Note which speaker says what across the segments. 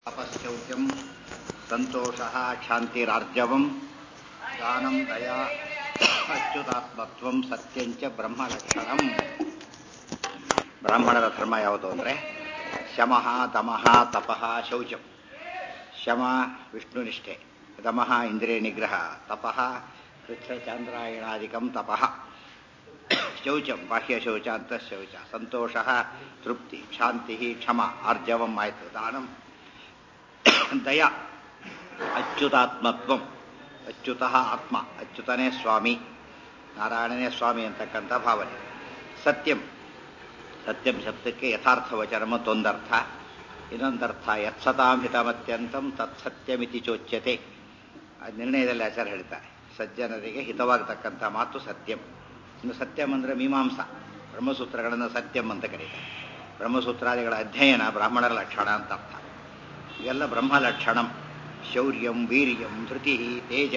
Speaker 1: अपश्चौक्यं सन्तोषः क्षान्तिरार्जवं दानं दया ಅಚ್ಯುತಾತ್ಮತ್ವಂ ಸತ್ಯಂಚ ಬ್ರಹ್ಮಲಕ್ಷಣಂ ಬ್ರಾಹ್ಮಣರ ಧರ್ಮ ಯಾವುದು ಅಂದರೆ ಶಮಃ ದಮಃ ತಪಃ ಶೌಚಂ ಶಮ ವಿಷ್ಣುನಿಷ್ಠೆ ದಮಃ ಇಂದ್ರಿಯ ನಿಗ್ರಹ ತಪಃ ಕೃಚ್ಛಚಾಂದ್ರಾಯಣಾದಿಕಂ ತಪಃ ಶೌಚಂ ಬಾಹ್ಯ ಶೌಚ ಅಂತಃಶೌಚ ಸಂತೋಷ ತೃಪ್ತಿ ಶಾಂತಿ ಕ್ಷಮ ಆರ್ಜವಂ ಆಯಿತು ದಾನಂ ದಯ ಅಚ್ಯುತಾತ್ಮತ್ವಂ ಅಚ್ಯುತಃ ಆತ್ಮ ಅಚ್ಯುತನೇ ಸ್ವಾಮಿ ನಾರಾಯಣನೇ ಸ್ವಾಮಿ ಅಂತಕ್ಕಂಥ ಭಾವನೆ ಸತ್ಯಂ ಸತ್ಯಂ ಶಬ್ದಕ್ಕೆ ಯಥಾರ್ಥ ವಚನ ಮತ್ತೊಂದರ್ಥ ಇನ್ನೊಂದರ್ಥ ಯತ್ಸತಾಂಹಿತಮತ್ಯಂತಂ ತತ್ಸತ್ಯಮಿತಿ ಚೋಚ್ಯತೆ ಆ ನಿರ್ಣಯದಲ್ಲಿ ಆಚಾರ್ಯ ಹೇಳ್ತಾರೆ ಸಜ್ಜನರಿಗೆ ಹಿತವಾಗತಕ್ಕಂಥ ಮಾತು ಸತ್ಯಂ ಇನ್ನು ಸತ್ಯಂ ಅಂದರೆ ಮೀಮಾಂಸ ಬ್ರಹ್ಮಸೂತ್ರಗಳನ್ನು ಸತ್ಯಂ ಅಂತ ಕರೀತಾರೆ ಬ್ರಹ್ಮಸೂತ್ರಾದಿಗಳ ಅಧ್ಯಯನ ಬ್ರಾಹ್ಮಣರ ಲಕ್ಷಣ ಅಂತ ಅರ್ಥ ಇವೆಲ್ಲ ಬ್ರಹ್ಮಲಕ್ಷಣಂ ಶೌರ್ಯಂ ವೀರ್ಯಂ ಧೃತಿ ತೇಜ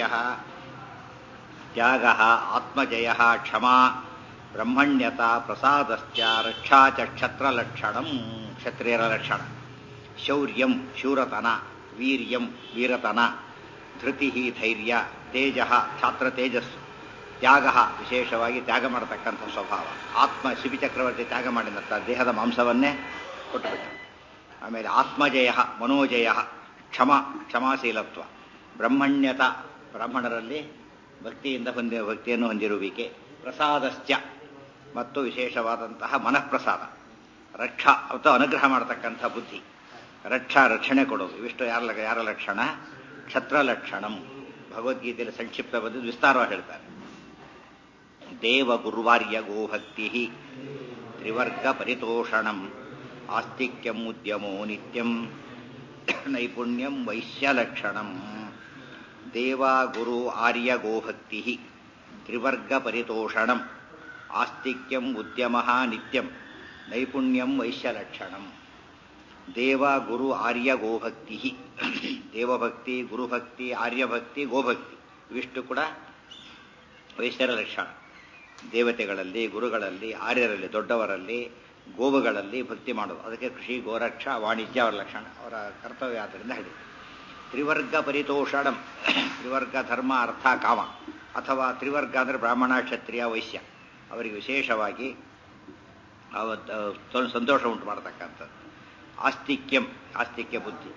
Speaker 1: ತ್ಯಾಗ ಆತ್ಮಜಯ ಕ್ಷಮಾ ಬ್ರಹ್ಮಣ್ಯತ ಪ್ರಸಾದಶ್ಚ ರಕ್ಷಾ ಚ ಕ್ಷತ್ರಲಕ್ಷಣಂ ಕ್ಷತ್ರಿಯರ ಲಕ್ಷಣ ಶೌರ್ಯಂ ಶೂರತನ ವೀರ್ಯಂ ವೀರತನ ಧೃತಿ ಧೈರ್ಯ ತೇಜ ಛಾತ್ರ ತೇಜಸ್ಸು ತ್ಯಾಗ ವಿಶೇಷವಾಗಿ ತ್ಯಾಗ ಮಾಡತಕ್ಕಂಥ ಸ್ವಭಾವ ಆತ್ಮ ಶಿಬಿ ಚಕ್ರವರ್ತಿ ತ್ಯಾಗ ಮಾಡಿದಂಥ ದೇಹದ ಮಾಂಸವನ್ನೇ ಕೊಟ್ಟುಬಿಟ್ಟ ಆಮೇಲೆ ಆತ್ಮಜಯ ಮನೋಜಯ ಕ್ಷಮ ಕ್ಷಮಾಶೀಲತ್ವ ಬ್ರಹ್ಮಣ್ಯತ ಬ್ರಾಹ್ಮಣರಲ್ಲಿ ಭಕ್ತಿಯಿಂದ ಹೊಂದಿ ಭಕ್ತಿಯನ್ನು ಹೊಂದಿರುವಿಕೆ ಪ್ರಸಾದಶ್ಚ ಮತ್ತು ವಿಶೇಷವಾದಂತಹ ಮನಃಪ್ರಸಾದ ರಕ್ಷಾ ಅಥವಾ ಅನುಗ್ರಹ ಮಾಡತಕ್ಕಂಥ ಬುದ್ಧಿ ರಕ್ಷಾ ರಕ್ಷಣೆ ಕೊಡೋದು ಇವಿಷ್ಟು ಯಾರ ಯಾರ ಲಕ್ಷಣ ಕ್ಷತ್ರ ಲಕ್ಷಣಂ ಭಗವದ್ಗೀತೆಯಲ್ಲಿ ಸಂಕ್ಷಿಪ್ತ ಬಂದಿದ್ದು ವಿಸ್ತಾರವಾಗಿ ಹೇಳ್ತಾರೆ ದೇವ ಗುರುವಾರ್ಯ ಗೋಭಕ್ತಿ ತ್ರಿವರ್ಗ ಪರಿತೋಷಣಂ ಆಸ್ತಿಕ್ಯಂ ಉದ್ಯಮೋ ನಿತ್ಯಂ ನೈಪುಣ್ಯಂ ವೈಶ್ಯಲಕ್ಷಣಂ ದೇವ ಗುರು ಆರ್ಯ ಗೋಭಕ್ತಿ ತ್ರಿವರ್ಗ ಪರಿತೋಷಣಂ ಆಸ್ತಿಕ್ಯಂ ಉದ್ಯಮ ನಿತ್ಯಂ ನೈಪುಣ್ಯಂ ವೈಶ್ಯಲಕ್ಷಣಂ ದೇವ ಗುರು ಆರ್ಯ ಗೋಭಕ್ತಿ ದೇವಭಕ್ತಿ ಗುರುಭಕ್ತಿ ಆರ್ಯಭಕ್ತಿ ಗೋಭಕ್ತಿ ಇವಿಷ್ಟು ಕೂಡ ವೈಶ್ಯರ ಲಕ್ಷಣ ದೇವತೆಗಳಲ್ಲಿ ಗುರುಗಳಲ್ಲಿ ಆರ್ಯರಲ್ಲಿ ದೊಡ್ಡವರಲ್ಲಿ ಗೋವುಗಳಲ್ಲಿ ಭಕ್ತಿ ಮಾಡೋದು ಅದಕ್ಕೆ ಕೃಷಿ ಗೋರಕ್ಷ ವಾಣಿಜ್ಯ ಅವರ ಲಕ್ಷಣ ಅವರ ಕರ್ತವ್ಯ ಆದ್ದರಿಂದ ಹೇಳಿ ತ್ರಿವರ್ಗ ಪರಿತೋಷಣಂ ತ್ರಿವರ್ಗ ಧರ್ಮ ಅರ್ಥ ಕಾಮ ಅಥವಾ ತ್ರಿವರ್ಗ ಅಂದರೆ ಬ್ರಾಹ್ಮಣ ಕ್ಷತ್ರಿಯ ವೈಶ್ಯ ಅವರಿಗೆ ವಿಶೇಷವಾಗಿ ಅವತ್ತು ಸಂತೋಷ ಉಂಟು ಮಾಡತಕ್ಕಂಥದ್ದು ಆಸ್ತಿಕ್ಯಂ ಆಸ್ತಿಕ್ಯ ಬುದ್ಧಿ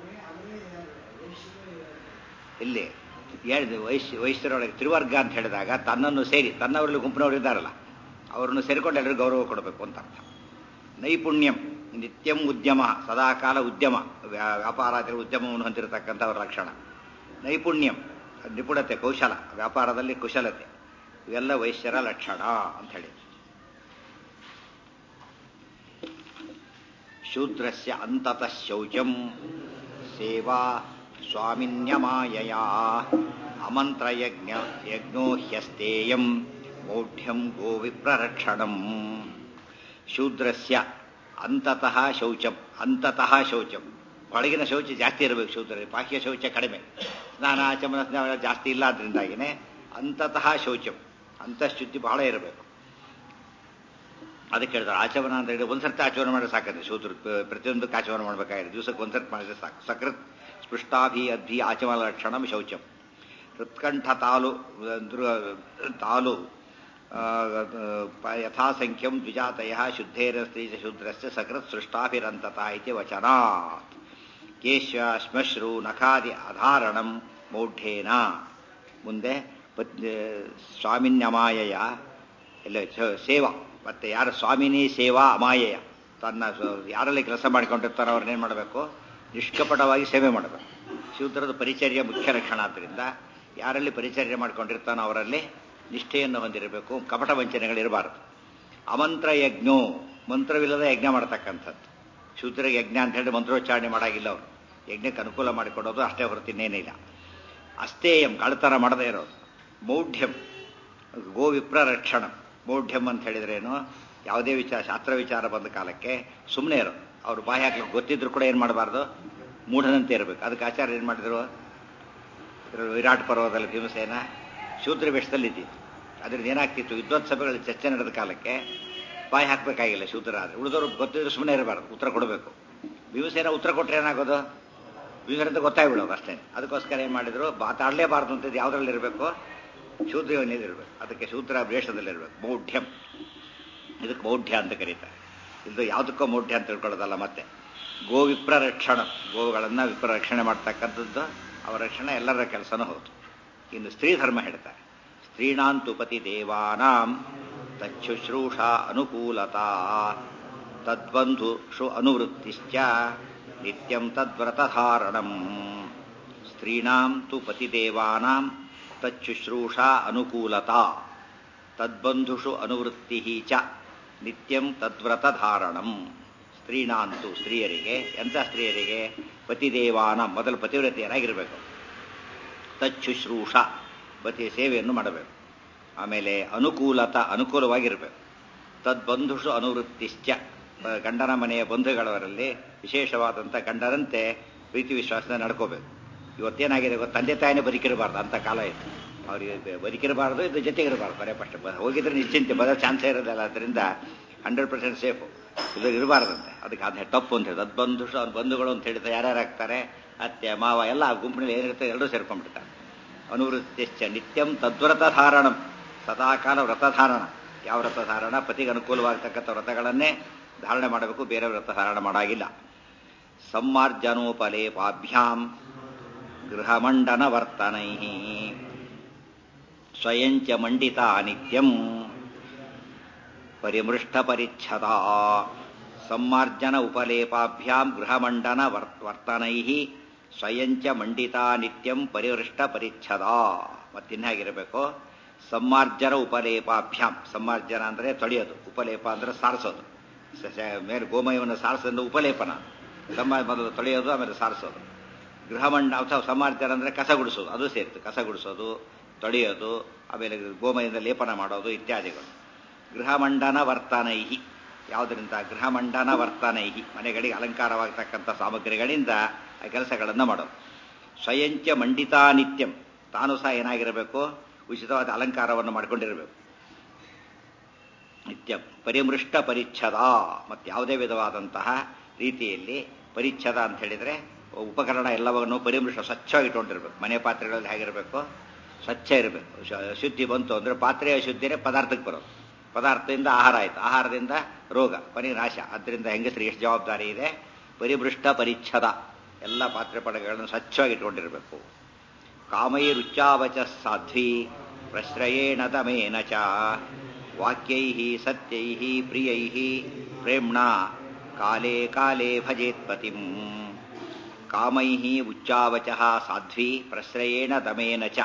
Speaker 1: ಇಲ್ಲಿ ಹೇಳಿದೆ ವೈಶ್ಯ ವೈಶ್ಯರೊಳಗೆ ತ್ರಿವರ್ಗ ಅಂತ ಹೇಳಿದಾಗ ತನ್ನನ್ನು ಸೇರಿ ತನ್ನವರಲ್ಲಿ ಗುಂಪಿನವರು ಇದ್ದಾರಲ್ಲ ಅವರನ್ನು ಸೇರಿಕೊಂಡು ಎಲ್ಲರಿಗೂ ಗೌರವ ಕೊಡಬೇಕು ಅಂತ ಅರ್ಥ ನೈಪುಣ್ಯಂ ನಿತ್ಯಂ ಉದ್ಯಮ ಸದಾಕಾಲ ಉದ್ಯಮ ವ್ಯಾಪಾರಾದಿಗಳ ಉದ್ಯಮವನ್ನು ಹೊಂದಿರತಕ್ಕಂಥವರ ಲಕ್ಷಣ ನೈಪುಣ್ಯಂ ನಿಪುಣತೆ ಕೌಶಲ ವ್ಯಾಪಾರದಲ್ಲಿ ಕುಶಲತೆ ಇವೆಲ್ಲ ವೈಶ್ಯರ ಲಕ್ಷಣ ಅಂತ ಹೇಳಿ ಶೂದ್ರಸ್ಯ ಅಂತತಃ ಶೌಚಂ ಸೇವಾ ಸ್ವಾಮಿನ್ಯಮಾಯಯ ಅಮಂತ್ರಯಜ್ಞ ಯಜ್ಞೋ ಹ್ಯಸ್ತೇಯಂ ಮೌಢ್ಯಂ ಗೋವಿಪ್ರರಕ್ಷಣಂ ಶೂದ್ರಸ್ಯ ಅಂತತಃ ಶೌಚಂ ಅಂತತಃ ಶೌಚಂ ಒಳಗಿನ ಶೌಚ ಜಾಸ್ತಿ ಇರಬೇಕು ಶೂದ್ರ ಬಾಹ್ಯ ಶೌಚ ಕಡಿಮೆ ಸ್ನಾನ ಆಚಮನ ಸ್ನಾನ ಜಾಸ್ತಿ ಇಲ್ಲ ಅದರಿಂದಾಗಿನೇ ಅಂತತಃ ಶೌಚಂ ಅಂತಃಶುದ್ಧಿ ಬಹಳ ಇರಬೇಕು ಅದಕ್ಕೆ ಹೇಳ್ತಾರೆ ಆಚಮನ ಅಂತ ಹೇಳಿ ಒಂದ್ಸರ್ತಿ ಆಚರಣೆ ಮಾಡಿದ್ರೆ ಸಾಕತ್ತೆ ಶೂದ್ರ ಪ್ರತಿಯೊಂದಕ್ಕೆ ಆಚರಣೆ ಮಾಡಬೇಕಾಗಿದೆ ದಿವಸಕ್ಕೆ ಒಂದ್ಸರ್ತಿ ಮಾಡಿದ್ರೆ ಸಾಕು ಸಕೃತ್ ಸ್ಪೃಷ್ಟಾಭಿ ಅದ್ಭಿ ಆಚಮನ ಲಕ್ಷಣಂ ಶೌಚಂ ಹೃತ್ಕಂಠ ತಾಲು ತಾಲು ಯಥಾಸಂಖ್ಯಂ ದ್ವಿಜಾತಯ ಶುದ್ಧೇರಸ್ತ್ರೀ ಶೂದ್ರಸ್ಯ ಸಕೃತ್ ಸೃಷ್ಟಾಭಿರಂತತ ಇತಿ ವಚನಾತ್ ಕೇಶ ಶ್ಮಶ್ರು ನಖಾದಿ ಅಧಾರಣಂ ಮೌಢ್ಯೇನ ಮುಂದೆ ಸ್ವಾಮಿನ್ಯಮಾಯಯ ಇಲ್ಲ ಸೇವಾ ಮತ್ತೆ ಯಾರ ಸ್ವಾಮಿನಿ ಸೇವಾ ಅಮಾಯಯ ತನ್ನ ಯಾರಲ್ಲಿ ಕೆಲಸ ಮಾಡಿಕೊಂಡಿರ್ತಾರೋ ಅವ್ರನ್ನೇನು ಮಾಡಬೇಕು ನಿಷ್ಕಪಟವಾಗಿ ಸೇವೆ ಮಾಡಬೇಕು ಶೂದ್ರದ ಪರಿಚರ್ಯ ಮುಖ್ಯ ಲಕ್ಷಣ ಆದ್ದರಿಂದ ಯಾರಲ್ಲಿ ಪರಿಚರ್ಯ ಮಾಡ್ಕೊಂಡಿರ್ತಾನೋ ಅವರಲ್ಲಿ ನಿಷ್ಠೆಯನ್ನು ಹೊಂದಿರಬೇಕು ಕಪಟ ವಂಚನೆಗಳಿರಬಾರದು ಅಮಂತ್ರ ಯಜ್ಞೋ ಮಂತ್ರವಿಲ್ಲದ ಯಜ್ಞ ಮಾಡತಕ್ಕಂಥದ್ದು ಶೂದ್ರ ಯಜ್ಞ ಅಂತ ಹೇಳಿ ಮಂತ್ರೋಚ್ಚಾರಣೆ ಮಾಡಾಗಿಲ್ಲ ಅವರು ಯಜ್ಞಕ್ಕೆ ಅನುಕೂಲ ಮಾಡಿಕೊಡೋದು ಅಷ್ಟೇ ಹೊರತಿನ್ನೇನಿಲ್ಲ ಅಸ್ತೇಯಂ ಕಳ್ತನ ಮಾಡದೇ ಇರೋದು ಮೌಢ್ಯಂ ಗೋವಿಪ್ರ ರಕ್ಷಣ ಮೌಢ್ಯಂ ಅಂತ ಹೇಳಿದ್ರೇನು ಯಾವುದೇ ವಿಚಾರ ಶಾಸ್ತ್ರ ವಿಚಾರ ಬಂದ ಕಾಲಕ್ಕೆ ಸುಮ್ಮನೆ ಇರೋದು ಅವರು ಬಾಯಿ ಹಾಕ್ಲಿಕ್ಕೆ ಗೊತ್ತಿದ್ರು ಕೂಡ ಏನು ಮಾಡಬಾರ್ದು ಮೂಢನಂತೆ ಇರಬೇಕು ಅದಕ್ಕೆ ಆಚಾರ್ಯ ಏನು ಮಾಡಿದ್ರು ವಿರಾಟ್ ಪರ್ವದಲ್ಲಿ ಭೀಮಸೇನ ಶೂದ್ರ ವೇಷದಲ್ಲಿ ಇದ್ದಿತ್ತು ಅದರಿಂದ ಏನಾಗ್ತಿತ್ತು ವಿದ್ವತ್ಸಭೆಗಳಲ್ಲಿ ಚರ್ಚೆ ನಡೆದ ಕಾಲಕ್ಕೆ ಬಾಯಿ ಹಾಕಬೇಕಾಗಿಲ್ಲ ಶೂದ್ರ ಆದರೆ ಉಳಿದವರು ಗೊತ್ತಿದ್ರೆ ಸುಮ್ಮನೆ ಇರಬಾರ್ದು ಉತ್ತರ ಕೊಡಬೇಕು ಭೀಮಸೇನ ಉತ್ತರ ಕೊಟ್ಟರೆ ಏನಾಗೋದು ವಿವರ ಅಂತ ಗೊತ್ತಾಗ್ಬಿಡೋದು ಅಷ್ಟೇ ಅದಕ್ಕೋಸ್ಕರ ಏನು ಮಾಡಿದ್ರು ಮಾತಾಡಲೇಬಾರ್ದು ಅಂತ ಯಾವುದ್ರಲ್ಲಿ ಇರಬೇಕು ಶೂದ್ರ ಯೋನಿಯಲ್ಲಿ ಇರಬೇಕು ಅದಕ್ಕೆ ಶೂದ್ರ ವೇಷದಲ್ಲಿರಬೇಕು ಮೌಢ್ಯಂ ಇದಕ್ಕೆ ಮೌಢ್ಯ ಅಂತ ಕರೀತಾರೆ ಇದು ಯಾವುದಕ್ಕೋ ಮೌಢ್ಯ ಅಂತ ತಿಳ್ಕೊಳ್ಳೋದಲ್ಲ ಮತ್ತೆ ಗೋ ವಿಪ್ರ ರಕ್ಷಣ ಗೋವುಗಳನ್ನು ವಿಪ್ರ ರಕ್ಷಣೆ ಮಾಡ್ತಕ್ಕಂಥದ್ದು ಅವರ ರಕ್ಷಣೆ ಎಲ್ಲರ ಕೆಲಸನೂ ಹೌದು ಇನ್ನು ಸ್ತ್ರೀ ಧರ್ಮ ಹೇಳ್ತಾರೆ ಸ್ತ್ರೀಣಾಂತು ಪತಿ ದೇವಾನಾಂ ತಚ್ಛುಶ್ರೂಷಾ ಅನುಕೂಲತಾ ತದ್ಬಂಧುಷು ಅನುವೃತ್ತಿಶ್ಚ ನಿತ್ಯಂ ತದ್ವ್ರತಧಾರಣಂ ಸ್ತ್ರೀಣಾಂ ತು ಪತಿದೇವಾನಾಂ ತಚ್ಶುಶ್ರೂಷಾ ಅನುಕೂಲತಾ ತದ್ಬಂಧುಷು ಅನುವೃತ್ತಿ ಚ ನಿತ್ಯಂ ತದ್ವ್ರತಧಾರಣಂ ಸ್ತ್ರೀಣಾಂತು ಸ್ತ್ರೀಯರಿಗೆ ಎಂಥ ಸ್ತ್ರೀಯರಿಗೆ ಪತಿದೇವಾನ ಮೊದಲು ಪತಿವ್ರತೆಯರಾಗಿರಬೇಕು ತಚ್ಶುಶ್ರೂಷ ಪತಿ ಸೇವೆಯನ್ನು ಮಾಡಬೇಕು ಆಮೇಲೆ ಅನುಕೂಲತ ಅನುಕೂಲವಾಗಿರಬೇಕು ತದ್ಬಂಧುಷು ಅನುವೃತ್ತಿಶ್ಚ ಗಂಡನ ಮನೆಯ ಬಂಧುಗಳವರಲ್ಲಿ ವಿಶೇಷವಾದಂಥ ಗಂಡರಂತೆ ಪ್ರೀತಿ ವಿಶ್ವಾಸದಿಂದ ನಡ್ಕೋಬೇಕು ಇವತ್ತೇನಾಗಿದೆ ಗೊತ್ತಾ ತಂದೆ ತಾಯಿನೇ ಬದುಕಿರಬಾರ್ದು ಅಂತ ಕಾಲ ಇತ್ತು ಅವ್ರಿಗೆ ಬದುಕಿರಬಾರ್ದು ಇದು ಜೊತೆಗಿರಬಾರ್ದು ಬರೇ ಫಸ್ಟ್ ಹೋಗಿದ್ರೆ ನಿಶ್ಚಿಂತೆ ಬರೋ ಚಾನ್ಸೇ ಇರೋದಿಲ್ಲ ಅದರಿಂದ ಹಂಡ್ರೆಡ್ ಪರ್ಸೆಂಟ್ ಸೇಫು ಇದು ಇರಬಾರ್ದಂತೆ ಅದಕ್ಕೆ ಅದನ್ನ ತಪ್ಪು ಅಂತ ಹೇಳಿ ಅದು ಬಂಧುಷು ಅವ್ರ ಬಂಧುಗಳು ಅಂತ ಹೇಳಿದ್ರೆ ಯಾರ್ಯಾರು ಆಗ್ತಾರೆ ಅತ್ತೆ ಮಾವ ಎಲ್ಲ ಗುಂಪಿನಲ್ಲಿ ಏನಿರುತ್ತೆ ಎಲ್ಲರೂ ಸೇರ್ಕೊಂಡ್ಬಿಡ್ತಾರೆ ಅನುವೃತ್ತಿಶ್ಚ ನಿತ್ಯಂ ತದ್ವ್ರತ ಧಾರಣಂ ಸದಾಕಾಲ ವ್ರತಧಾರಣ ಯಾವ ವ್ರತಧಾರಣ ಪತಿಗೆ ಅನುಕೂಲವಾಗತಕ್ಕಂಥ ವ್ರತಗಳನ್ನೇ ಧಾರಣೆ ಮಾಡಬೇಕು ಬೇರೆ ವ್ರತ ಧಾರಣ ಮಾಡಾಗಿಲ್ಲ ಸಮ್ಮಾರ್ಜನೋಪಲೇಪಾಭ್ಯಾಂ ಗೃಹಮಂಡನ ವರ್ತನೈ ಸ್ವಯಂಚ ಮಂಡಿತ ನಿತ್ಯಂ ಪರಿಮೃಷ್ಟ ಪರಿಚ್ಛದ ಸಮ್ಮಾರ್ಜನ ಉಪಲೇಪಾಭ್ಯಾಂ ಗೃಹಮಂಡನ ವರ್ತನೈ ಸ್ವಯಂಚ ಮಂಡಿತ ನಿತ್ಯಂ ಪರಿವೃಷ್ಟ ಪರಿಚ್ಛದ ಮತ್ತಿನ್ನಾಗಿರಬೇಕು ಸಮ್ಮಾರ್ಜನ ಉಪಲೇಪಾಭ್ಯಾಂ ಸಮ್ಮಾರ್ಜನ ಅಂದರೆ ತೊಳೆಯೋದು ಉಪಲೇಪ ಅಂದರೆ ಸಾರಿಸೋದು ಮೇಲೆ ಗೋಮಯವನ್ನು ಸಾರಿಸೋದು ಉಪಲೇಪನ ಸಮ್ಮ ಮೊದಲು ತೊಳೆಯೋದು ಆಮೇಲೆ ಸಾರಿಸೋದು ಗೃಹಮಂಡ ಅಥವಾ ಸಮಾರ್ಜನ ಅಂದರೆ ಕಸ ಗುಡಿಸೋದು ಅದು ಸೇರಿತು ಕಸ ಗುಡಿಸೋದು ತೊಳೆಯೋದು ಆಮೇಲೆ ಗೋಮಯದಿಂದ ಲೇಪನ ಮಾಡೋದು ಇತ್ಯಾದಿಗಳು ಗೃಹಮಂಡನ ವರ್ತನೈಹಿ ಯಾವುದರಿಂದ ಗೃಹಮಂಡನ ವರ್ತನೈಹಿ ಮನೆಗಳಿಗೆ ಅಲಂಕಾರವಾಗತಕ್ಕಂಥ ಸಾಮಗ್ರಿಗಳಿಂದ ಆ ಕೆಲಸಗಳನ್ನು ಮಾಡೋದು ಸ್ವಯಂಚ ಮಂಡಿತಾ ನಿತ್ಯಂ ತಾನು ಸಹ ಏನಾಗಿರಬೇಕು ಉಚಿತವಾದ ಅಲಂಕಾರವನ್ನು ಮಾಡಿಕೊಂಡಿರಬೇಕು ನಿತ್ಯ ಪರಿಮೃಷ್ಟ ಪರಿಚ್ಛದ ಮತ್ತು ಯಾವುದೇ ವಿಧವಾದಂತಹ ರೀತಿಯಲ್ಲಿ ಪರಿಚ್ಛದ ಅಂತ ಹೇಳಿದರೆ ಉಪಕರಣ ಎಲ್ಲವನ್ನು ಪರಿಮೃಷ್ಟ ಸ್ವಚ್ಛವಾಗಿ ಇಟ್ಕೊಂಡಿರ್ಬೇಕು ಮನೆ ಪಾತ್ರೆಗಳಲ್ಲಿ ಹೇಗಿರಬೇಕು ಸ್ವಚ್ಛ ಇರಬೇಕು ಶುದ್ಧಿ ಬಂತು ಅಂದರೆ ಪಾತ್ರೆಯ ಶುದ್ಧಿನೇ ಪದಾರ್ಥಕ್ಕೆ ಬರೋದು ಪದಾರ್ಥದಿಂದ ಆಹಾರ ಆಯಿತು ಆಹಾರದಿಂದ ರೋಗ ಕೊನೆಗೆ ನಾಶ ಅದರಿಂದ ಹೆಂಗಸರಿಗೆ ಎಷ್ಟು ಜವಾಬ್ದಾರಿ ಇದೆ ಪರಿಮೃಷ್ಟ ಪರಿಚ್ಛದ ಎಲ್ಲ ಪಾತ್ರೆ ಪಡಗಳನ್ನು ಸ್ವಚ್ಛವಾಗಿ ಇಟ್ಕೊಂಡಿರಬೇಕು ಕಾಮೈರುಚ್ಚಾವಚ ಸಾಧ್ವಿ ಪ್ರಶ್ರಯೇಣ ತಮೇನ ಚ ವಾಕ್ಯೈ ಸತ್ಯೈ ಪ್ರಿಯೈ ಪ್ರೇಮ್ಣ ಕಾಲೇ ಕಾಲೇ ಭಜೇತ್ಪತಿಂ ಕಾಮೈ ಉಚ್ಚಾವಚ ಸಾಧ್ವಿ ಪ್ರಶ್ರಯೇಣ ದಮೇನ ಚ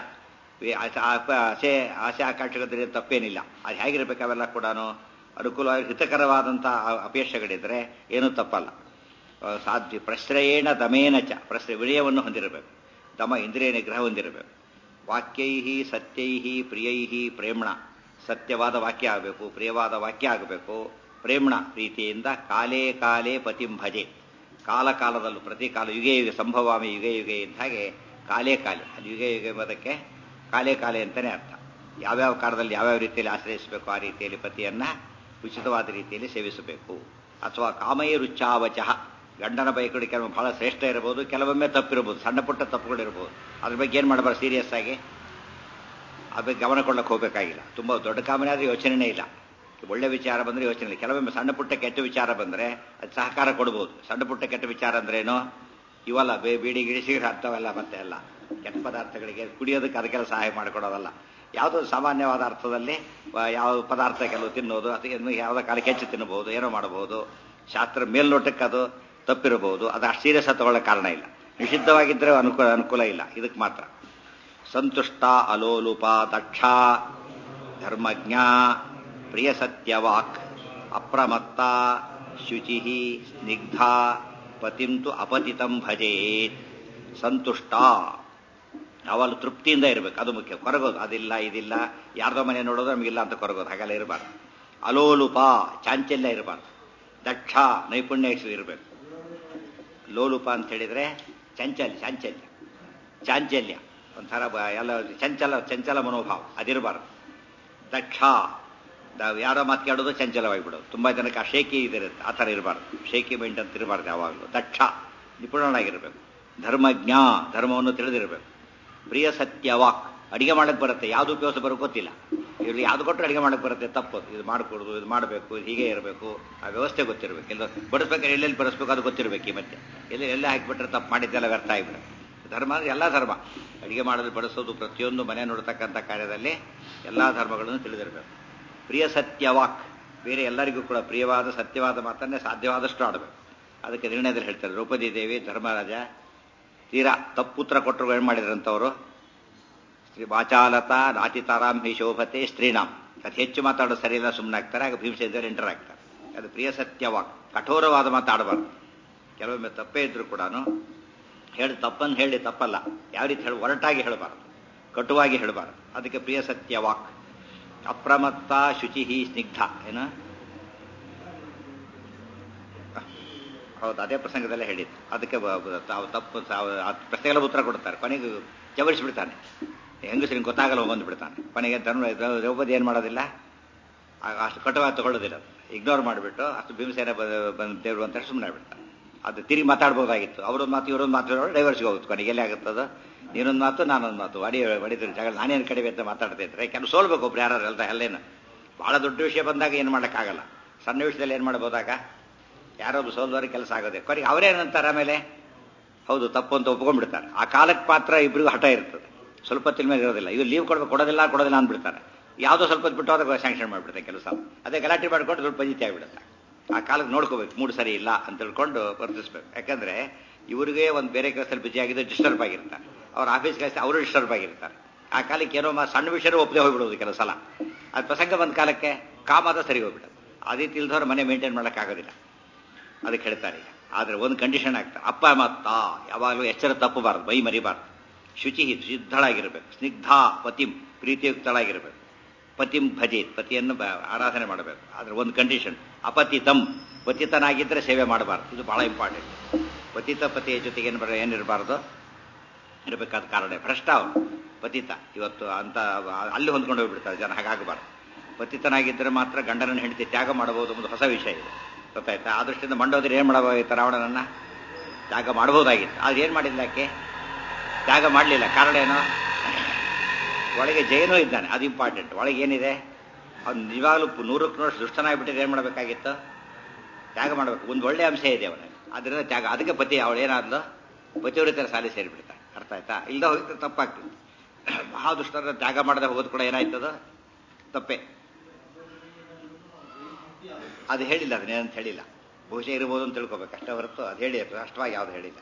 Speaker 1: ಆಸೆ ಆಸೆ ಆಕಾಂಕ್ಷೆಗಳಿದ್ರೆ ತಪ್ಪೇನಿಲ್ಲ ಅದು ಹೇಗಿರ್ಬೇಕು ಅವೆಲ್ಲ ಕೂಡ ಅನುಕೂಲವಾಗಿ ಹಿತಕರವಾದಂಥ ಅಪೇಕ್ಷೆಗಳಿದ್ರೆ ಏನೂ ತಪ್ಪಲ್ಲ ಸಾಧ್ವಿ ಪ್ರಶ್ರಯೇಣ ದಮೇನ ಚ ಪ್ರಶ್ನೆ ವಿನಯವನ್ನು ಹೊಂದಿರಬೇಕು ದಮ ಇಂದ್ರಿಯ ನಿಗ್ರಹ ಹೊಂದಿರಬೇಕು ವಾಕ್ಯೈ ಸತ್ಯೈ ಪ್ರಿಯೈ ಪ್ರೇಮ್ಣ ಸತ್ಯವಾದ ವಾಕ್ಯ ಆಗಬೇಕು ಪ್ರಿಯವಾದ ವಾಕ್ಯ ಆಗಬೇಕು ಪ್ರೇಮ್ಣ ಪ್ರೀತಿಯಿಂದ ಕಾಲೇ ಕಾಲೇ ಪತಿಂ ಭಜೆ ಕಾಲ ಕಾಲದಲ್ಲೂ ಪ್ರತಿ ಕಾಲ ಯುಗೆ ಯುಗೆ ಸಂಭವಾಮಿ ಯುಗೆ ಯುಗೆ ಇದ್ದ ಹಾಗೆ ಕಾಲೇ ಕಾಲೆ ಅಲ್ಲಿ ಯುಗೆ ಯುಗೆ ಎಂಬುದಕ್ಕೆ ಕಾಲೇ ಕಾಲೆ ಅಂತಲೇ ಅರ್ಥ ಯಾವ್ಯಾವ ಕಾಲದಲ್ಲಿ ಯಾವ್ಯಾವ ರೀತಿಯಲ್ಲಿ ಆಶ್ರಯಿಸಬೇಕು ಆ ರೀತಿಯಲ್ಲಿ ಪತಿಯನ್ನ ಉಚಿತವಾದ ರೀತಿಯಲ್ಲಿ ಸೇವಿಸಬೇಕು ಅಥವಾ ಕಾಮಯ ರುಚ್ಚಾವಚಃ ಗಂಡನ ಬೈಕುಡಿ ಕೆಲವು ಬಹಳ ಶ್ರೇಷ್ಠ ಇರಬಹುದು ಕೆಲವೊಮ್ಮೆ ತಪ್ಪಿರಬಹುದು ಸಣ್ಣ ಪುಟ್ಟ ತಪ್ಪುಗಳಿರ್ಬೋದು ಅದ್ರ ಬಗ್ಗೆ ಏನು ಮಾಡಬಾರ್ದು ಸೀರಿಯಸ್ ಆಗಿ ಅದ್ರ ಬಗ್ಗೆ ಗಮನ ಕೊಡಕ್ಕೆ ಹೋಗಬೇಕಾಗಿಲ್ಲ ತುಂಬ ದೊಡ್ಡ ಕಾಮನೆ ಆದರೆ ಯೋಚನೆನೇ ಇಲ್ಲ ಒಳ್ಳೆ ವಿಚಾರ ಬಂದರೆ ಯೋಚನೆ ಇಲ್ಲ ಕೆಲವೊಮ್ಮೆ ಸಣ್ಣ ಪುಟ್ಟ ಕೆಟ್ಟ ವಿಚಾರ ಬಂದರೆ ಅದು ಸಹಕಾರ ಕೊಡ್ಬೋದು ಸಣ್ಣ ಪುಟ್ಟ ಕೆಟ್ಟ ವಿಚಾರ ಅಂದ್ರೇನು ಇವಲ್ಲ ಬೇ ಬೀಡಿ ಗಿಡಿ ಸಿಗರೆ ಅರ್ಥವಲ್ಲ ಮತ್ತೆ ಎಲ್ಲ ಕೆಟ್ಟ ಪದಾರ್ಥಗಳಿಗೆ ಕುಡಿಯೋದಕ್ಕೆ ಅದಕ್ಕೆಲ್ಲ ಸಹಾಯ ಮಾಡಿಕೊಡೋದಲ್ಲ ಯಾವುದೋ ಸಾಮಾನ್ಯವಾದ ಅರ್ಥದಲ್ಲಿ ಯಾವ ಪದಾರ್ಥ ಕೆಲವು ತಿನ್ನೋದು ಅಥವಾ ಯಾವುದೋ ಕಾಲಕ್ಕೆ ಹೆಚ್ಚು ತಿನ್ನಬಹುದು ಏನೋ ಮಾಡಬಹುದು ಶಾಸ್ತ್ರ ಮೇಲ್ನೋಟಕ್ಕೆ ಅದು ತಪ್ಪಿರಬಹುದು ಅದು ಅಷ್ಟು ಸೀರಿಯಸ್ ತಗೊಳ್ಳೋ ಕಾರಣ ಇಲ್ಲ ನಿಷಿದ್ಧವಾಗಿದ್ದರೆ ಅನುಕೂಲ ಅನುಕೂಲ ಇಲ್ಲ ಇದಕ್ಕೆ ಮಾತ್ರ ಸಂತುಷ್ಟ ಅಲೋಲುಪ ದಕ್ಷ ಧರ್ಮಜ್ಞ ಪ್ರಿಯ ಸತ್ಯವಾಕ್ ಅಪ್ರಮತ್ತ ಶುಚಿ ಸ್ನಿಗ್ಧ ಪತಿಂತು ಅಪತಿತಂ ಭಜೇತ್ ಸಂತುಷ್ಟ ಅವಳು ತೃಪ್ತಿಯಿಂದ ಇರಬೇಕು ಅದು ಮುಖ್ಯ ಕೊರಗೋದು ಅದಿಲ್ಲ ಇದಿಲ್ಲ ಯಾರ್ದೋ ಮನೆ ನೋಡೋದು ನಮಗಿಲ್ಲ ಅಂತ ಕೊರಗೋದು ಹಾಗೆಲ್ಲ ಇರಬಾರ್ದು ಅಲೋಲುಪ ಚಾಂಚಲ್ಯ ಇರಬಾರ್ದು ದಕ್ಷ ನೈಪುಣ್ಯ ಇರಬೇಕು ಲೋಲುಪ ಅಂತ ಹೇಳಿದ್ರೆ ಚಂಚಲ್ಯ ಚಾಂಚಲ್ಯ ಚಾಂಚಲ್ಯ ಒಂಥರ ಎಲ್ಲ ಚಂಚಲ ಚಂಚಲ ಮನೋಭಾವ ಅದಿರಬಾರ್ದು ದಕ್ಷ ಯಾರೋ ಮಾತು ಕೇಳೋದು ಚಂಚಲವಾಗಿಬಿಡೋದು ತುಂಬ ಜನಕ್ಕೆ ಆ ಶೇಕಿ ಇದಿರುತ್ತೆ ಆ ಥರ ಇರಬಾರ್ದು ಶೇಕಿ ಮೈಂಡ್ ಅಂತ ಇರಬಾರ್ದು ಯಾವಾಗಲೂ ದಕ್ಷ ನಿಪುಣನಾಗಿರಬೇಕು ಧರ್ಮಜ್ಞ ಧರ್ಮವನ್ನು ತಿಳಿದಿರಬೇಕು ಪ್ರಿಯ ಸತ್ಯವಾಕ್ ಅಡಿಗೆ ಮಾಡಕ್ಕೆ ಬರುತ್ತೆ ಯಾವುದು ಉಪಯೋಗ ಬರೋ ಗೊತ್ತಿಲ್ಲ ಇವ್ರು ಯಾವ್ದು ಕೊಟ್ಟರೆ ಅಡಿಗೆ ಮಾಡಕ್ಕೆ ಬರುತ್ತೆ ತಪ್ಪು ಇದು ಮಾಡಿಕೊಡುದು ಇದು ಮಾಡಬೇಕು ಇದು ಹೀಗೆ ಇರಬೇಕು ಆ ವ್ಯವಸ್ಥೆ ಗೊತ್ತಿರಬೇಕು ಎಲ್ಲ ಬಡಿಸ್ಬೇಕಾದ್ರೆ ಎಲ್ಲೆಲ್ಲಿ ಬಡಿಸ್ಬೇಕು ಅದು ಗೊತ್ತಿರಬೇಕು ಈ ಮತ್ತೆ ಎಲ್ಲಿ ಎಲ್ಲ ಹಾಕಿಬಿಟ್ರೆ ತಪ್ಪು ಮಾಡಿದ್ದೆಲ್ಲ ವ್ಯರ್ಥ ಆಗಿಬಿಡುತ್ತೆ ಧರ್ಮ ಅಂದ್ರೆ ಎಲ್ಲ ಧರ್ಮ ಅಡಿಗೆ ಮಾಡೋದು ಬಡಿಸೋದು ಪ್ರತಿಯೊಂದು ಮನೆ ನೋಡ್ತಕ್ಕಂಥ ಕಾರ್ಯದಲ್ಲಿ ಎಲ್ಲ ಧರ್ಮಗಳನ್ನು ತಿಳಿದಿರಬೇಕು ಪ್ರಿಯ ಸತ್ಯವಾಕ್ ಬೇರೆ ಎಲ್ಲರಿಗೂ ಕೂಡ ಪ್ರಿಯವಾದ ಸತ್ಯವಾದ ಮಾತನ್ನೇ ಸಾಧ್ಯವಾದಷ್ಟು ಆಡಬೇಕು ಅದಕ್ಕೆ ನಿರ್ಣಯದಲ್ಲಿ ಹೇಳ್ತಾರೆ ದ್ರೌಪದಿ ದೇವಿ ಧರ್ಮರಾಜ ತೀರಾ ತಪ್ಪುತ್ರ ಕೊಟ್ಟರು ಏನು ಮಾಡಿದ್ರಂತವರು ಶ್ರೀ ವಾಚಾಲತಾ ನಾಚಿತಾರಾಮ್ ಹಿ ಶೋಭತೆ ಸ್ತ್ರೀನಾಮ್ ಅದು ಹೆಚ್ಚು ಮಾತಾಡೋದು ಸರಿಯಿಲ್ಲ ಸುಮ್ಮನೆ ಆಗ್ತಾರೆ ಆಗ ಭೀಮಸೇಂದ್ರ ಎಂಟರ್ ಆಗ್ತಾರೆ ಅದು ಪ್ರಿಯ ಸತ್ಯವಾಕ್ ಕಠೋರವಾದ ಮಾತಾಡಬಾರ್ದು ಕೆಲವೊಮ್ಮೆ ತಪ್ಪೇ ಇದ್ರು ಕೂಡ ಹೇಳಿ ತಪ್ಪನ್ನು ಹೇಳಿ ತಪ್ಪಲ್ಲ ಯಾವ ರೀತಿ ಹೇಳಿ ಒರಟಾಗಿ ಹೇಳಬಾರದು ಕಟುವಾಗಿ ಹೇಳಬಾರದು ಅದಕ್ಕೆ ಪ್ರಿಯ ಸತ್ಯವಾಕ್ ಅಪ್ರಮತ್ತ ಶುಚಿ ಸ್ನಿಗ್ಧ ಏನ ಹೌದು ಅದೇ ಪ್ರಸಂಗದಲ್ಲೇ ಹೇಳಿದ್ದು ಅದಕ್ಕೆ ಬ- ಬ- ತಾವು ತಪ್ಪು ತಾವು ಆ ಪ್ರಶ್ನೆಗೆಲ್ಲ ಉತ್ತರ ಕೊಡ್ತಾರೆ ಕೊನೆಗೆ ಚವರಿಸಿಬಿಡ್ತಾನೆ ಹೆಂಗಸರಿಗೆ ಗೊತ್ತಾಗಲ್ಲ ಬಂದುಬಿಡ್ತಾನೆ ಕೊನೆಗೆ ಧರ್ಮ ದ್ರೌಪದಿ ಏನು ಮಾಡೋದಿಲ್ಲ ಆಗ ಅಷ್ಟು ಕಟುವಾಗಿ ತಗೊಳ್ಳೋದಿಲ್ಲ ಇಗ್ನೋರ್ ಮಾಡಿಬಿಟ್ಟು ಅಷ್ಟು ಭೀಮಸೇನ ಬಂದ ದೇವರು ಅಂತ ಸುಮ್ಮನೆ ಆಗ್ಬಿಡ್ತಾನೆ ಅದು ತಿರುಗಿ ಮಾತಾಡ್ಬೋದಾಗಿತ್ತು ಅವರೊಂದು ಮಾತು ಇವರೊಂದು ಮಾತು ಡೈವರ್ಸ್ಗೆ ಹೋಗುತ್ತೆ ಕೊನೆಗೆ ಎಲ್ಲಿ ಆಗುತ್ತದ ನೀನೊಂದು ಮಾತು ನಾನೊಂದು ಮಾತು ಅಡಿ ಹೊಡಿದ್ರೆ ಜಗಳ ನಾನೇನು ಕಡಿಮೆ ಅಂತ ಮಾತಾಡ್ತಾ ಇದ್ರೆ ಕೆಲವು ಸೋಲ್ಬೇಕು ಒಬ್ರು ಯಾರು ಅಲ್ದ ಅಲ್ಲೇನು ಭಾಳ ದೊಡ್ಡ ವಿಷಯ ಬಂದಾಗ ಏನು ಮಾಡೋಕ್ಕಾಗಲ್ಲ ಸಣ್ಣ ವಿಷಯದಲ್ಲಿ ಏನು ಮಾಡ್ಬೋದಾಗ ಯಾರೊಬ್ಬ ಸೋಲ್ದವ್ರಿಗೆ ಕೆಲಸ ಆಗೋದೆ ಕೊನೆಗೆ ಅವರೇನಂತಾರೆ ಆಮೇಲೆ ಹೌದು ತಪ್ಪು ಅಂತ ಒಪ್ಕೊಂಡ್ಬಿಡ್ತಾರೆ ಆ ಕಾಲಕ್ಕೆ ಮಾತ್ರ ಇಬ್ಬರಿಗೂ ಹಠ ಇರ್ತದೆ ಸ್ವಲ್ಪ ಹೊತ್ತಿನ ಮೇಲೆ ಇರೋದಿಲ್ಲ ಇವ್ರು ಲೀವ್ ಕೊಡ್ಬೇಕು ಕೊಡೋದಿಲ್ಲ ಕೊಡೋದಿಲ್ಲ ಅಂದ್ಬಿಡ್ತಾರೆ ಯಾವುದೋ ಸ್ವಲ್ಪ ಹೊತ್ತು ಬಿಟ್ಟು ಅದಕ್ಕೆ ಸ್ಯಾಂಕ್ಷನ್ ಮಾಡಿಬಿಡ್ತಾರೆ ಕೆಲಸ ಅದೇ ಗಲಾಟೆ ಮಾಡಿಕೊಂಡು ದೊಡ್ಡ ಪಂಜಿತಿ ಆಗಿಬಿಡುತ್ತೆ ಆ ಕಾಲಕ್ಕೆ ನೋಡ್ಕೋಬೇಕು ಮೂಡು ಸರಿ ಇಲ್ಲ ಅಂತ ತಿಳ್ಕೊಂಡು ವರ್ತಿಸ್ಬೇಕು ಯಾಕಂದ್ರೆ ಇವರಿಗೆ ಒಂದು ಬೇರೆ ಕೆಲಸದಲ್ಲಿ ಬಿಜಿ ಆಗಿದ್ದು ಡಿಸ್ಟರ್ಬ್ ಆಗಿರ್ತಾರೆ ಅವ್ರ ಆಫೀಸ್ ಕೆಲಸ ಅವರು ಡಿಸ್ಟರ್ಬ್ ಆಗಿರ್ತಾರೆ ಆ ಕಾಲಕ್ಕೆ ಏನೋ ಮಾ- ಸಣ್ಣ ವಿಷಯ ಒಪ್ಪದೆ ಹೋಗ್ಬಿಡೋದು ಕೆಲವು ಸಲ ಅದು ಪ್ರಸಂಗ ಬಂದ ಕಾಲಕ್ಕೆ ಕಾಮಾದ ಸರಿ ಹೋಗ್ಬಿಡೋದು ಅದೇ ತಿಳಿದವ್ರು ಮನೆ ಮೇಂಟೈನ್ ಮಾಡೋಕ್ಕಾಗೋದಿಲ್ಲ ಅದಕ್ಕೆ ಹೇಳ್ತಾರೆ ಈಗ ಆದ್ರೆ ಒಂದು ಕಂಡೀಷನ್ ಆಗ್ತಾರೆ ಅಪ್ಪ ಮತ್ತ ಯಾವಾಗಲೂ ಎಚ್ಚರ ತಪ್ಪಬಾರದು ಬೈ ಮರಿಬಾರದು ಶುಚಿ ಸಿದ್ಧಳಾಗಿರ್ಬೇಕು ಸ್ನಿಗ್ಧ ಪತಿಂ ಪ್ರೀತಿಯುಕ್ತಳಾಗಿರ್ಬೇಕು ಪತಿಂ ಭಜೇತ್ ಪತಿಯನ್ನು ಬ- ಆರಾಧನೆ ಮಾಡಬೇಕು ಆದ್ರೆ ಒಂದು ಕಂಡೀಷನ್ ಅಪತಿತಂ ಪತಿತನಾಗಿದ್ದರೆ ಸೇವೆ ಮಾಡಬಾರ್ದು ಇದು ಬಹಳ ಇಂಪಾರ್ಟೆಂಟ್ ಪತಿತ ಪತಿಯ ಜೊತೆಗೆ ಏನು ಬರ ಏನಿರಬಾರ್ದು ಇರಬೇಕಾದ ಕಾರಣ ಭ್ರಷ್ಟ ಅವನು ಪತಿತ ಇವತ್ತು ಅಂತ ಅಲ್ಲಿ ಹೊಂದ್ಕೊಂಡು ಹೋಗ್ಬಿಡ್ತಾರೆ ಜನ ಹಾಗಾಗಬಾರ್ದು ಪತಿತನಾಗಿದ್ದರೆ ಮಾತ್ರ ಗಂಡನನ್ನು ಹೆಂಡತಿ ತ್ಯಾಗ ಮಾಡಬಹುದು ಒಂದು ಹೊಸ ವಿಷಯ ಇದೆ ಗೊತ್ತಾಯ್ತಾ ಆ ದೃಷ್ಟಿಯಿಂದ ಮಂಡೋದ್ರೆ ಏನು ಮಾಡಬಹುದಿತ್ತು ರಾವಣನನ್ನ ತ್ಯಾಗ ಮಾಡಬಹುದಾಗಿತ್ತು ಆದ್ರೆ ಏನು ಮಾಡಿಲ್ಲ ಯಾಕೆ ತ್ಯಾಗ ಮಾಡಲಿಲ್ಲ ಕಾರಣ ಏನು ಒಳಗೆ ಜೈನೂ ಇದ್ದಾನೆ ಅದು ಇಂಪಾರ್ಟೆಂಟ್ ಒಳಗೆ ಏನಿದೆ ಅವ್ನು ನಿಜವಾಗ್ಲೂ ಪು- ನೂರಕ್ಕೆ ನೂರು ದುಷ್ಟನಾಗ್ಬಿಟ್ಟಿದ್ರೆ ಏನು ಮಾಡಬೇಕಾಗಿತ್ತು ತ್ಯಾಗ ಮಾಡಬೇಕು ಒಂದು ಒಳ್ಳೆ ಅಂಶ ಇದೆ ಅವನಲ್ಲಿ ಅದರಿಂದ ತ್ಯಾಗ ಅದಕ್ಕೆ ಪತಿ ಅವಳು ಏನಾದ್ಲು ಪತಿವ್ರತರ ಸಾಲಿ ಸೇರಿಬಿಡ್ತಾಳೆ ಅರ್ಥ ಆಯ್ತಾ ಇಲ್ಲದ ಹೋಗಿದ್ರೆ ತಪ್ಪಾಗ್ತದೆ ಮಹಾ ದುಷ್ಟರ ತ್ಯಾಗ ಮಾಡದೆ ಹೋಗೋದು ಕೂಡ ಏನಾಯ್ತದ ತಪ್ಪೆ ಅದು ಹೇಳಿಲ್ಲ ಅದನ್ನೇನಂತ ಹೇಳಿಲ್ಲ ಬಹುಶಃ ಇರ್ಬೋದು ಅಂತ ತಿಳ್ಕೊಬೇಕು ಅಷ್ಟೇ ಹೊರತು ಅದು ಹೇಳಿ ಸ್ಪಷ್ಟವಾಗಿ ಯಾವ್ದು ಹೇಳಿಲ್ಲ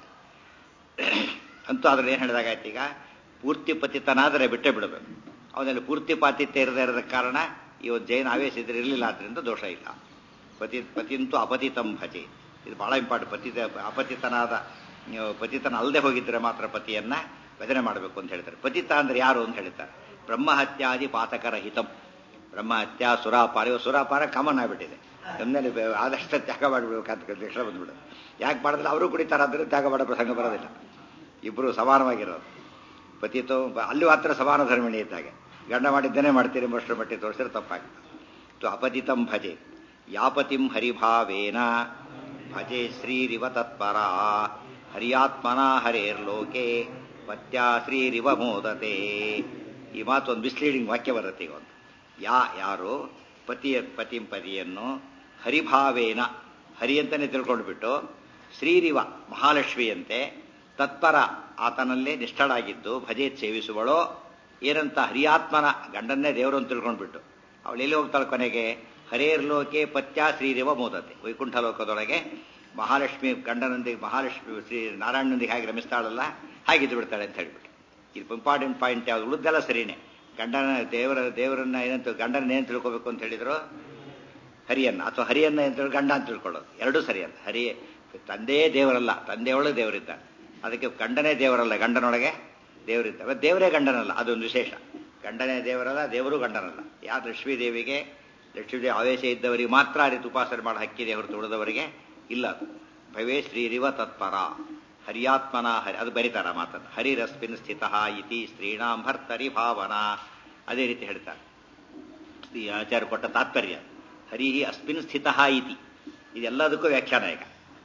Speaker 1: ಅಂತೂ ಅದ್ರಲ್ಲಿ ಏನು ಹೇಳಿದಾಗಾಯ್ತು ಈಗ ಪೂರ್ತಿ ಪತಿತನಾದರೆ ಬಿಟ್ಟೇ ಬಿಡಬೇಕು ಅವನಲ್ಲಿ ಪೂರ್ತಿ ಪಾತಿತ್ಯ ಇರದೇ ಇರೋದ ಕಾರಣ ಈ ಒಂದು ಜೈನ ಆವೇಶ ಇದ್ರೆ ಇರಲಿಲ್ಲ ಆದ್ರಿಂದ ದೋಷ ಇಲ್ಲ ಪತಿ ಪತಿಂತೂ ಅಪತಿತಂ ಭಜೆ ಇದು ಬಹಳ ಇಂಪಾರ್ಟೆಂಟ್ ಪತಿತ ಅಪತಿತನಾದ ನೀವು ಪತಿತನ ಅಲ್ಲದೆ ಹೋಗಿದ್ರೆ ಮಾತ್ರ ಪತಿಯನ್ನ ಭಜನೆ ಮಾಡಬೇಕು ಅಂತ ಹೇಳ್ತಾರೆ ಪತಿತ ಅಂದ್ರೆ ಯಾರು ಅಂತ ಹೇಳ್ತಾರೆ ಬ್ರಹ್ಮಹತ್ಯಾದಿ ಪಾತಕರ ಹಿತಂ ಬ್ರಹ್ಮಹತ್ಯ ಸುರಾಪಾರ ಇವು ಸುರಾಪಾರ ಕಾಮನ್ ಆಗ್ಬಿಟ್ಟಿದೆ ನಮ್ಮಲ್ಲಿ ಆದಷ್ಟು ತ್ಯಾಗ ಮಾಡಿಬಿಡ್ಬೇಕಂತ ಲಕ್ಷಣ ಬಂದ್ಬಿಡೋದು ಯಾಕೆ ಮಾಡಿದ್ರೆ ಅವರು ಕುಡಿತಾರಾದ್ರೆ ತ್ಯಾಗ ಮಾಡೋ ಪ್ರಸಂಗ ಬರೋದಿಲ್ಲ ಇಬ್ಬರು ಸಮಾನವಾಗಿರೋದು ಪತಿತೋ ಅಲ್ಲಿ ಮಾತ್ರ ಸಮಾನ ಧರ್ಮಿಣಿ ಇದ್ದಾಗೆ ಗಂಡ ಮಾಡಿದ್ದೇನೆ ಮಾಡ್ತೀರಿ ಮಷ್ಟರ ಮಟ್ಟಿ ತೋರಿಸಿದ್ರೆ ತಪ್ಪಾಗ್ತದೆ ತು ಅಪತಿತಂ ಭಜೆ ಯಾಪತಿಂ ಹರಿಭಾವೇನ ಭಜೆ ಶ್ರೀರಿವ ತತ್ಪರ ಹರಿಯಾತ್ಮನ ಹರೇರ್ಲೋಕೆ ಪತ್ಯ ಶ್ರೀರಿವ ಮೋದತೆ ಈ ಮಾತು ಒಂದು ಮಿಸ್ಲೀಡಿಂಗ್ ವಾಕ್ಯ ಬರುತ್ತೆ ಈಗ ಒಂದು ಯಾ ಯಾರು ಪತಿಯ ಪತಿಂ ಪದಿಯನ್ನು ಹರಿಭಾವೇನ ಹರಿ ಅಂತಾನೆ ತಿಳ್ಕೊಂಡ್ಬಿಟ್ಟು ಶ್ರೀರಿವ ಮಹಾಲಕ್ಷ್ಮಿಯಂತೆ ತತ್ಪರ ಆತನಲ್ಲೇ ನಿಷ್ಠಳಾಗಿದ್ದು ಭಜೇತ್ ಸೇವಿಸುವಳೋ ಏನಂತ ಹರಿಯಾತ್ಮನ ಗಂಡನ್ನೇ ದೇವರು ಅಂತ ತಿಳ್ಕೊಂಡ್ಬಿಟ್ಟು ಅವಳು ಎಲ್ಲಿ ಹೋಗ್ತಾಳೆ ಕೊನೆಗೆ ಹರೇರ್ಲೋಕೆ ಪತ್ಯ ಶ್ರೀರಿವ ಮೋದತೆ ವೈಕುಂಠ ಲೋಕದೊಳಗೆ ಮಹಾಲಕ್ಷ್ಮಿ ಗಂಡನೊಂದಿಗೆ ಮಹಾಲಕ್ಷ್ಮಿ ಶ್ರೀ ನಾರಾಯಣನೊಂದಿಗೆ ಹಾಗೆ ರಮಿಸ್ತಾಳಲ್ಲ ಹಾಗಿದ್ದು ಬಿಡ್ತಾಳೆ ಅಂತ ಹೇಳ್ಬಿಟ್ಟು ಇದು ಇಂಪಾರ್ಟೆಂಟ್ ಪಾಯಿಂಟ್ ಯಾವ್ದು ಉಳಿದೆಲ್ಲ ಸರಿನೇ ಗಂಡನ ದೇವರ ದೇವರನ್ನ ಏನಂತ ಗಂಡನ ಏನು ತಿಳ್ಕೋಬೇಕು ಅಂತ ಹೇಳಿದ್ರು ಹರಿಯನ್ನ ಅಥವಾ ಹರಿಯನ್ನ ಅಂತ ಹೇಳಿ ಗಂಡ ಅಂತ ತಿಳ್ಕೊಳ್ಳೋದು ಎರಡೂ ಸರಿಯಲ್ಲ ಹರಿ ತಂದೆಯೇ ದೇವರಲ್ಲ ತಂದೆಯೊಳಗೆ ದೇವರಿದ್ದಾನೆ ಅದಕ್ಕೆ ಗಂಡನೇ ದೇವರಲ್ಲ ಗಂಡನೊಳಗೆ ದೇವರಿದ್ದ ದೇವರೇ ಗಂಡನಲ್ಲ ಅದೊಂದು ವಿಶೇಷ ಗಂಡನೇ ದೇವರಲ್ಲ ದೇವರು ಗಂಡನಲ್ಲ ಯಾರು ಲಕ್ಷ್ಮೀ ದೇವಿಗೆ ಲಕ್ಷ್ಮೀದೇವಿ ಆವೇಶ ಇದ್ದವರಿಗೆ ಮಾತ್ರ ಆ ರೀತಿ ಉಪಾಸನೆ ಮಾಡೋ ಹಕ್ಕಿದೆ ಹೊರತು ಉಳಿದವರಿಗೆ ಇಲ್ಲ ಅದು ಭವೇ ಶ್ರೀರಿವ ತತ್ಪರ ಹರಿಯಾತ್ಮನ ಹರಿ ಅದು ಬರೀತಾರ ಮಾತನ್ನು ಹರಿರಸ್ಮಿನ್ ಸ್ಥಿತ ಇತಿ ಸ್ತ್ರೀಣಾಂ ಭರ್ತರಿ ಭಾವನಾ ಅದೇ ರೀತಿ ಹೇಳ್ತಾರೆ ಈ ಆಚಾರ್ಯ ಕೊಟ್ಟ ತಾತ್ಪರ್ಯ ಹರಿ ಅಸ್ಮಿನ್ ಸ್ಥಿತ ಇತಿ ಇದೆಲ್ಲದಕ್ಕೂ ವ್ಯಾಖ್ಯಾನ ಈಗ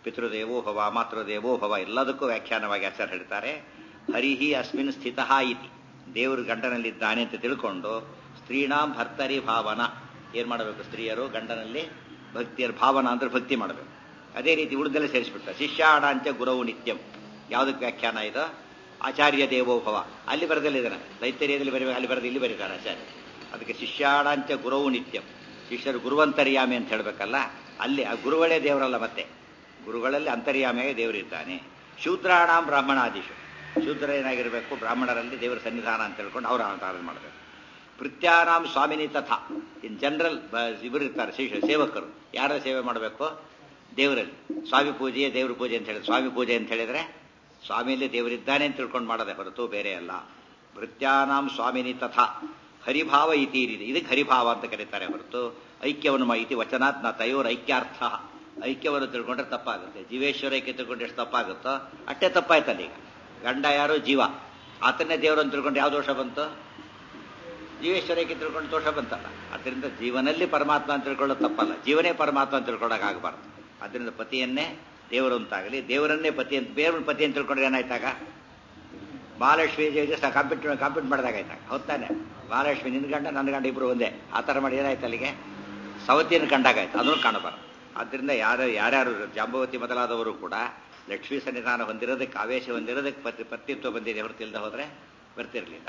Speaker 1: ಪಿತೃದೇವೋ ಭವ ಮಾತೃದೇವೋ ಭವ ಎಲ್ಲದಕ್ಕೂ ವ್ಯಾಖ್ಯಾನವಾಗಿ ಆಚಾರ್ಯ ಹೇಳ್ತಾರೆ ಹರಿಹಿ ಅಸ್ಮಿನ್ ಸ್ಥಿತ ಇತಿ ದೇವರು ಗಂಡನಲ್ಲಿದ್ದಾನೆ ಅಂತ ತಿಳ್ಕೊಂಡು ಸ್ತ್ರೀಣಾಂ ಭರ್ತರಿ ಭಾವನ ಏನ್ ಮಾಡಬೇಕು ಸ್ತ್ರೀಯರು ಗಂಡನಲ್ಲಿ ಭಕ್ತಿಯರ ಭಾವನ ಅಂದ್ರೆ ಭಕ್ತಿ ಮಾಡಬೇಕು ಅದೇ ರೀತಿ ಉಳಿದೆಲ್ಲ ಸೇರಿಸ್ಬಿಡ್ತಾರೆ ಶಿಷ್ಯಾಣಾಂಚ ಗುರವು ನಿತ್ಯಂ ಯಾವುದಕ್ಕೆ ವ್ಯಾಖ್ಯಾನ ಇದು ಆಚಾರ್ಯ ದೇವೋಭವ ಅಲ್ಲಿ ಬರೆದಲ್ಲಿದ್ದಾನೆ ದೈತ್ಯರ್ಯದಲ್ಲಿ ಬರೀಬೇಕು ಅಲ್ಲಿ ಬರೆದು ಇಲ್ಲಿ ಬರೀತಾರೆ ಆಚಾರ್ಯ ಅದಕ್ಕೆ ಶಿಷ್ಯಾಣಾಂಚ ಗುರವು ನಿತ್ಯಂ ಶಿಷ್ಯರು ಗುರುವಂತರ್ಯಾಮಿ ಅಂತ ಹೇಳಬೇಕಲ್ಲ ಅಲ್ಲಿ ಆ ಗುರುಗಳೇ ದೇವರಲ್ಲ ಮತ್ತೆ ಗುರುಗಳಲ್ಲಿ ಅಂತರ್ಯಾಮಿಯಾಗಿ ದೇವರಿದ್ದಾನೆ ಶೂದ್ರಾಣಾಂ ಬ್ರಾಹ್ಮಣಾದಿಶು ಶೂದ್ರ ಏನಾಗಿರಬೇಕು ಬ್ರಾಹ್ಮಣರಲ್ಲಿ ದೇವರ ಸನ್ನಿಧಾನ ಅಂತ ಹೇಳ್ಕೊಂಡು ಅವರು ಅವತಾರ ಮಾಡಬೇಕು ಭೃತ್ಯಾನಾಂ ಸ್ವಾಮಿನಿ ತಥಾ ಇನ್ ಜನರಲ್ ಇವರು ಇರ್ತಾರೆ ಶಿಷ್ಯ ಸೇವಕರು ಯಾರ ಸೇವೆ ಮಾಡಬೇಕು ದೇವರಲ್ಲಿ ಸ್ವಾಮಿ ಪೂಜೆಯೇ ದೇವ್ರ ಪೂಜೆ ಅಂತ ಹೇಳಿದ್ರೆ ಸ್ವಾಮಿ ಪೂಜೆ ಅಂತ ಹೇಳಿದ್ರೆ ಸ್ವಾಮಿಯಲ್ಲಿ ದೇವರಿದ್ದಾನೆ ಅಂತ ತಿಳ್ಕೊಂಡು ಮಾಡೋದೆ ಹೊರತು ಬೇರೆ ಅಲ್ಲ ಭೃತ್ಯಾನಾಂ ಸ್ವಾಮಿನಿ ತಥಾ ಹರಿಭಾವ ಇತಿ ಇದೆ ಇದಕ್ಕೆ ಹರಿಭಾವ ಅಂತ ಕರೀತಾರೆ ಹೊರತು ಐಕ್ಯವನ್ನು ಮಾ- ಇತಿ ವಚನಾತ್ ನ ತಯೋರ್ ಐಕ್ಯಾರ್ಥ ಐಕ್ಯವನ್ನು ತಿಳ್ಕೊಂಡ್ರೆ ತಪ್ಪಾಗುತ್ತೆ ಜೀವೇಶ್ವರ ಐಕ್ಯ ತಿಳ್ಕೊಂಡ್ರೆ ಎಷ್ಟು ತಪ್ಪಾಗುತ್ತೋ ಅಷ್ಟೇ ತಪ್ಪಾಯ್ತಲ್ಲ ಈಗ ಗಂಡ ಯಾರು ಜೀವ ಆತನ್ನೇ ದೇವರನ್ನು ತಿಳ್ಕೊಂಡು ಯಾವ ದೋಷ ಬಂತು ಜೀವೇಶ್ವರಕ್ಕೆ ತಿಳ್ಕೊಂಡು ದೋಷ ಬಂತಲ್ಲ ಅದರಿಂದ ಜೀವನಲ್ಲಿ ಪರಮಾತ್ಮ ಅಂತ ತಿಳ್ಕೊಳ್ಳೋದು ತಪ್ಪಲ್ಲ ಜೀವನೇ ಪರಮಾತ್ಮ ಅಂತ ತಿಳ್ಕೊಳ್ಳೋಕ್ಕಾಗಬಾರ್ದು ಅದರಿಂದ ಪತಿಯನ್ನೇ ದೇವರು ಅಂತಾಗಲಿ ದೇವರನ್ನೇ ಪತಿ ಅಂತ ಬೇರೆ ಪತಿ ಅಂತ ತಿಳ್ಕೊಂಡ್ರೆ ಏನಾಯ್ತಾಗ ಮಹಾಲಕ್ಷ್ಮಿ ದೇವಿಗೆ ಸಹ ಕಾಂಪಿಟ್ ಕಾಂಪಿಟ್ ಮಾಡಿದಾಗಾಯ್ತಾಗ ಹೊತ್ತಾನೆ ಮಹಾಲಕ್ಷ್ಮಿ ನಿನ್ನ ಗಂಡ ನನ್ನ ಗಂಡ ಇಬ್ರು ಒಂದೇ ಆ ಥರ ಮಾಡಿ ಏನಾಯ್ತು ಅಲ್ಲಿಗೆ ಸವತಿಯನ್ನು ಕಂಡಾಗಾಯ್ತು ಅದನ್ನು ಕಾಣಬಾರ್ದು ಆದ್ದರಿಂದ ಯಾರು ಯಾರ್ಯಾರು ಜಾಂಬವತಿ ಮೊದಲಾದವರು ಕೂಡ ಲಕ್ಷ್ಮೀ ಸನ್ನಿಧಾನ ಹೊಂದಿರೋದಕ್ಕೆ ಆವೇಶ ಹೊಂದಿರೋದಕ್ಕೆ ಪತಿ ಪತಿತ್ವ ಬಂದಿದೆ ಹೊರತಿಲ್ದ ಹೋದ್ರೆ ಬರ್ತಿರ್ಲಿಲ್ಲ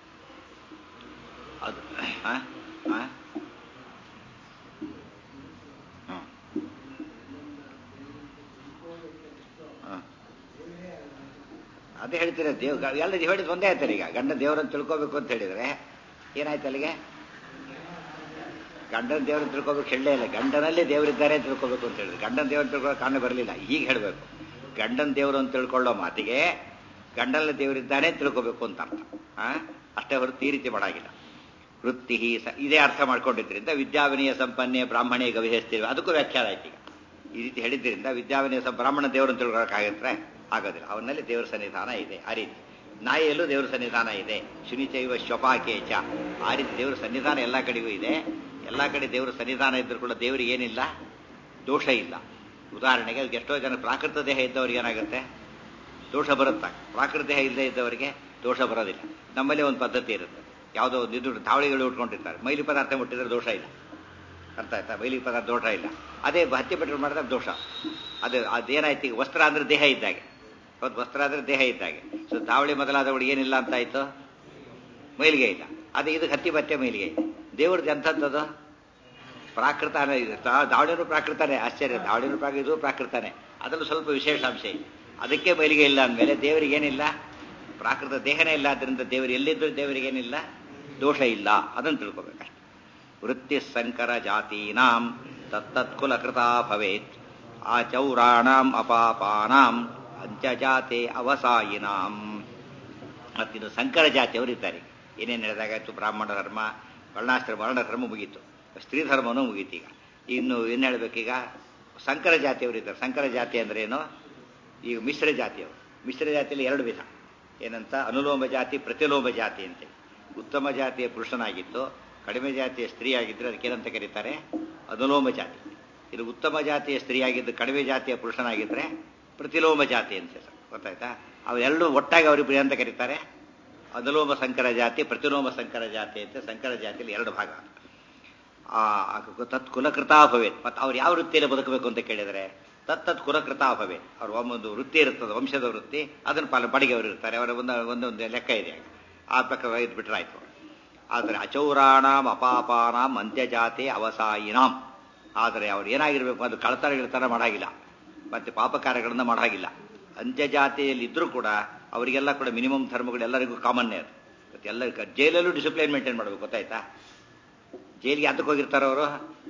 Speaker 1: ಅದು ಆ? ಆ? ಹ್ಮ್. ಆ. ಅದೇ ಹೇಳ್ತೀರ ದೇವ್ ಎಲ್ಲ ಹೇಳಿದ್ ಒಂದೇ ಆಯ್ತಾರೆ ಈಗ ಗಂಡ ದೇವರನ್ನು ತಿಳ್ಕೋಬೇಕು ಅಂತ ಹೇಳಿದ್ರೆ ಏನಾಯ್ತು ಅಲ್ಲಿಗೆ ಗಂಡನ ದೇವರನ್ನು ತಿಳ್ಕೋಬೇಕು ಹೇಳಲೇ ಇಲ್ಲ ಗಂಡನಲ್ಲಿ ದೇವರಿದ್ದಾರೆ ಅಂತ ತಿಳ್ಕೋಬೇಕು ಅಂತ ಹೇಳಿದ್ರೆ ಗಂಡನ ದೇವರನ್ನು ತಿಳ್ಕೊಳ್ಳೋ ಕಾರಣ ಬರಲಿಲ್ಲ ಈಗ ಹೇಳಬೇಕು ಗಂಡನ ದೇವರು ಅಂತ ತಿಳ್ಕೊಳ್ಳೋ ಮಾತಿಗೆ ಗಂಡನಲ್ಲಿ ದೇವರಿದ್ದಾನೆ ಅಂತ ತಿಳ್ಕೋಬೇಕು ಅಂತ ಅರ್ಥ ಆ? ಅಷ್ಟೇ ಹೊರತು ಈ ರೀತಿ ಮಾಡಾಗಿಲ್ಲ ವೃತ್ತಿ ಸ ಇದೇ ಅರ್ಥ ಮಾಡ್ಕೊಂಡಿದ್ರಿಂದ ವಿದ್ಯಾವಿನಯ ಸಂಪನ್ನೆ ಬ್ರಾಹ್ಮಣೇ ಗವಿಹಸ್ತೀವಿ ಅದಕ್ಕೂ ವ್ಯಾಖ್ಯಾನ ಆಯ್ತು ಈಗ ಈ ರೀತಿ ಹೇಳಿದ್ರಿಂದ ವಿದ್ಯಾವಿನಯ ಸಂ ಬ್ರಾಹ್ಮಣ ದೇವರನ್ನು ತಿಳ್ಕೊಳ್ಳೋಕ್ಕಾಗತ್ರೆ ಆಗೋದಿಲ್ಲ ಅವನಲ್ಲಿ ದೇವರ ಸನ್ನಿಧಾನ ಇದೆ ಆ ರೀತಿ ನಾಯಿಯಲ್ಲೂ ದೇವರ ಸನ್ನಿಧಾನ ಇದೆ ಶುನಿಚೈವ ಶ್ವಪಾಕೇಚ ಆ ರೀತಿ ದೇವರ ಸನ್ನಿಧಾನ ಎಲ್ಲ ಕಡೆಗೂ ಇದೆ ಎಲ್ಲ ಕಡೆ ದೇವರ ಸನ್ನಿಧಾನ ಇದ್ರೂ ಕೂಡ ದೇವರಿಗೆ ಏನಿಲ್ಲ ದೋಷ ಇಲ್ಲ ಉದಾಹರಣೆಗೆ ಅದಕ್ಕೆ ಎಷ್ಟೋ ಜನ ಪ್ರಾಕೃತ ದೇಹ ಇದ್ದವ್ರಿಗೆ ಏನಾಗುತ್ತೆ ದೋಷ ಬರುತ್ತಾ ಪ್ರಾಕೃತ ದೇಹ ಇಲ್ಲದೆ ಇದ್ದವರಿಗೆ ದೋಷ ಬರೋದಿಲ್ಲ ನಮ್ಮಲ್ಲಿ ಒಂದು ಪದ್ಧತಿ ಇರುತ್ತೆ ಯಾವುದೋ ಒಂದು ಇದು ಧಾವಳಿಗಳು ಉಟ್ಕೊಂಡಿರ್ತಾರೆ ಮೈಲಿ ಪದಾರ್ಥ ಮುಟ್ಟಿದ್ರೆ ದೋಷ ಇಲ್ಲ ಅರ್ಥ ಆಯ್ತಾ ಮೈಲಿ ಪದಾರ್ಥ ದೋಷ ಇಲ್ಲ ಅದೇ ಹತ್ತಿ ಪೆಟ್ರೋಲ್ ಮಾಡಿದ್ರೆ ದೋಷ ಅದು ಅದೇನಾಯ್ತು ಈಗ ವಸ್ತ್ರ ಅಂದ್ರೆ ದೇಹ ಇದ್ದಾಗೆ ಹೌದು ವಸ್ತ್ರ ಅಂದ್ರೆ ದೇಹ ಇದ್ದಾಗೆ ಸೊ ಧಾವಳಿ ಮೊದಲಾದವಳು ಏನಿಲ್ಲ ಅಂತ ಆಯ್ತು ಮೈಲಿಗೆ ಇಲ್ಲ ಅದೇ ಇದು ಹತ್ತಿ ಬಟ್ಟೆ ಮೈಲಿಗೆ ಇದೆ ದೇವ್ರದ್ದು ಎಂಥದ್ದು ಪ್ರಾಕೃತ ದಾವಳಿನೂ ಪ್ರಾಕೃತನೇ ಆಶ್ಚರ್ಯ ದಾವಳಿನೂ ಪ್ರಾಕ ಇದು ಪ್ರಾಕೃತನೇ ಅದರಲ್ಲೂ ಸ್ವಲ್ಪ ವಿಶೇಷಾಂಶ ಇದೆ ಅದಕ್ಕೆ ಮೈಲಿಗೆ ಇಲ್ಲ ಅಂದಮೇಲೆ ದೇವರಿಗೆ ಏನಿಲ್ಲ ಪ್ರಾಕೃತ ದೇಹನೇ ಇಲ್ಲ ಅದರಿಂದ ದೇವರು ಎಲ್ಲಿದ್ದರೂ ದೇವರಿಗೇನಿಲ್ಲ ದೋಷ ಇಲ್ಲ ಅದನ್ನು ತಿಳ್ಕೊಬೇಕಷ್ಟೆ ವೃತ್ತಿ ಸಂಕರ ಜಾತೀನಾಂ ತತ್ತತ್ಕುಲ ಕೃತಾ ಭವೇತ್ ಆ ಚೌರಾಣಾಂ ಅಪಾಪಾನಾಂ ಅಂತ್ಯಜಾತೆ ಅವಸಾಯಿನಾಂ ಮತ್ತಿನ್ನು ಸಂಕರ ಜಾತಿಯವರು ಇದ್ದಾರೆ ಏನೇನು ಹೇಳಿದಾಗಾಯ್ತು ಬ್ರಾಹ್ಮಣ ಧರ್ಮ ವರ್ಣಾಶ್ರಮ ವರ್ಣ ಧರ್ಮ ಮುಗೀತು ಸ್ತ್ರೀ ಧರ್ಮನೂ ಮುಗೀತು ಈಗ ಇನ್ನು ಏನು ಹೇಳ್ಬೇಕೀಗ ಸಂಕರ ಜಾತಿಯವರು ಇದ್ದಾರೆ ಸಂಕರ ಜಾತಿ ಅಂದ್ರೆ ಏನು ಈಗ ಮಿಶ್ರ ಜಾತಿಯವರು ಮಿಶ್ರ ಜಾತಿಯಲ್ಲಿ ಎರಡು ವಿಧ ಏನಂತ ಅನುಲೋಮ ಜಾತಿ ಪ್ರತಿಲೋಮ ಜಾತಿ ಅಂತೆ ಉತ್ತಮ ಜಾತಿಯ ಪುರುಷನಾಗಿದ್ದು ಕಡಿಮೆ ಜಾತಿಯ ಸ್ತ್ರೀ ಆಗಿದ್ದರೆ ಅದಕ್ಕೇನಂತ ಕರೀತಾರೆ ಅನುಲೋಮ ಜಾತಿ ಇದು ಉತ್ತಮ ಜಾತಿಯ ಸ್ತ್ರೀ ಆಗಿದ್ದು ಕಡಿಮೆ ಜಾತಿಯ ಪುರುಷನಾಗಿದ್ದರೆ ಪ್ರತಿಲೋಮ ಜಾತಿ ಅಂತ ಹೆಸರು ಗೊತ್ತಾಯ್ತಾ ಅವೆರಡು ಒಟ್ಟಾಗಿ ಅವರಿಬ್ಬರು ಅಂತ ಕರೀತಾರೆ ಅನುಲೋಮ ಸಂಕರ ಜಾತಿ ಪ್ರತಿಲೋಮ ಸಂಕರ ಜಾತಿ ಅಂತ ಸಂಕರ ಜಾತಿಯಲ್ಲಿ ಎರಡು ಭಾಗ ಆ ತತ್ ಕುಲಕೃತಾ ಭವೇತ್ ಮತ್ತು ಅವ್ರು ಯಾವ ವೃತ್ತಿಯಲ್ಲಿ ಬದುಕಬೇಕು ಅಂತ ಕೇಳಿದರೆ ತತ್ತತ್ ಕುಲಕೃತಾ ಭವೇತ್ ಅವ್ರ ಒಂದು ವೃತ್ತಿ ಇರ್ತದೆ ವಂಶದ ವೃತ್ತಿ ಅದನ್ನು ಪಾಲ ಬಡಿಗೆ ಅವರು ಇರ್ತಾರೆ ಅವರ ಒಂದು ಒಂದೊಂದು ಲೆಕ್ಕ ಇದೆ ಆ ಪ್ರಕಾರ ಇದು ಬಿಟ್ರಾಯ್ತು ಆದರೆ ಅಚೌರಾಣಾಂ ಅಪಾಪಾನಾಂ ಅಂತ್ಯಜಾತಿ ಅವಸಾಯಿನಾಂ ಆದರೆ ಅವ್ರು ಏನಾಗಿರ್ಬೇಕು ಅದು ಕಳತನ ಗಿಳತನ ಮಾಡಾಗಿಲ್ಲ ಮತ್ತೆ ಪಾಪ ಕಾರ್ಯಗಳನ್ನ ಮಾಡಾಗಿಲ್ಲ ಅಂತ್ಯಜಾತಿಯಲ್ಲಿ ಇದ್ರೂ ಕೂಡ ಅವರಿಗೆಲ್ಲ ಕೂಡ ಮಿನಿಮಮ್ ಧರ್ಮಗಳು ಎಲ್ಲರಿಗೂ ಕಾಮನ್ನೇ ಅದು ಮತ್ತೆ ಎಲ್ಲ ಜೈಲಲ್ಲೂ ಡಿಸಿಪ್ಲಿನ್ ಮೇಂಟೈನ್ ಮಾಡಬೇಕು ಗೊತ್ತಾಯ್ತಾ ಜೈಲಿಗೆ ಅದಕ್ಕೆ ಹೋಗಿರ್ತಾರೆ ಅವರು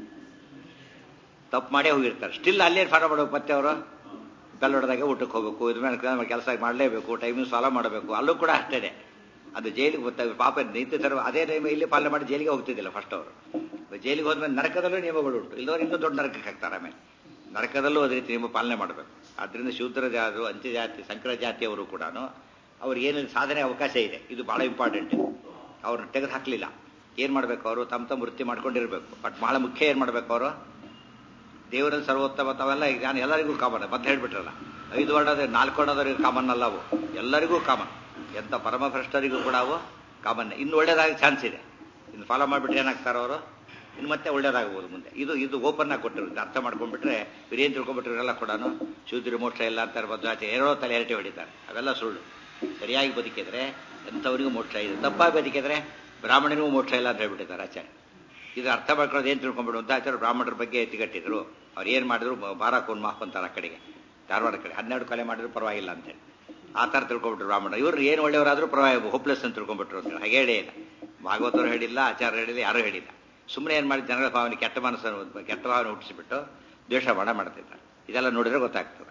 Speaker 1: ತಪ್ಪು ಮಾಡೇ ಹೋಗಿರ್ತಾರೆ ಸ್ಟಿಲ್ ಅಲ್ಲೇ ಫಾಲೋ ಮಾಡಬೇಕು ಮತ್ತೆ ಅವರು ಬೆಲ್ ಹೊಡೆದಾಗ ಊಟಕ್ಕೆ ಹೋಗಬೇಕು ಇದ್ರ ಮೇಲೆ ಕೆಲಸ ಮಾಡಲೇಬೇಕು ಟೈಮಿಂಗ್ ಫಾಲೋ ಮಾಡಬೇಕು ಅಲ್ಲೂ ಕೂಡ ಅಷ್ಟೇ ಅದು ಜೈಲಿಗೆ ಗೊತ್ತಾಗ ಪಾಪ ನೀತಿ ಧರ್ಮ ಅದೇ ಟೈಮ್ ಇಲ್ಲಿ ಪಾಲನೆ ಮಾಡಿ ಜೈಲಿಗೆ ಹೋಗ್ತಿದ್ದಿಲ್ಲ ಫಸ್ಟ್ ಅವರು ಜೈಲಿಗೆ ಹೋದ್ಮೇಲೆ ನರಕದಲ್ಲೂ ನಿಯಮಗಳು ಉಂಟು ಇಲ್ಲದವ್ರು ಇನ್ನೂ ದೊಡ್ಡ ನರಕಕ್ಕೆ ಹಾಕ್ತಾರೆ ಆಮೇಲೆ ನರಕದಲ್ಲೂ ಅದೇ ರೀತಿ ನಿಯಮ ಪಾಲನೆ ಮಾಡಬೇಕು ಅದರಿಂದ ಶೂದ್ರ ಜಾತಿ ಅಂತ್ಯ ಜಾತಿ ಸಂಕರ ಜಾತಿಯವರು ಕೂಡ ಅವ್ರಿಗೆ ಏನೇನು ಸಾಧನೆ ಅವಕಾಶ ಇದೆ ಇದು ಬಹಳ ಇಂಪಾರ್ಟೆಂಟ್ ಇದು ಅವ್ರನ್ನ ತೆಗೆದು ಹಾಕಲಿಲ್ಲ ಏನು ಮಾಡಬೇಕು ಅವರು ತಮ್ಮ ತಮ್ಮ ವೃತ್ತಿ ಮಾಡ್ಕೊಂಡಿರ್ಬೇಕು ಬಟ್ ಬಹಳ ಮುಖ್ಯ ಏನು ಮಾಡಬೇಕು ಅವರು ದೇವರಲ್ಲಿ ಸರ್ವೋತ್ತಮ ತಾವೆಲ್ಲ ಈಗ ನಾನು ಎಲ್ಲರಿಗೂ ಕಾಮನ್ ಮತ್ತೆ ಹೇಳ್ಬಿಟ್ರಲ್ಲ ಐದು ವರ್ಣದ ನಾಲ್ಕು ವರ್ಣದವರಿಗೂ ಕಾಮನ್ ಅಲ್ಲ ಅವು ಎಲ್ಲರಿಗೂ ಕಾಮನ್ ಎಂಥ ಪರಮಭ್ರಷ್ಟರಿಗೂ ಕೂಡ ಅವು ಕಾಮನ್ ಇನ್ನು ಒಳ್ಳೇದಾಗಿ ಚಾನ್ಸ್ ಇದೆ ಇನ್ನು ಫಾಲೋ ಮಾಡಿಬಿಟ್ರೆ ಏನಾಗ್ತಾರೋ ಅವರು ಇನ್ನು ಮತ್ತೆ ಒಳ್ಳೇದಾಗಬಹುದು ಮುಂದೆ ಇದು ಇದು ಓಪನ್ ಆಗಿ ಕೊಟ್ಟಿರುತ್ತೆ ಅರ್ಥ ಮಾಡ್ಕೊಂಡ್ಬಿಟ್ರೆ ಇವ್ರೇನು ತಿಳ್ಕೊಂಡ್ಬಿಟ್ರೆ ಇವರೆಲ್ಲ ಕೂಡ ಶೂದ್ರ ಮೋಕ್ಷ ಇಲ್ಲ ಅಂತಾರೆ ಮಧ್ವಾಚಾರ್ಯ ಎರಡೋ ತಲೆ ಎರಟೆ ಹೊಡಿತಾರೆ ಅವೆಲ್ಲ ಸುಳ್ಳು ಸರಿಯಾಗಿ ಬದುಕಿದ್ರೆ ಎಂಥವರಿಗೂ ಮೋಕ್ಷ ಇದೆ ತಪ್ಪಾಗಿ ಬದುಕಿದ್ರೆ ಬ್ರಾಹ್ಮಣನಿಗೂ ಮೋಕ್ಷ ಇಲ್ಲ ಅಂತ ಹೇಳ್ಬಿಟ್ಟಿದ್ದಾರೆ ಆಚಾರ್ಯ ಇದು ಅರ್ಥ ಮಾಡ್ಕೊಳ್ಳೋದು ಏನು ತಿಳ್ಕೊಂಡ್ಬಿಡು ಅಂತ ಆಚಾರ್ಯ ಬ್ರಾಹ್ಮಣರ ಬಗ್ಗೆ ಎತ್ತಿಗಟ್ಟಿದ್ರು ಅವ್ರು ಏನು ಮಾಡಿದ್ರು ಬಾರಾಕೋನ್ ಮಾಫ್ ಅಂತಾರೆ ಆ ಕಡೆಗೆ ಧಾರವಾಡ ಕಡೆ ಹನ್ನೆರಡು ಕೊಲೆ ಮಾಡಿದ್ರು ಪರವಾಗಿಲ್ಲ ಅಂತೇಳಿ ಆ ಥರ ತಿಳ್ಕೊಂಡ್ಬಿಟ್ರು ಬ್ರಾಹ್ಮಣ ಇವ್ರು ಏನು ಒಳ್ಳೆಯವರಾದ್ರೂ ಪರವಾಗಿ ಹೋಪ್ಲೆಸ್ ಅಂತ ತಿಳ್ಕೊಂಡ್ಬಿಟ್ರು ಅಂತ ಹಾಗೆ ಹೇಳೇ ಇಲ್ಲ ಭಾಗವತರು ಹೇಳಿಲ್ಲ ಆಚಾರ್ಯ ಹೇಳಿಲ್ಲ ಯಾರೂ ಹೇಳಿಲ್ಲ ಸುಮ್ಮನೆ ಏನು ಮಾಡಿ ಜನಗಳ ಭಾವನೆ ಕೆಟ್ಟ ಮನಸ್ಸನ್ನು ಕೆಟ್ಟ ಭಾವನೆ ಹುಟ್ಟಿಸಿಬಿಟ್ಟು ದ್ವೇಷ ಮಾಡ ಮಾಡ್ತಿದ್ದಾರೆ ಇದೆಲ್ಲ ನೋಡಿದ್ರೆ ಗೊತ್ತಾಗ್ತದೆ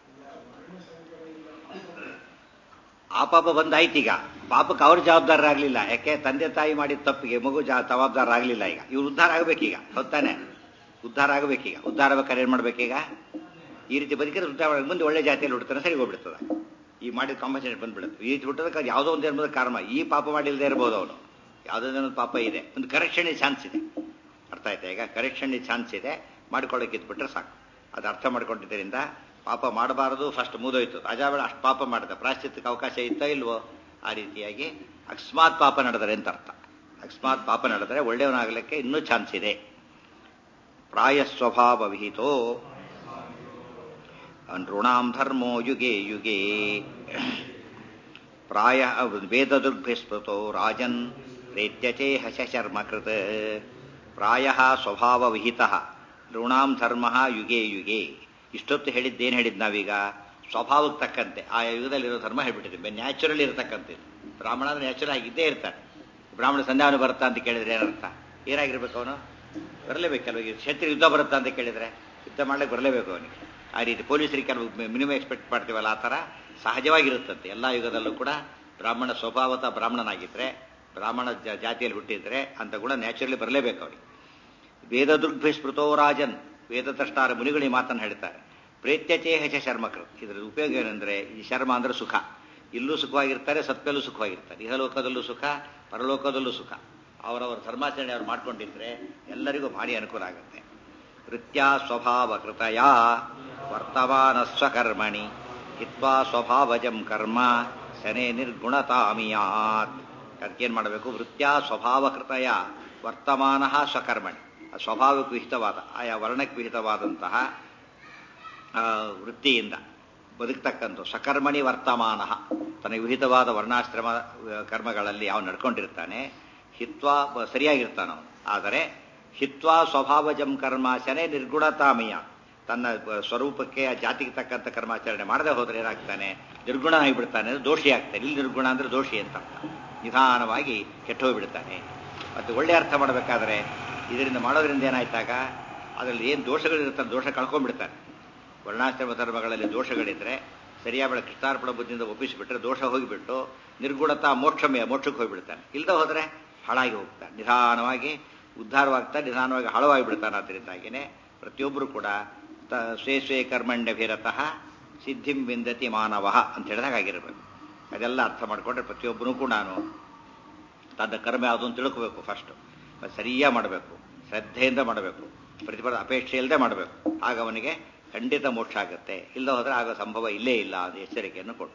Speaker 1: ಆ ಪಾಪ ಬಂದಾಯ್ತು ಈಗ ಪಾಪಕ್ಕೆ ಅವ್ರ ಜವಾಬ್ದಾರರಾಗಲಿಲ್ಲ ಯಾಕೆ ತಂದೆ ತಾಯಿ ಮಾಡಿದ ತಪ್ಪಿಗೆ ಮಗು ಜಾ ಜವಾಬ್ದಾರ ಆಗಲಿಲ್ಲ ಈಗ ಇವ್ರು ಉದ್ಧಾರ ಆಗಬೇಕೀಗ ಹೊತ್ತಾನೆ ಉದ್ಧಾರ ಆಗಬೇಕೀಗ ಉದ್ಧಾರ ಬೇಕಾದ್ರೆ ಏನು ಮಾಡ್ಬೇಕೀಗ ಈ ರೀತಿ ಬದುಕಿದ್ರೆ ಉದ್ಧಾರ ಮಾಡಿ ಮುಂದೆ ಒಳ್ಳೆ ಜಾತಿಯಲ್ಲಿ ಹುಡ್ತಾನೆ ಸರಿ ಹೋಗ್ಬಿಡ್ತದೆ ಈ ಮಾಡಿದ ಕಾಂಪನ್ಸೇಷನ್ ಬಂದ್ಬಿಡುತ್ತೆ ಈ ರೀತಿ ಹುಟ್ಟೋದಕ್ಕೆ ಯಾವುದೋ ಒಂದು ಜನ್ಮದ ಕಾರಣ ಈ ಪಾಪ ಮಾಡಿಲ್ಲದೆ ಇರ್ಬೋದು ಅವನು ಯಾವುದೋ ಜನ್ಮದ ಪಾಪ ಇದೆ ಒಂದು ಕರೆಕ್ಷನ್ ಚಾನ್ಸ್ ಇದೆ ಅರ್ಥ ಆಯ್ತಾ ಈಗ ಕರೆಕ್ಷನ್ ಚಾನ್ಸ್ ಇದೆ ಮಾಡ್ಕೊಳ್ಳೋಕೆ ಇದ್ಬಿಟ್ರೆ ಸಾಕು ಅದು ಅರ್ಥ ಮಾಡ್ಕೊಂಡಿದ್ದರಿಂದ ಪಾಪ ಮಾಡಬಾರದು ಫಸ್ಟ್ ಮುದೋಯ್ತು ರಾಜಾಬೇಡ ಅಷ್ಟು ಪಾಪ ಮಾಡಿದ ಪ್ರಾಶ್ಚಿತ್ಯಕ್ಕೆ ಅವಕಾಶ ಇತ್ತ ಇಲ್ವೋ ಆ ರೀತಿಯಾಗಿ ಅಕಸ್ಮಾತ್ ಪಾಪ ನಡೆದರೆ ಅಂತ ಅರ್ಥ ಅಕಸ್ಮಾತ್ ಪಾಪ ನಡೆದರೆ ಒಳ್ಳೆಯವನಾಗಲಿಕ್ಕೆ ಇನ್ನೂ ಚಾನ್ಸ್ ಇದೆ ಪ್ರಾಯ ಸ್ವಭಾವ ವಿಹಿತೋ ನೃಣಾಂ ಧರ್ಮೋ ಯುಗೆ ಯುಗೆ ಪ್ರಾಯ ವೇದದುರ್ಭಿಸ್ಮೃತೋ ರಾಜನ್ ಪ್ರೇತ್ಯಚೇಹ ಶರ್ಮಕೃತ ಪ್ರಾಯ ಸ್ವಭಾವ ವಿಹಿತ ನೃಣಾಂ ಧರ್ಮ ಯುಗೆ ಯುಗೆ ಇಷ್ಟೊತ್ತು ಹೇಳಿದ್ದೇನು ಹೇಳಿದ್ ನಾವೀಗ ಸ್ವಭಾವಕ್ಕೆ ತಕ್ಕಂತೆ ಆ ಯುಗದಲ್ಲಿರೋ ಧರ್ಮ ಹೇಳ್ಬಿಟ್ಟಿದ್ವಿ ನ್ಯಾಚುರಲ್ ಇರತಕ್ಕಂತೆ ಬ್ರಾಹ್ಮಣ ಅಂದ್ರೆ ನ್ಯಾಚುರಲ್ ಆಗಿದ್ದೇ ಇರ್ತಾನೆ ಬ್ರಾಹ್ಮಣ ಸಂಧ್ಯಾವನು ಬರುತ್ತಾ ಅಂತ ಕೇಳಿದ್ರೆ ಏನರ್ಥ ಏನಾಗಿರ್ಬೇಕು ಅವನು ಬರಲೇಬೇಕು ಕೆಲವು ಕ್ಷೇತ್ರ ಯುದ್ಧ ಬರುತ್ತಾ ಅಂತ ಕೇಳಿದ್ರೆ ಯುದ್ಧ ಮಾಡ್ಲಿಕ್ಕೆ ಬರಲೇಬೇಕು ಅವನಿಗೆ ಆ ರೀತಿ ಪೊಲೀಸರಿಗೆ ಕೆಲವು ಮಿನಿಮಮ್ ಎಕ್ಸ್ಪೆಕ್ಟ್ ಮಾಡ್ತೀವಲ್ಲ ಆ ಥರ ಸಹಜವಾಗಿರುತ್ತಂತೆ ಎಲ್ಲ ಯುಗದಲ್ಲೂ ಕೂಡ ಬ್ರಾಹ್ಮಣ ಸ್ವಭಾವತ ಬ್ರಾಹ್ಮಣನಾಗಿದ್ರೆ ಬ್ರಾಹ್ಮಣ ಜಾತಿಯಲ್ಲಿ ಹುಟ್ಟಿದ್ರೆ ಅಂತ ಗುಣ ನ್ಯಾಚುರಲಿ ಬರಲೇಬೇಕು ಅವನಿಗೆ ವೇದದುರ್ಭಿ ಸ್ಮೃತೋ ರಾಜನ್ ವೇದದ್ರಷ್ಟಾರ ಮುನಿಗಳಿಗೆ ಮಾತನ್ನು ಹೇಳ್ತಾರೆ ಪ್ರೇತ್ಯಚೇಹಚ ಶರ್ಮಕರು ಇದರ ಉಪಯೋಗ ಏನಂದ್ರೆ ಈ ಶರ್ಮ ಅಂದ್ರೆ ಸುಖ ಇಲ್ಲೂ ಸುಖವಾಗಿರ್ತಾರೆ ಸತ್ಯಲ್ಲೂ ಸುಖವಾಗಿರ್ತಾರೆ ಇಹಲೋಕದಲ್ಲೂ ಸುಖ ಪರಲೋಕದಲ್ಲೂ ಸುಖ ಅವರವರ ಧರ್ಮಾಚರಣೆ ಅವ್ರು ಮಾಡ್ಕೊಂಡಿದ್ರೆ ಎಲ್ಲರಿಗೂ ಭಾರಿ ಅನುಕೂಲ ಆಗುತ್ತೆ ವೃತ್ಯ ಸ್ವಭಾವ ಕೃತಯ ವರ್ತಮಾನ ಸ್ವಕರ್ಮಣಿ ಹಿತ್ವಾ ಸ್ವಭಾವಜಂ ಕರ್ಮ ಶನೇ ನಿರ್ಗುಣತಾಮಿಯಾತ್ ಅದಕ್ಕೇನು ಮಾಡಬೇಕು ವೃತ್ಯ ಸ್ವಭಾವ ಕೃತಯ ವರ್ತಮಾನ ಸ್ವಕರ್ಮಣಿ ಸ್ವಭಾವಕ್ಕೆ ವಿಹಿತವಾದ ಆಯಾ ವರ್ಣಕ್ಕೆ ವಿಹಿತವಾದಂತಹ ವೃತ್ತಿಯಿಂದ ಬದುಕ್ತಕ್ಕಂಥ ಸಕರ್ಮಣಿ ವರ್ತಮಾನ ತನಗೆ ವಿಹಿತವಾದ ವರ್ಣಾಶ್ರಮ ಕರ್ಮಗಳಲ್ಲಿ ಅವನು ನಡ್ಕೊಂಡಿರ್ತಾನೆ ಹಿತ್ವಾ ಸರಿಯಾಗಿರ್ತಾನ ಅವನು ಆದರೆ ಹಿತ್ವಾ ಸ್ವಭಾವಜಂ ಕರ್ಮಾಚರಣೆ ನಿರ್ಗುಣತಾಮೀಯ ತನ್ನ ಸ್ವರೂಪಕ್ಕೆ ಆ ಜಾತಿಗೆ ತಕ್ಕಂಥ ಕರ್ಮಾಚರಣೆ ಮಾಡದೆ ಹೋದ್ರೆ ಏನಾಗ್ತಾನೆ ನಿರ್ಗುಣ ಆಗಿಬಿಡ್ತಾನೆ ಅಂದ್ರೆ ದೋಷಿ ಆಗ್ತಾನೆ ಇಲ್ಲಿ ನಿರ್ಗುಣ ಅಂದ್ರೆ ದೋಷಿ ಅಂತ ನಿಧಾನವಾಗಿ ಕೆಟ್ಟು ಹೋಗ್ಬಿಡ್ತಾನೆ ಮತ್ತು ಒಳ್ಳೆ ಅರ್ಥ ಮಾಡಬೇಕಾದ್ರೆ ಇದರಿಂದ ಮಾಡೋದ್ರಿಂದ ಏನಾಯ್ತಾಗ ಅದರಲ್ಲಿ ಏನು ದೋಷಗಳಿರ್ತಾರೆ ದೋಷ ಕಳ್ಕೊಂಡ್ಬಿಡ್ತಾರೆ ವರ್ಣಾಶ್ರಮ ಧರ್ಮಗಳಲ್ಲಿ ದೋಷಗಳಿದ್ರೆ ಸರಿಯಾದ ಕೃಷ್ಣಾರ್ಪಣ ಬುದ್ಧಿಯಿಂದ ಒಪ್ಪಿಸಿಬಿಟ್ರೆ ದೋಷ ಹೋಗಿಬಿಟ್ಟು ನಿರ್ಗುಣತಾ ಮೋಕ್ಷಮಯ ಮೋಕ್ಷಕ್ಕೆ ಹೋಗಿಬಿಡ್ತಾನೆ ಇಲ್ಲದೆ ಹೋದರೆ ಹಾಳಾಗಿ ಹೋಗ್ತಾನೆ ನಿಧಾನವಾಗಿ ಉದ್ಧಾರವಾಗ್ತಾನೆ ನಿಧಾನವಾಗಿ ಹಾಳವಾಗಿ ಬಿಡ್ತಾನೆ ಅದರಿಂದಾಗಿನೇ ಪ್ರತಿಯೊಬ್ಬರು ಕೂಡ ತ ಸ್ವೇ ಸ್ವೇ ಕರ್ಮಣ್ಯಭಿರತಃ ಸಿದ್ಧಿಂ ವಿಂದತಿ ಮಾನವ ಅಂತ ಹೇಳಿದಾಗ ಆಗಿರಬೇಕು ಅದೆಲ್ಲ ಅರ್ಥ ಮಾಡಿಕೊಂಡ್ರೆ ಪ್ರತಿಯೊಬ್ಬರೂ ಕೂಡ ನಾನು ತನ್ನ ಕರ್ಮ ಯಾವುದು ಅಂತ ತಿಳ್ಕೋಬೇಕು ಫಸ್ಟು ಸರಿಯಾಗಿ ಮಾಡಬೇಕು ಶ್ರದ್ಧೆಯಿಂದ ಮಾಡಬೇಕು ಪ್ರತಿಫಲ ಅಪೇಕ್ಷೆ ಇಲ್ಲದೆ ಮಾಡಬೇಕು ಆಗ ಅವನಿಗೆ ಖಂಡಿತ ಮೋಕ್ಷ ಆಗುತ್ತೆ ಇಲ್ಲ ಹೋದರೆ ಆಗ ಸಂಭವ ಇಲ್ಲೇ ಇಲ್ಲ ಅಂತ ಎಚ್ಚರಿಕೆಯನ್ನು ಕೊಟ್ಟು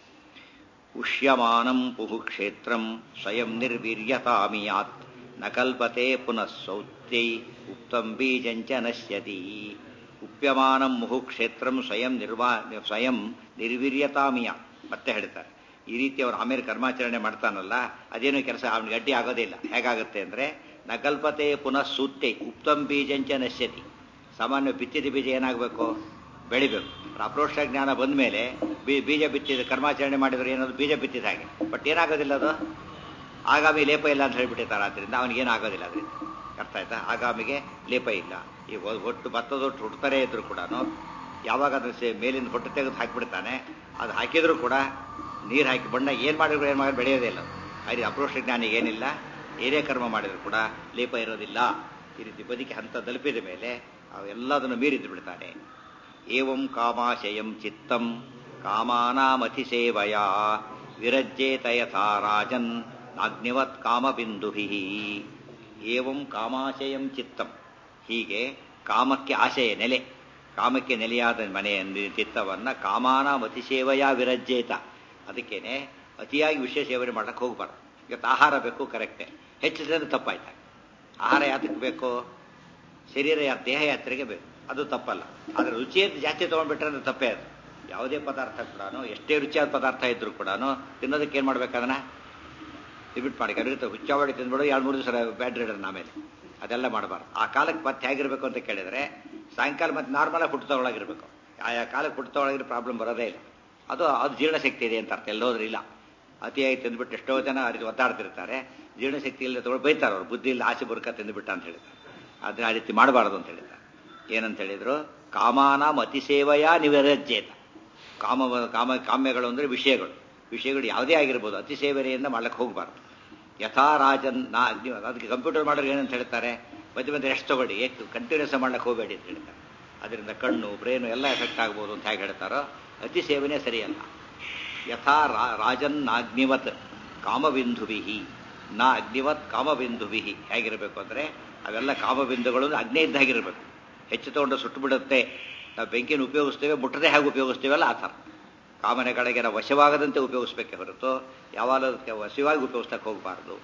Speaker 1: ಉಷ್ಯಮಾನಂ ಪುಹು ಕ್ಷೇತ್ರಂ ಸ್ವಯಂ ನಿರ್ವೀರ್ಯತಾಮಿಯಾತ್ ನ ಕಲ್ಪತೆ ಪುನಃ ಸೌತ್ಯೈ ಉಕ್ತಂ ಬೀಜಂಚ ನಶ್ಯತಿ ಉಪ್ಯಮಾನಂ ಮುಹು ಕ್ಷೇತ್ರಂ ಸ್ವಯಂ ನಿರ್ವಾ ಸ್ವಯಂ ನಿರ್ವೀರ್ಯತಾಮಿಯ ಮತ್ತೆ ಹೇಳ್ತಾರೆ ಈ ರೀತಿ ಅವನು ಆಮೇಲೆ ಕರ್ಮಾಚರಣೆ ಮಾಡ್ತಾನಲ್ಲ ಅದೇನು ಕೆಲಸ ಅವನಿಗೆ ಅಡ್ಡಿ ಆಗೋದೇ ಇಲ್ಲ ಹೇಗಾಗುತ್ತೆ ಅಂದರೆ ನಕಲ್ಪತೆ ಪುನಃ ಸೂತ್ಯೈ ಉಕ್ತಂ ಬೀಜಂಚ ನಶ್ಯತಿ ಸಾಮಾನ್ಯ ಬಿತ್ತಿದ ಬೀಜ ಏನಾಗಬೇಕು ಬೆಳಿಬೇಕು ಅಪ್ರೋಕ್ಷ ಜ್ಞಾನ ಬಂದ ಮೇಲೆ ಬೀಜ ಬಿತ್ತಿದ ಕರ್ಮಾಚರಣೆ ಮಾಡಿದ್ರೆ ಏನಾದ್ರು ಬೀಜ ಬಿತ್ತಿದ ಹಾಗೆ ಬಟ್ ಏನಾಗೋದಿಲ್ಲ ಅದು ಆಗಾಮಿ ಲೇಪ ಇಲ್ಲ ಅಂತ ಹೇಳ್ಬಿಟ್ಟಿರ್ತಾರೆ ಆದ್ದರಿಂದ ಅವನಿಗೇನು ಆಗೋದಿಲ್ಲ ಅದರಿಂದ ಅರ್ಥ ಆಯ್ತಾ ಆಗಾಮಿಗೆ ಲೇಪ ಇಲ್ಲ ಈ ಒಟ್ಟು ಭತ್ತದೊಟ್ಟು ಹುಡ್ತಾರೆ ಇದ್ರು ಕೂಡ ಯಾವಾಗ ಅದನ್ನ ಮೇಲಿಂದ ಹೊಟ್ಟು ತೆಗೆದು ಹಾಕಿಬಿಡ್ತಾನೆ ಅದು ಹಾಕಿದ್ರು ಕೂಡ ನೀರು ಹಾಕಿ ಬಣ್ಣ ಏನು ಮಾಡಿದ್ರು ಏನು ಮಾಡಿ ಬೆಳೆಯೋದೇ ಇಲ್ಲ ಅಲ್ಲಿ ಅಪ್ರೋಕ್ಷ ಜ್ಞಾನಿಗೆ ಏನಿಲ್ಲ ಏನೇ ಕರ್ಮ ಮಾಡಿದ್ರು ಕೂಡ ಲೇಪ ಇರೋದಿಲ್ಲ ಈ ರೀತಿ ಬದುಕಿ ಹಂತ ತಲುಪಿದ ಮೇಲೆ ಅವೆಲ್ಲದನ್ನು ಮೀರಿದ್ದು ಬಿಡ್ತಾನೆ ಏವಂ ಕಾಮಾಶಯಂ ಚಿತ್ತಂ ಕಾಮಾನಾಮತಿ ಸೇವಯ ವಿರಜ್ಯೇತ ಯಥಾ ರಾಜನ್ ನಾಗ್ನಿವತ್ ಕಾಮಬಿಂದುಭಿ ಏವಂ ಕಾಮಾಶಯಂ ಚಿತ್ತಂ ಹೀಗೆ ಕಾಮಕ್ಕೆ ಆಶೆಯ ನೆಲೆ ಕಾಮಕ್ಕೆ ನೆಲೆಯಾದ ಮನೆಯ ಚಿತ್ತವನ್ನ ಕಾಮಾನ ಅತಿಸೇವೆಯ ವಿರಜ್ಯೇತ ಅದಕ್ಕೇನೆ ಅತಿಯಾಗಿ ವಿಷಯ ಸೇವನೆ ಮಾಡಕ್ಕೆ ಹೋಗ್ಬಾರ್ದು ಇವತ್ತು ಆಹಾರ ಬೇಕು ಕರೆಕ್ಟೇ ಹೆಚ್ಚಿದ್ರೆ ತಪ್ಪಾಯ್ತು ಆಹಾರ ಯಾತಕ್ಕೆ ಬೇಕು ಶರೀರ ಯಾ ದೇಹ ಯಾತ್ರೆಗೆ ಬೇಕು ಅದು ತಪ್ಪಲ್ಲ ಆದರೆ ರುಚಿಯನ್ನು ಜಾಸ್ತಿ ತೊಗೊಂಡ್ಬಿಟ್ರೆ ಅದು ತಪ್ಪೇ ಅದು ಯಾವುದೇ ಪದಾರ್ಥ ಕೂಡ ಎಷ್ಟೇ ರುಚಿಯಾದ ಪದಾರ್ಥ ಇದ್ರೂ ಕೂಡ ತಿನ್ನೋದಕ್ಕೆ ಏನು ಮಾಡ್ಬೇಕದನ್ನ ಲಿಮಿಟ್ ಮಾಡಿ ಕರಿತ ಹುಚ್ಚಾವಡಿ ತಿಂದ್ಬಿಡು ಎರಡು ಮೂರು ದಿವಸ ಬ್ಯಾಡ್ ರೀಡರ್ ಆಮೇಲೆ ಅದೆಲ್ಲ ಮಾಡಬಾರ್ದು ಆ ಕಾಲಕ್ಕೆ ಮತ್ತೆ ಹೇಗಿರ್ಬೇಕು ಅಂತ ಕೇಳಿದ್ರೆ ಸಾಯಂಕಾಲ ಮತ್ತೆ ನಾರ್ಮಲಾಗಿ ಫುಡ್ ತಗೊಳಗಿರ್ಬೇಕು ಆಯಾ ಕಾಲಕ್ಕೆ ಫುಡ್ ತಗೊಳಗಿರೋ ಪ್ರಾಬ್ಲಮ್ ಬರೋದೇ ಇಲ್ಲ ಅದು ಅದು ಜೀರ್ಣಶಕ್ತಿ ಇದೆ ಅಂತ ಅರ್ಥ ಎಲ್ಲೋದ್ರೂ ಇಲ್ಲ ಅತಿಯಾಗಿ ತಿಂದ್ಬಿಟ್ಟು ಎಷ್ಟೋ ಜನ ಆ ರೀತಿ ಒದ್ದಾಡ್ತಿರ್ತಾರೆ ಜೀರ್ಣಶಕ್ತಿ ಇಲ್ಲ ತಗೊಳ್ಳಿ ಬೈತಾರೆ ಅವ್ರು ಬುದ್ಧಿ ಇಲ್ಲ ಆಸೆ ಬುರ್ಕ ತಿಂದುಬಿಟ್ಟ ಅಂತ ಹೇಳಿದ್ದಾರೆ ಆದರೆ ಆ ರೀತಿ ಮಾಡಬಾರ್ದು ಅಂತ ಹೇಳಿದ್ದಾರೆ ಏನಂತ ಹೇಳಿದ್ರು ಕಾಮಾನಾಂ ಅತಿಸೇವೆಯ ನಿವರಜ್ಜೇತ ಕಾಮ ಕಾಮ ಕಾಮ್ಯಗಳು ಅಂದರೆ ವಿಷಯಗಳು ವಿಷಯಗಳು ಯಾವುದೇ ಆಗಿರ್ಬೋದು ಅತಿಸೇವನೆಯಿಂದ ಮಾಡ್ಲಿಕ್ಕೆ ಹೋಗಬಾರ್ದು ಯಥಾ ರಾಜನ್ ನಾ ನೀವು ಅದಕ್ಕೆ ಕಂಪ್ಯೂಟರ್ ಮಾಡೋರು ಏನಂತ ಹೇಳ್ತಾರೆ ಮಧ್ಯೆ ಮಧ್ಯೆ ರೆಸ್ಟ್ ತಗೊಳ್ಳಿ ಎಷ್ಟು ಕಂಟಿನ್ಯೂಸ್ ಮಾಡ್ಲಿಕ್ಕೆ ಹೋಗಬೇಡಿ ಅಂತ ಹೇಳ್ತಾರೆ ಅದರಿಂದ ಕಣ್ಣು ಬ್ರೇನು ಎಲ್ಲ ಎಫೆಕ್ಟ್ ಆಗ್ಬೋದು ಅಂತ ಹೇಗೆ ಹೇಳ್ತಾರೋ ಅತಿ ಸೇವನೆ ಸರಿಯಲ್ಲ ಯಥಾ ರಾಜನ್ ನಾಗ್ನಿವತ್ ಕಾಮಬಿಂದುವಿಹಿ ನಾ ಅಗ್ನಿವತ್ ಕಾಮಬಿಂದುವಿಹಿ ಹೇಗಿರಬೇಕು ಅಂದರೆ ಅವೆಲ್ಲ ಕಾಮಬಿಂದುಗಳು ಅಗ್ನಿ ಇದ್ದಾಗಿರಬೇಕು ಹೆಚ್ಚು ತಗೊಂಡು ಸುಟ್ಟು ಬಿಡುತ್ತೆ ನಾವು ಬೆಂಕಿನ ಉಪಯೋಗಿಸ್ತೇವೆ ಮುಟ್ಟದೆ ಹೇಗೆ ಉಪಯೋಗಿಸ್ತೇವಲ್ಲ ಆ ಥರ ಕಾಮನೆಗಳಿಗೆ ನಾವು ವಶವಾಗದಂತೆ ಉಪಯೋಗಿಸ್ಬೇಕೆ ಹೊರತು ಯಾವಾಗಲೂ ಅದಕ್ಕೆ ವಶವಾಗಿ ಉಪಯೋಗಿಸ್ತಕ್ಕೆ ಹೋಗಬಾರ್ದು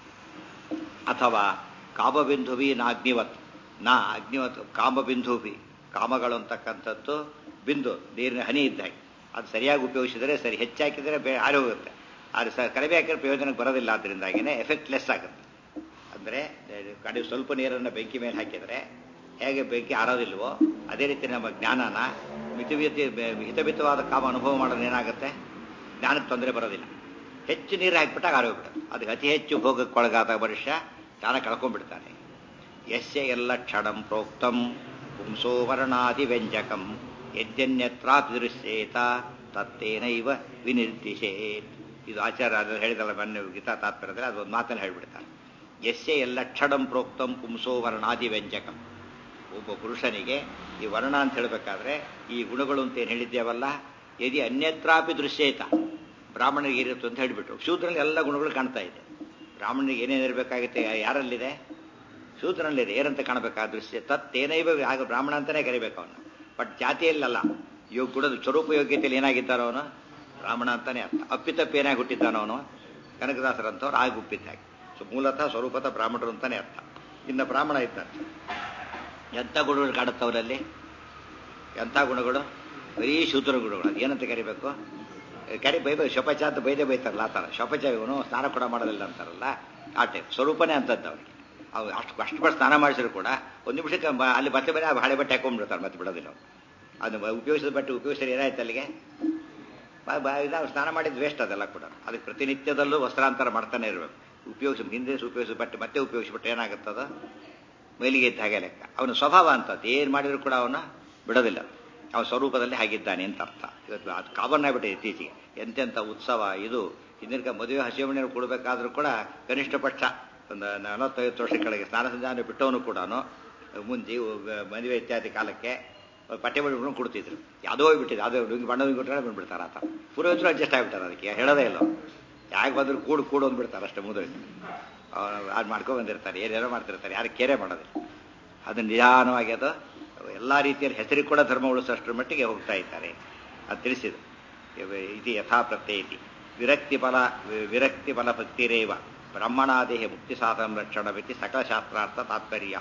Speaker 1: ಅಥವಾ ಕಾಮಬಿಂದುವಿ ನಾ ಅಗ್ನಿವತ್ ನಾ ಅಗ್ನಿವತ್ ಕಾಮಬಿಂದುವಿ ಕಾಮಗಳು ಅಂತಕ್ಕಂಥದ್ದು ಬಿಂದು ನೀರಿನ ಹನಿ ಇದ್ದಾಗೆ ಅದು ಸರಿಯಾಗಿ ಉಪಯೋಗಿಸಿದರೆ ಸರಿ ಹೆಚ್ಚಾಕಿದರೆ ಬೇ ಹಾರಿ ಹೋಗುತ್ತೆ ಆದರೆ ಸ ಕಡಿಮೆ ಹಾಕಿದ್ರೆ ಪ್ರಯೋಜನಕ್ಕೆ ಬರೋದಿಲ್ಲ ಅದರಿಂದಾಗಿನೇ ಎಫೆಕ್ಟ್ ಲೆಸ್ ಆಗುತ್ತೆ ಅಂದರೆ ಕಡೆ ಸ್ವಲ್ಪ ನೀರನ್ನು ಬೆಂಕಿ ಮೇಲೆ ಹಾಕಿದರೆ ಹೇಗೆ ಬೆಂಕಿ ಆರೋದಿಲ್ವೋ ಅದೇ ರೀತಿ ನಮ್ಮ ಜ್ಞಾನನ ಮಿತಿಮಿತಿ ಹಿತಮಿತವಾದ ಕಾಮ ಅನುಭವ ಮಾಡೋದು ಏನಾಗುತ್ತೆ ಜ್ಞಾನಕ್ಕೆ ತೊಂದರೆ ಬರೋದಿಲ್ಲ ಹೆಚ್ಚು ನೀರು ಹಾಕಿಬಿಟ್ಟಾಗ ಆರೋಗ್ಬಿಡುತ್ತೆ ಅದಕ್ಕೆ ಅತಿ ಹೆಚ್ಚು ಭೋಗಕ್ಕೊಳಗಾದ ಮನುಷ್ಯ ಜ್ಞಾನ ಕಳ್ಕೊಂಡ್ಬಿಡ್ತಾನೆ ಯಸ್ಯ ಎಲ್ಲ ಕ್ಷಣಂ ಪ್ರೋಕ್ತಂ ಪುಂಸೋ ವರ್ಣಾದಿ ವ್ಯಂಜಕಂ ಯಜ್ಜನ್ಯತ್ರಾಪಿ ದೃಶ್ಯೇತ ತತ್ತೇನೈವ ವಿನಿರ್ದಿಶೇತ್ ಇದು ಆಚಾರ್ಯ ಅದನ್ನು ಹೇಳಿದಲ್ಲ ಮೊನ್ನೆ ಗೀತಾ ತಾತ್ಪರ್ಯದಲ್ಲಿ ಅದೊಂದು ಮಾತನ್ನು ಹೇಳ್ಬಿಡ್ತಾರೆ ಯಸ್ಯ ಎಲ್ಲ ಕ್ಷಣಂ ಪ್ರೋಕ್ತಂ ಪುಂಸೋ ವರ್ಣಾದಿ ವ್ಯಂಜಕಂ ಒಬ್ಬ ಪುರುಷನಿಗೆ ಈ ವರ್ಣ ಅಂತ ಹೇಳಬೇಕಾದ್ರೆ ಈ ಗುಣಗಳು ಅಂತ ಏನು ಹೇಳಿದ್ದೇವಲ್ಲ ಯದಿ ಅನ್ಯತ್ರಾಪಿ ದೃಶ್ಯೇತ ಬ್ರಾಹ್ಮಣರಿಗೆ ಇರುತ್ತೆ ಅಂತ ಹೇಳಿಬಿಟ್ಟು ಶೂದ್ರಲ್ಲಿ ಎಲ್ಲ ಗುಣಗಳು ಕಾಣ್ತಾ ಇದೆ ಬ್ರಾಹ್ಮಣನಿಗೆ ಏನೇನಿರಬೇಕಾಗುತ್ತೆ ಯಾರಲ್ಲಿದೆ ಶೂದ್ರನಲ್ಲಿದೆ ಏನಂತ ಕಾಣಬೇಕಾದ ದೃಶ್ಯ ತತ್ತೇನೈವ ಆಗ ಬ್ರಾಹ್ಮಣ ಅಂತಾನೆ ಕರಿಬೇಕು ಅವನು ಬಟ್ ಜಾತಿಯಲ್ಲಲ್ಲ ಯೋಗ ಗುಣದ ಸ್ವರೂಪ ಯೋಗ್ಯತೆಯಲ್ಲಿ ಏನಾಗಿದ್ದಾರೋ ಅವನು ಬ್ರಾಹ್ಮಣ ಅಂತಾನೆ ಅರ್ಥ ಅಪ್ಪಿತಪ್ಪಿ ಏನಾಗಿ ಹುಟ್ಟಿದ್ದಾನೋ ಅವನು ಕನಕದಾಸರಂತವ್ರು ಆಗಿ ಹುಟ್ಟಿದ್ದಾಗೆ ಸೊ ಮೂಲತಃ ಸ್ವರೂಪದ ಬ್ರಾಹ್ಮಣರು ಅಂತಾನೆ ಅರ್ಥ ಇನ್ನು ಬ್ರಾಹ್ಮಣ ಇದ್ದಾನೆ ಎಂಥ ಗುಣಗಳು ಕಾಣುತ್ತವರಲ್ಲಿ ಎಂಥ ಗುಣಗಳು ಬರೀ ಶೂದ್ರ ಗುಣಗಳು ಅದು ಏನಂತ ಕರಿಬೇಕು ಕರಿ ಬೈ ಬೈ ಶಪಚ ಅಂತ ಬೈದೇ ಬೈತಾರಲ್ಲ ಆ ಥರ ಶಪಚ ಇವನು ಸ್ನಾನ ಕೂಡ ಮಾಡೋದಿಲ್ಲ ಅಂತಾರಲ್ಲ ಆ ಟೈಪ್ ಸ್ವರೂಪನೇ ಅಂತದ್ದು ಅವ್ರಿಗೆ ಅವು ಅಷ್ಟು ಕಷ್ಟಪಟ್ಟು ಸ್ನಾನ ಮಾಡಿಸಿದ್ರು ಕೂಡ ಒಂದು ನಿಮಿಷಕ್ಕೆ ಅಲ್ಲಿ ಮತ್ತೆ ಬರೀ ಹಳೆ ಬಟ್ಟೆ ಹಾಕೊಂಡ್ಬಿಡ್ತಾರೆ ಮತ್ತೆ ಬಿಡೋದಿಲ್ಲ ಅದು ಉಪಯೋಗಿಸಿದ ಬಟ್ಟೆ ಉಪಯೋಗಿಸಿದ್ರೆ ಏನಾಯ್ತು ಅಲ್ಲಿಗೆ ನಾವು ಸ್ನಾನ ಮಾಡಿದ್ದು ವೇಸ್ಟ್ ಅದೆಲ್ಲ ಕೂಡ ಅದಕ್ಕೆ ಪ್ರತಿನಿತ್ಯದಲ್ಲೂ ವಸ್ತ್ರಾಂತರ ಮಾಡ್ತಾನೆ ಇರಬೇಕು ಉಪಯೋಗಿಸಿ ಹಿಂದೆ ಉಪಯೋಗಿಸಿದ ಬಟ್ಟೆ ಮತ್ತೆ ಉಪಯೋಗಿಸ್ಬಿಟ್ಟು ಏನಾಗುತ್ತದ ಮೈಲಿಗೆ ಇದ್ದ ಹಾಗೆ ಲೆಕ್ಕ ಅವನ ಸ್ವಭಾವ ಅಂತದ್ದು ಏನು ಮಾಡಿದ್ರು ಕೂಡ ಅವನು ಬಿಡೋದಿಲ್ಲ ಅವನ ಸ್ವರೂಪದಲ್ಲಿ ಹಾಗಿದ್ದಾನೆ ಅಂತ ಅರ್ಥ ಇವತ್ತು ಅದು ಕಾಮನ್ ಆಗ್ಬಿಟ್ಟೆ ಇತ್ತೀಚೆಗೆ ಎಂತೆಂಥ ಉತ್ಸವ ಇದು ಹಿಂದಿನ ಮದುವೆ ಹಸಿಮಣಿಯನ್ನು ಕೊಡಬೇಕಾದ್ರೂ ಕೂಡ ಕನಿಷ್ಠ ಪಕ್ಷ ಒಂದು ನಲವತ್ತೈವತ್ತು ವರ್ಷ ಕೆಳಗೆ ಸ್ನಾನ ಸಂಜಾನ ಬಿಟ್ಟವನು ಕೂಡ ಮುಂಜಿ ಮದುವೆ ಇತ್ಯಾದಿ ಕಾಲಕ್ಕೆ ಪಟ್ಟೆ ಬಡಿಕೊಂಡು ಕೊಡ್ತಿದ್ರು ಯಾವುದೋ ಹೋಗ್ಬಿಟ್ಟಿದೆ ಯಾವುದೋ ಡುಂಗಿ ಬಣ್ಣ ಕೊಟ್ಟರೆ ಬಂದ್ಬಿಡ್ತಾರೆ ಆತ ಪೂರ್ವಜರು ಅಡ್ಜಸ್ಟ್ ಆಗಿಬಿಟ್ಟಾರೆ ಅದಕ್ಕೆ ಹೇಳೋದೇ ಇಲ್ಲ ಯಾಕೆ ಬಂದ್ರು ಕೂಡು ಕೂಡು ಅಂದ್ಬಿಡ್ತಾರೆ ಅಷ್ಟೇ ಮುದುವೆ ಅದು ಮಾಡ್ಕೊಂಡು ಬಂದಿರ್ತಾರೆ ಏನೇನೋ ಮಾಡ್ತಿರ್ತಾರೆ ಯಾರು ಕೇರೆ ಮಾಡೋದಿಲ್ಲ ಅದು ನಿಧಾನವಾಗಿ ಅದು ಎಲ್ಲ ರೀತಿಯಲ್ಲಿ ಹೆಸರಿಗೆ ಕೂಡ ಧರ್ಮ ಉಳಿಸೋಷ್ಟರ ಮಟ್ಟಿಗೆ ಹೋಗ್ತಾ ಇದ್ದಾರೆ ಅದು ತಿಳಿಸಿದ್ರು ಇದು ಯಥಾ ಪ್ರತ್ಯೇತಿ ವಿರಕ್ತಿ ಬಲ ವಿರಕ್ತಿ ಬಲ ಭಕ್ತಿರೇವ ಬ್ರಹ್ಮಣಾದೇಹ ಮುಕ್ತಿ ಸಾಧನ ರಕ್ಷಣವಿತಿ ಸಕಲ ಶಾಸ್ತ್ರಾರ್ಥ ತಾತ್ಪರ್ಯ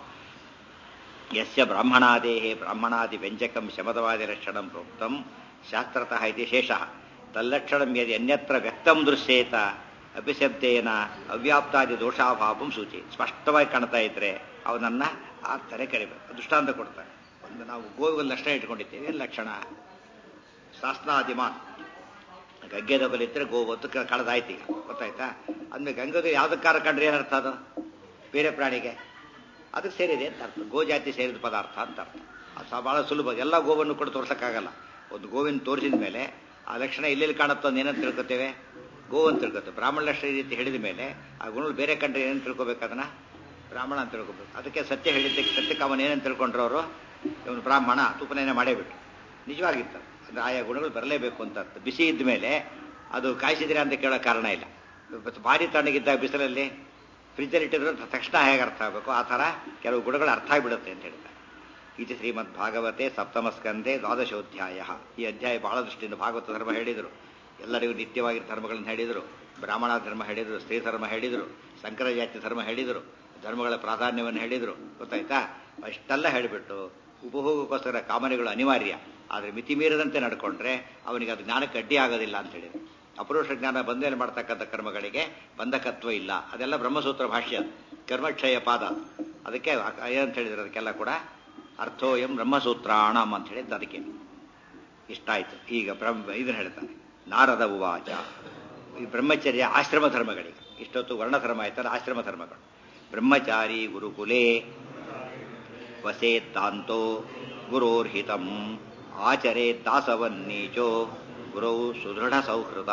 Speaker 1: ಯಸ್ಯ ಬ್ರಾಹ್ಮಣಾದೇಹೇ ಬ್ರಾಹ್ಮಣಾದಿ ವ್ಯಂಜಕಂ ಶಮದವಾದಿ ಲಕ್ಷಣಂ ಪ್ರೋಕ್ತಂ ಶಾಸ್ತ್ರತಃ ಇತಿ ಶೇಷಃ ತಲ್ಲಕ್ಷಣಂ ಯದಿ ಅನ್ಯತ್ರ ವ್ಯಕ್ತಂ ದೃಶ್ಯೇತ ಅಭಿಶಬ್ದೇನ ಅವ್ಯಾಪ್ತಾದಿ ದೋಷಾಭಾವಂ ಸೂಚಿ ಸ್ಪಷ್ಟವಾಗಿ ಕಾಣ್ತಾ ಇದ್ರೆ ಅವನನ್ನ ಆ ಥರ ಕರಿಬೇಕು ದೃಷ್ಟಾಂತ ಕೊಡ್ತಾರೆ ಒಂದು ನಾವು ಗೋವಿಗೆ ಲಕ್ಷಣ ಇಟ್ಕೊಂಡಿದ್ದೇವೆ ಏನು ಲಕ್ಷಣ ಶಾಸ್ತ್ರಾದಿಮಾನ್ ಗಗ್ಗೆದ ಬಲಿದ್ರೆ ಗೋವತ್ತು ಕಳೆದಾಯ್ತು ಈಗ ಗೊತ್ತಾಯ್ತಾ ಅಂದ್ಮೇಲೆ ಗಂಗದು ಯಾವ್ದಕ್ಕಾರ ಕಂಡ್ರೆ ಏನರ್ಥ ಅದು ಬೇರೆ ಪ್ರಾಣಿಗೆ ಅದಕ್ಕೆ ಸೇರಿದೆ ಅಂತ ಅರ್ಥ ಗೋಜಾತಿ ಸೇರಿದ ಪದಾರ್ಥ ಅಂತ ಅರ್ಥ ಅದು ಬಹಳ ಸುಲಭ ಎಲ್ಲ ಗೋವನ್ನು ಕೂಡ ತೋರ್ಸಕ್ಕಾಗಲ್ಲ ಒಂದು ಗೋವಿನ ತೋರಿಸಿದ ಮೇಲೆ ಆ ಲಕ್ಷಣ ಎಲ್ಲೆಲ್ಲಿ ಕಾಣುತ್ತೋ ಏನಂತ ತಿಳ್ಕೊತೇವೆ ಗೋ ಅಂತ ತಿಳ್ಕೊತೇವೆ ಬ್ರಾಹ್ಮಣ ಲಕ್ಷಣ ಈ ರೀತಿ ಹೇಳಿದ ಮೇಲೆ ಆ ಗುಣಗಳು ಬೇರೆ ಕಂಡ್ರೆ ಏನಂತ ತಿಳ್ಕೊಬೇಕು ಅದನ್ನ ಬ್ರಾಹ್ಮಣ ಅಂತ ತಿಳ್ಕೊಬೇಕು ಅದಕ್ಕೆ ಸತ್ಯ ಹೇಳಿದ್ದಕ್ಕೆ ಸತ್ಯಕಾಮನ ಏನಂತ ತಿಳ್ಕೊಂಡ್ರು ಅವರು ಇವನು ಬ್ರಾಹ್ಮಣ ತುಪನಯನ ಮಾಡೇಬಿಟ್ಟು ನಿಜವಾಗಿತ್ತು ಅಂದ್ರೆ ಆಯಾ ಗುಣಗಳು ಬರಲೇಬೇಕು ಅಂತ ಅರ್ಥ ಬಿಸಿ ಇದ್ದ ಮೇಲೆ ಅದು ಕಾಯಿಸಿದ್ರೆ ಅಂತ ಕೇಳೋ ಕಾರಣ ಇಲ್ಲ ಭಾರಿ ತಣ್ಣಗಿದ್ದಾಗ ಬಿಸಿಲಲ್ಲಿ ಫ್ರಿಜ್ಜಲ್ಲಿ ಇಟ್ಟಿದ್ರೆ ತಕ್ಷಣ ಹೇಗೆ ಅರ್ಥ ಆಗಬೇಕು ಆ ಥರ ಕೆಲವು ಗುಣಗಳು ಅರ್ಥ ಆಗಿಬಿಡುತ್ತೆ ಅಂತ ಹೇಳ್ತಾರೆ ಇದು ಶ್ರೀಮದ್ ಭಾಗವತೆ ಸಪ್ತಮಸ್ಕಂದೆ ದ್ವಾದಶೋಧ್ಯಾಯ ಈ ಅಧ್ಯಾಯ ಬಹಳ ದೃಷ್ಟಿಯಿಂದ ಭಾಗವತ ಧರ್ಮ ಹೇಳಿದರು ಎಲ್ಲರಿಗೂ ನಿತ್ಯವಾಗಿರೋ ಧರ್ಮಗಳನ್ನು ಹೇಳಿದರು ಬ್ರಾಹ್ಮಣ ಧರ್ಮ ಹೇಳಿದರು ಸ್ತ್ರೀ ಧರ್ಮ ಹೇಳಿದರು ಸಂಕರ ಜಾತಿ ಧರ್ಮ ಹೇಳಿದರು ಧರ್ಮಗಳ ಪ್ರಾಧಾನ್ಯವನ್ನು ಹೇಳಿದರು ಗೊತ್ತಾಯ್ತಾ ಅಷ್ಟೆಲ್ಲ ಹೇಳಿಬಿಟ್ಟು ಉಪಭೋಗಕ್ಕೋಸ್ಕರ ಕಾಮನೆಗಳು ಅನಿವಾರ್ಯ ಆದರೆ ಮಿತಿ ಮೀರದಂತೆ ನಡ್ಕೊಂಡ್ರೆ ಅವನಿಗೆ ಅದು ಜ್ಞಾನಕ್ಕೆ ಅಡ್ಡಿ ಆಗೋದಿಲ್ಲ ಅಂತ ಹೇಳಿದ್ರು ಅಪರೋಷ ಜ್ಞಾನ ಬಂದೇಲೆ ಮಾಡ್ತಕ್ಕಂಥ ಕರ್ಮಗಳಿಗೆ ಬಂಧಕತ್ವ ಇಲ್ಲ ಅದೆಲ್ಲ ಬ್ರಹ್ಮಸೂತ್ರ ಭಾಷ್ಯ ಕರ್ಮಕ್ಷಯ ಪಾದ ಅದಕ್ಕೆ ಏನಂತ ಹೇಳಿದ್ರು ಅದಕ್ಕೆಲ್ಲ ಕೂಡ ಅರ್ಥೋಯಂ ಬ್ರಹ್ಮಸೂತ್ರಾಣಂ ಅಂತ ಹೇಳಿದ್ದು ಅದಕ್ಕೆ ಇಷ್ಟ ಆಯ್ತು ಈಗ ಬ್ರಹ್ಮ ಇದನ್ನು ಹೇಳ್ತಾನೆ ನಾರದ ಉವಾಚ ಈ ಬ್ರಹ್ಮಚರ್ಯ ಆಶ್ರಮ ಧರ್ಮಗಳಿಗೆ ಇಷ್ಟೊತ್ತು ವರ್ಣಧರ್ಮ ಆಯ್ತಲ್ಲ ಆಶ್ರಮ ಧರ್ಮಗಳು ಬ್ರಹ್ಮಚಾರಿ ಗುರುಕುಲೇ ವಸೇತ್ತಾಂತೋ ಗುರೋರ್ಹಿತಂ ಆಚರೇ ದಾಸವನ್ನೀಚೋ ಗುರೌ ಸುದೃಢ ಸೌಹೃದ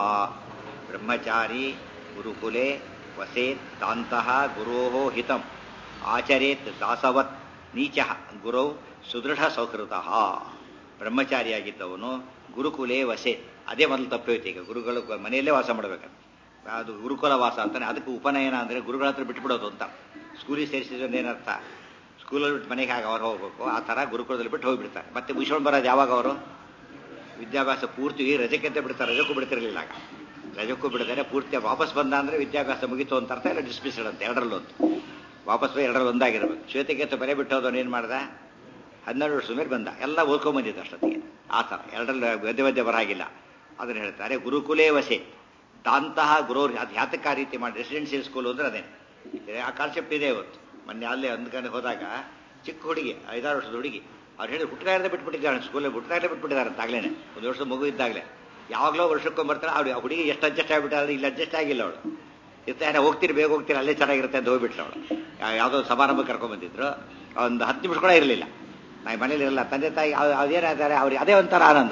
Speaker 1: ಬ್ರಹ್ಮಚಾರಿ ಗುರುಕುಲೆ ವಸೇತ್ತಾಂತಹ ಗುರೋ ಹಿತಂ ಆಚರೇತ್ ದಾಸವತ್ ನೀಚ ಗುರೌ ಸುದೃಢ ಸೌಹೃದ ಬ್ರಹ್ಮಚಾರಿಯಾಗಿದ್ದವನು ಗುರುಕುಲೇ ವಸೇತ್ ಅದೇ ಮೊದಲು ತಪ್ಪೋಯ್ತು ಈಗ ಗುರುಗಳು ಮನೆಯಲ್ಲೇ ವಾಸ ಮಾಡಬೇಕಂತ ಅದು ಗುರುಕುಲ ವಾಸ ಅಂತಾನೆ ಅದಕ್ಕೆ ಉಪನಯನ ಅಂದರೆ ಗುರುಗಳ ಹತ್ರ ಬಿಟ್ಬಿಡೋದು ಅಂತ ಸ್ಕೂಲಿಗೆ ಸೇರಿಸಿದ್ರೆ ಏನರ್ಥ ಸ್ಕೂಲಲ್ಲಿ ಬಿಟ್ಟು ಮನೆಗೆ ಹಾಗೆ ಅವ್ರು ಹೋಗ್ಬೇಕು ಆ ಥರ ಗುರುಕುಲದಲ್ಲಿ ಬಿಟ್ಟು ಹೋಗಿಬಿಡ್ತಾರೆ ಮತ್ತೆ ಮುಗಿಸ್ಕೊಂಡು ಬರೋದು ಯಾವಾಗ ಅವರು ವಿದ್ಯಾಭ್ಯಾಸ ಪೂರ್ತಿ ರಜಕ್ಕೆ ಅಂತ ಬಿಡ್ತಾರೆ ರಜಕ್ಕೂ ಬಿಡ್ತಿರಲಿಲ್ಲ ಆಗ ರಜಕ್ಕೂ ಬಿಡದರೆ ಪೂರ್ತಿ ವಾಪಸ್ ಬಂದ ಅಂದರೆ ವಿದ್ಯಾಭ್ಯಾಸ ಮುಗಿತು ಅಂತ ಅರ್ಥ ಇಲ್ಲ ಡಿಸ್ಮಿಸ್ಡ್ ಅಂತ ಎರಡರಲ್ಲೂ ಒಂದು ವಾಪಸ್ ಹೋಗಿ ಎರಡರಲ್ಲಿ ಒಂದಾಗಿರ್ಬೇಕು ಶ್ವೇತಕೇತ ಬರೆ ಬಿಟ್ಟು ಹೋದವನು ಏನು ಮಾಡ್ದ ಹನ್ನೆರಡು ವರ್ಷದ ಮೇಲೆ ಬಂದ ಎಲ್ಲ ಓದ್ಕೊಂಬಂದಿದ್ದ ಅಷ್ಟೊತ್ತಿಗೆ ಆ ಥರ ಎರಡರಲ್ಲಿ ಮಧ್ಯ ಮಧ್ಯ ಬರಾಗಿಲ್ಲ ಅದನ್ನು ಹೇಳ್ತಾರೆ ಗುರುಕುಲೇ ವಸೆ ದಾಂತಹ ಗುರು ಅದು ಯಾತಕ ಆ ರೀತಿ ಮಾಡಿ ರೆಸಿಡೆನ್ಷಿಯಲ್ ಸ್ಕೂಲ್ ಅಂದ್ರೆ ಅದೇ ಆ ಕಾನ್ಸೆಪ್ಟ್ ಇದೆ ಇವತ್ತು ಮೊನ್ನೆ ಅಲ್ಲೇ ಅಂದ್ಕೊಂಡು ಹೋದಾಗ ಚಿಕ್ಕ ಹುಡುಗಿ ಐದಾರು ವರ್ಷದ ಹುಡುಗಿ ಅವ್ರು ಹೇಳಿ ಹುಟ್ಟುಗಾರದೇ ಬಿಟ್ಬಿಟ್ಟಿದ್ದಾರೆ ಸ್ಕೂಲಲ್ಲಿ ಹುಟ್ಟುಗಾರದೇ ಬಿಟ್ಬಿಟ್ಟಿದ್ದಾರೆ ಅಂತ ಆಗ್ಲೇನೆ ಒಂದು ವರ್ಷದ ಮಗು ಇದ್ದಾಗಲೇ ಯಾವಾಗಲೋ ವರ್ಷಕ್ಕೊಂದು ಬರ್ತಾರೆ ಅವ್ರು ಆ ಹುಡುಗಿ ಎಷ್ಟು ಅಡ್ಜಸ್ಟ್ ಆಗಿಬಿಟ್ಟಾದ್ರೆ ಇಲ್ಲಿ ಅಡ್ಜಸ್ಟ್ ಆಗಿಲ್ಲ ಅವಳು ಇರ್ತಾರೆ ಹೋಗ್ತೀರಿ ಬೇಗ ಹೋಗ್ತೀರಿ ಅಲ್ಲೇ ಚೆನ್ನಾಗಿರುತ್ತೆ ಅಂತ ಹೋಗ್ಬಿಟ್ಲು ಅವಳು ಯಾವುದೋ ಸಮಾರಂಭ ಕರ್ಕೊಂಡ್ಬಂದಿದ್ರು ಒಂದು ಹತ್ತು ನಿಮಿಷ ಕೂಡ ಇರಲಿಲ್ಲ ನಾ ಮನೇಲಿ ಇರಲ್ಲ ತಂದೆ ತಾಯಿ ಅದೇನಾದ್ದಾರೆ ಅವ್ರಿಗೆ ಅದೇ ಒಂಥರ ಆನಂದ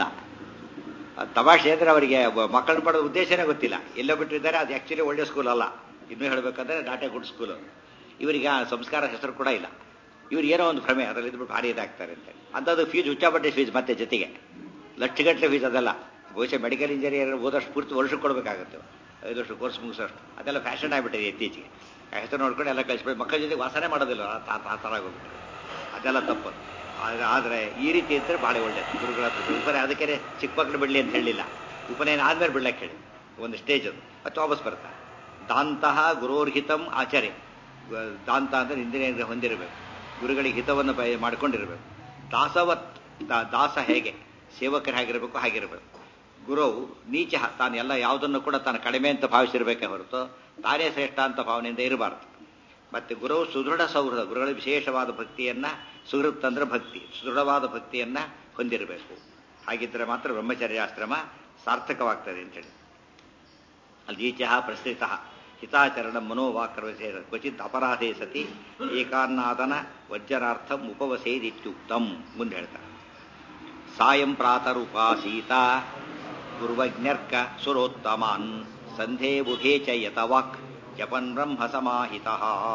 Speaker 1: ತಮಾಷೆ ಅಂದರೆ ಅವರಿಗೆ ಮಕ್ಕಳನ್ನ ಪಡೋ ಉದ್ದೇಶನೇ ಗೊತ್ತಿಲ್ಲ ಎಲ್ಲೋ ಬಿಟ್ಟಿದ್ದಾರೆ ಅದು ಆ್ಯಕ್ಚುಲಿ ಒಳ್ಳೆ ಸ್ಕೂಲ್ ಅಲ್ಲ ಇನ್ನೂ ಹೇಳಬೇಕಂದ್ರೆ ನಾಟೆ ಗುಡ್ ಸ್ಕೂಲು ಇವರಿಗೆ ಆ ಸಂಸ್ಕಾರ ಹೆಸರು ಕೂಡ ಇಲ್ಲ ಇವ್ರು ಏನೋ ಒಂದು ಭ್ರಮೆ ಅದರಲ್ಲಿ ಇದ್ಬಿಟ್ಟು ಭಾರಿ ಇದಾಗ್ತಾರೆ ಅಂತ ಅಂಥದ್ದು ಫೀಸ್ ಹುಚ್ಚಾಪಟ್ಟೆ ಫೀಸ್ ಮತ್ತೆ ಜೊತೆಗೆ ಲಕ್ಷಗಟ್ಟಲೆ ಫೀಸ್ ಅದಲ್ಲ ಬಹುಶಃ ಮೆಡಿಕಲ್ ಇಂಜಿನಿಯರ್ ಓದಷ್ಟು ಪೂರ್ತಿ ವರ್ಷಕ್ಕೆ ಕೊಡಬೇಕಾಗುತ್ತೆ ಐದು ವರ್ಷ ಕೋರ್ಸ್ ಮುಗಿಸೋಷ್ಟು ಅದೆಲ್ಲ ಫ್ಯಾಷನ್ ಆಗಿಬಿಟ್ಟಿದೆ ಇತ್ತೀಚೆಗೆ ಹೆಸರು ನೋಡ್ಕೊಂಡು ಎಲ್ಲ ಕಳಿಸ್ಬಿಟ್ಟು ಮಕ್ಕಳ ಜೊತೆ ವಾಸನೆ ಮಾಡೋದಿಲ್ಲ ಆ ಥರ ಆಗೋಗ್ಬಿಟ್ಟು ಅದೆಲ್ಲ ತಪ್ಪು ಆದರೆ ಈ ರೀತಿ ಇದ್ದರೆ ಭಾಳ ಒಳ್ಳೇದು ಗುರುಗಳ ಹತ್ರ ಉಪನಯನ ಅದಕ್ಕೆ ಚಿಕ್ಕ ಮಕ್ಕಳು ಬಿಡಲಿ ಅಂತ ಹೇಳಿಲ್ಲ ಉಪನಯನ ಆದ್ಮೇಲೆ ಬಿಡ್ಲಕ್ಕೆ ಹೇಳಿ ಒಂದು ಸ್ಟೇಜ್ ಅದು ಮತ್ತೆ ವಾಪಸ್ ಬರ್ತಾ ದಾಂತಹ ಗುರೋರ್ಹಿತಂ ಆಚರೆ ದಾಂತ ಅಂದರೆ ಇಂಜಿನಿಯರ್ ಹೊಂದಿರಬೇಕು ಗುರುಗಳಿಗೆ ಹಿತವನ್ನು ಮಾಡ್ಕೊಂಡಿರಬೇಕು ದಾಸವತ್ ದಾಸ ಹೇಗೆ ಸೇವಕರು ಹೇಗಿರಬೇಕು ಹಾಗಿರಬೇಕು ಗುರುವು ನೀಚ ತಾನು ಎಲ್ಲ ಯಾವುದನ್ನು ಕೂಡ ತಾನು ಕಡಿಮೆ ಅಂತ ಭಾವಿಸಿರ್ಬೇಕೇ ಹೊರತು ತಾನೇ ಶ್ರೇಷ್ಠ ಅಂತ ಭಾವನೆಯಿಂದ ಇರಬಾರ್ದು ಮತ್ತೆ ಗುರುವು ಸುದೃಢ ಸೌಹೃದ ಗುರುಗಳ ವಿಶೇಷವಾದ ಭಕ್ತಿಯನ್ನ ಸುಹೃತ್ ಅಂದ್ರೆ ಭಕ್ತಿ ಸುದೃಢವಾದ ಭಕ್ತಿಯನ್ನ ಹೊಂದಿರಬೇಕು ಹಾಗಿದ್ದರೆ ಮಾತ್ರ ಬ್ರಹ್ಮಚರ್ಯಾಶ್ರಮ ಸಾರ್ಥಕವಾಗ್ತದೆ ಅಂತೇಳಿ ಅಲ್ಲಿ ನೀಚ ಪ್ರಸ್ಥಿತ ಹಿತಾಚರಣ ಮನೋವಾಕ್ರವಸೇದ ಕ್ವಚಿತ್ ಅಪರಾಧೇ ಸತಿ ಏಕಾನ್ನಾದನ ವಜ್ಜನಾರ್ಥಂ ಉಪವಸೇದಿತ್ಯುಕ್ತಂ ಮುಂದೆ ಹೇಳ್ತಾರೆ ಸಾಯಂ ಪ್ರಾತರುಪಾಸೀತ ಗುರುವಜ್ಞರ್ಕ ಸುರೋತ್ತಮಾನ್ ಸಂಧೇ ಬುಧೇ ಚ ಯತವಾಕ್ ಜಪನ್ ಬ್ರಹ್ಮ ಸಮಾಹಿತ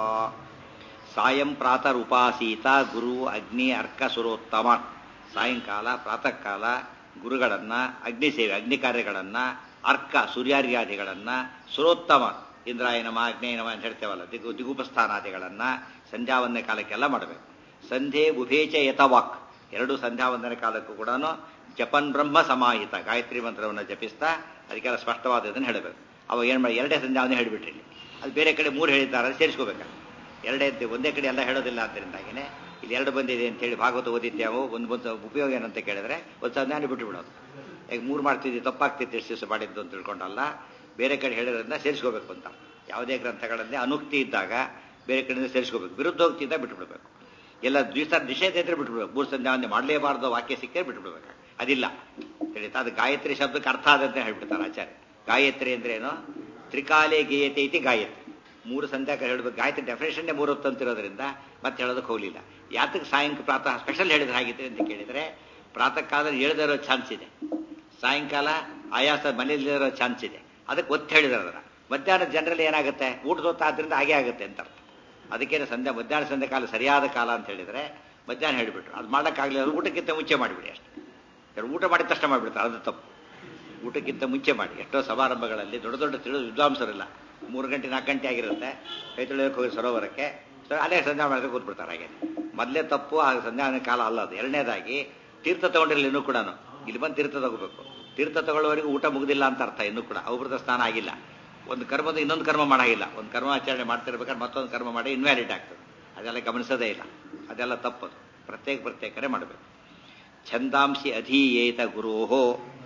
Speaker 1: ಸಾಯಂ ಪ್ರಾತರುಪಾಸೀತ ಗುರು ಅಗ್ನಿ ಅರ್ಕ ಸುರೋತ್ತಮ ಸಾಯಂಕಾಲ ಪ್ರಾತಃ ಕಾಲ ಗುರುಗಳನ್ನ ಅಗ್ನಿ ಸೇವೆ ಅಗ್ನಿ ಕಾರ್ಯಗಳನ್ನ ಅರ್ಕ ಸೂರ್ಯಾರ್ಯಾದಿಗಳನ್ನ ಸುರೋತ್ತಮ ಇಂದ್ರಾಯನಮ ಅಗ್ನೇಯನಮ ಅಂತ ಹೇಳ್ತೇವಲ್ಲ ದಿಗು ದಿಗುಪಸ್ಥಾನಾದಿಗಳನ್ನ ಸಂಧ್ಯಾವಂದನೆ ಕಾಲಕ್ಕೆಲ್ಲ ಮಾಡಬೇಕು ಸಂಧ್ಯೆ ಉಭೇಚ ಯತವಾಕ್ ಎರಡು ಸಂಧ್ಯಾವಂದನೆ ಕಾಲಕ್ಕೂ ಕೂಡ ಜಪನ್ ಬ್ರಹ್ಮ ಸಮಾಹಿತ ಗಾಯತ್ರಿ ಮಂತ್ರವನ್ನು ಜಪಿಸ್ತಾ ಅದಕ್ಕೆಲ್ಲ ಸ್ಪಷ್ಟವಾದದನ್ನು ಹೇಳಬೇಕು ಅವಾಗ ಏನು ಮಾಡಿ ಎರಡೇ ಸಂಧ್ಯಾವಂದನೆ ಹೇಳಿಬಿಟ್ರಿ ಅದು ಬೇರೆ ಕಡೆ ಮೂರು ಹೇಳಿದ್ದಾರೆ ಅದು ಸೇರಿಸ್ಕೋಬೇಕು ಎರಡೇ ಅಂತ ಒಂದೇ ಕಡೆ ಎಲ್ಲ ಹೇಳೋದಿಲ್ಲ ಆದ್ದರಿಂದಾಗಿನೇ ಇಲ್ಲಿ ಎರಡು ಬಂದಿದೆ ಅಂತ ಹೇಳಿ ಭಾಗವತ ಓದಿದ್ಯಾವೋ ಒಂದು ಬಂದು ಉಪಯೋಗ ಏನಂತ ಕೇಳಿದ್ರೆ ಒಂದು ಸಂಧಾನ ಬಿಟ್ಟು ಬಿಡೋದು ಈಗ ಮೂರು ಮಾಡ್ತಿದ್ವಿ ತಪ್ಪಾಗ್ತಿತ್ತು ಎಷ್ಟು ದಿವಸ ಮಾಡಿದ್ದು ಅಂತ ತಿಳ್ಕೊಂಡಲ್ಲ ಬೇರೆ ಕಡೆ ಹೇಳಿದ್ರಿಂದ ಸೇರಿಸ್ಕೋಬೇಕು ಅಂತ ಯಾವುದೇ ಗ್ರಂಥಗಳಲ್ಲಿ ಅನುಕ್ತಿ ಇದ್ದಾಗ ಬೇರೆ ಕಡೆಯಿಂದ ಸೇರಿಸ್ಕೋಬೇಕು ವಿರುದ್ಧೋಕ್ತಿಯಿಂದ ಬಿಟ್ಬಿಡ್ಬೇಕು ಎಲ್ಲ ದ್ವಿಸ ನಿಷೇಧ ಇದ್ರೆ ಬಿಟ್ಬಿಡ್ಬೇಕು ಮೂರು ಸಂಧ್ಯಾವಂದನೆ ಮಾಡಲೇಬಾರ್ದು ವಾಕ್ಯ ಸಿಕ್ಕರೆ ಬಿಟ್ಬಿಡ್ಬೇಕು ಅದಿಲ್ಲ ತಿಳಿತಾ ಅದು ಗಾಯತ್ರಿ ಶಬ್ದಕ್ಕೆ ಅರ್ಥ ಆದಂತೆ ಹೇಳ್ಬಿಡ್ತಾರೆ ಆಚಾರ್ಯ ಗಾಯತ್ರಿ ಅಂದ್ರೆ ಏನು ತ್ರಿಕಾಲೆ ಗೇಯತೆ ಐತಿ ಗಾಯತ್ರಿ ಮೂರು ಸಂಧ್ಯಾಕಾಲ ಹೇಳಬೇಕು ಗಾಯತ್ರಿ ಡೆಫಿನೇಷನ್ನೇ ಮೂರು ಹೊತ್ತು ಅಂತಿರೋದ್ರಿಂದ ಮತ್ತೆ ಹೇಳೋದಕ್ಕೆ ಹೋಗಲಿಲ್ಲ ಯಾತಕ್ಕೆ ಸಾಯಂಕಾಲ ಪ್ರಾತಃ ಸ್ಪೆಷಲ್ ಹೇಳಿದ್ರೆ ಹಾಗಿದ್ರೆ ಅಂತ ಕೇಳಿದರೆ ಪ್ರಾತಃ ಕಾಲದಲ್ಲಿ ಹೇಳ್ದೇ ಇರೋ ಚಾನ್ಸ್ ಇದೆ ಸಾಯಂಕಾಲ ಆಯಾಸ ಮನೆಯಲ್ಲಿರೋ ಚಾನ್ಸ್ ಇದೆ ಅದಕ್ಕೆ ಒತ್ತು ಹೇಳಿದಾರೆ ಅದರ ಮಧ್ಯಾಹ್ನ ಜನರಲ್ಲಿ ಏನಾಗುತ್ತೆ ಊಟದ ಹೊತ್ತಾದ್ರಿಂದ ಹಾಗೆ ಆಗುತ್ತೆ ಅಂತ ಅರ್ಥ ಅದಕ್ಕೇನೆ ಸಂಧ್ಯಾ ಮಧ್ಯಾಹ್ನ ಸಂಧ್ಯಾ ಕಾಲ ಸರಿಯಾದ ಕಾಲ ಅಂತ ಹೇಳಿದರೆ ಮಧ್ಯಾಹ್ನ ಹೇಳಿಬಿಟ್ರು ಅದು ಮಾಡೋಕ್ಕಾಗಲಿಲ್ಲ ಅದು ಊಟಕ್ಕಿಂತ ಮುಂಚೆ ಮಾಡಿಬಿಡಿ ಅಷ್ಟೇ ಊಟ ಮಾಡಿದ ತಕ್ಷಣ ಮಾಡಿಬಿಡ್ತಾರೆ ಅದು ತಪ್ಪು ಊಟಕ್ಕಿಂತ ಮುಂಚೆ ಮಾಡಿ ಎಷ್ಟೋ ಸಮಾರಂಭಗಳಲ್ಲಿ ದೊಡ್ಡ ದೊಡ್ಡ ತಿಳಿದು ವಿದ್ವಾಂಸರಿಲ್ಲ ಮೂರು ಗಂಟೆ ನಾಲ್ಕು ಗಂಟೆ ಆಗಿರುತ್ತೆ ಕೈ ತೊಳೆಯೋಕೆ ಹೋಗಿ ಸರೋವರಕ್ಕೆ ಅಲ್ಲೇ ಸಂಧ್ಯಾ ಮಾಡಿದ್ರೆ ಕೂತ್ಬಿಡ್ತಾರೆ ಹಾಗೆ ಮೊದಲೇ ತಪ್ಪು ಆ ಸಂಧ್ಯಾನ ಕಾಲ ಅಲ್ಲ ಅದು ಎರಡನೇದಾಗಿ ತೀರ್ಥ ತಗೊಂಡಿರಲಿಲ್ಲ ಇನ್ನೂ ಕೂಡ ಇಲ್ಲಿ ಬಂದು ತೀರ್ಥ ತಗೋಬೇಕು ತೀರ್ಥ ತಗೊಳ್ಳೋವರೆಗೂ ಊಟ ಮುಗುದಿಲ್ಲ ಅಂತ ಅರ್ಥ ಇನ್ನೂ ಕೂಡ ಔಭೃತ ಸ್ನಾನ ಆಗಿಲ್ಲ ಒಂದು ಕರ್ಮದ ಇನ್ನೊಂದು ಕರ್ಮ ಮಾಡಾಗಿಲ್ಲ ಒಂದು ಕರ್ಮಾಚರಣೆ ಮಾಡ್ತಿರ್ಬೇಕಾದ್ರೆ ಮತ್ತೊಂದು ಕರ್ಮ ಮಾಡಿ ಇನ್ವ್ಯಾಲಿಡ್ ಆಗ್ತದೆ ಅದೆಲ್ಲ ಗಮನಿಸೋದೇ ಇಲ್ಲ ಅದೆಲ್ಲ ತಪ್ಪದು ಪ್ರತ್ಯೇಕ ಪ್ರತ್ಯೇಕನೇ ಮಾಡಬೇಕು ಛಂದಾಂಸಿ ಅಧೀಯೇತ ಗುರೋಹೋ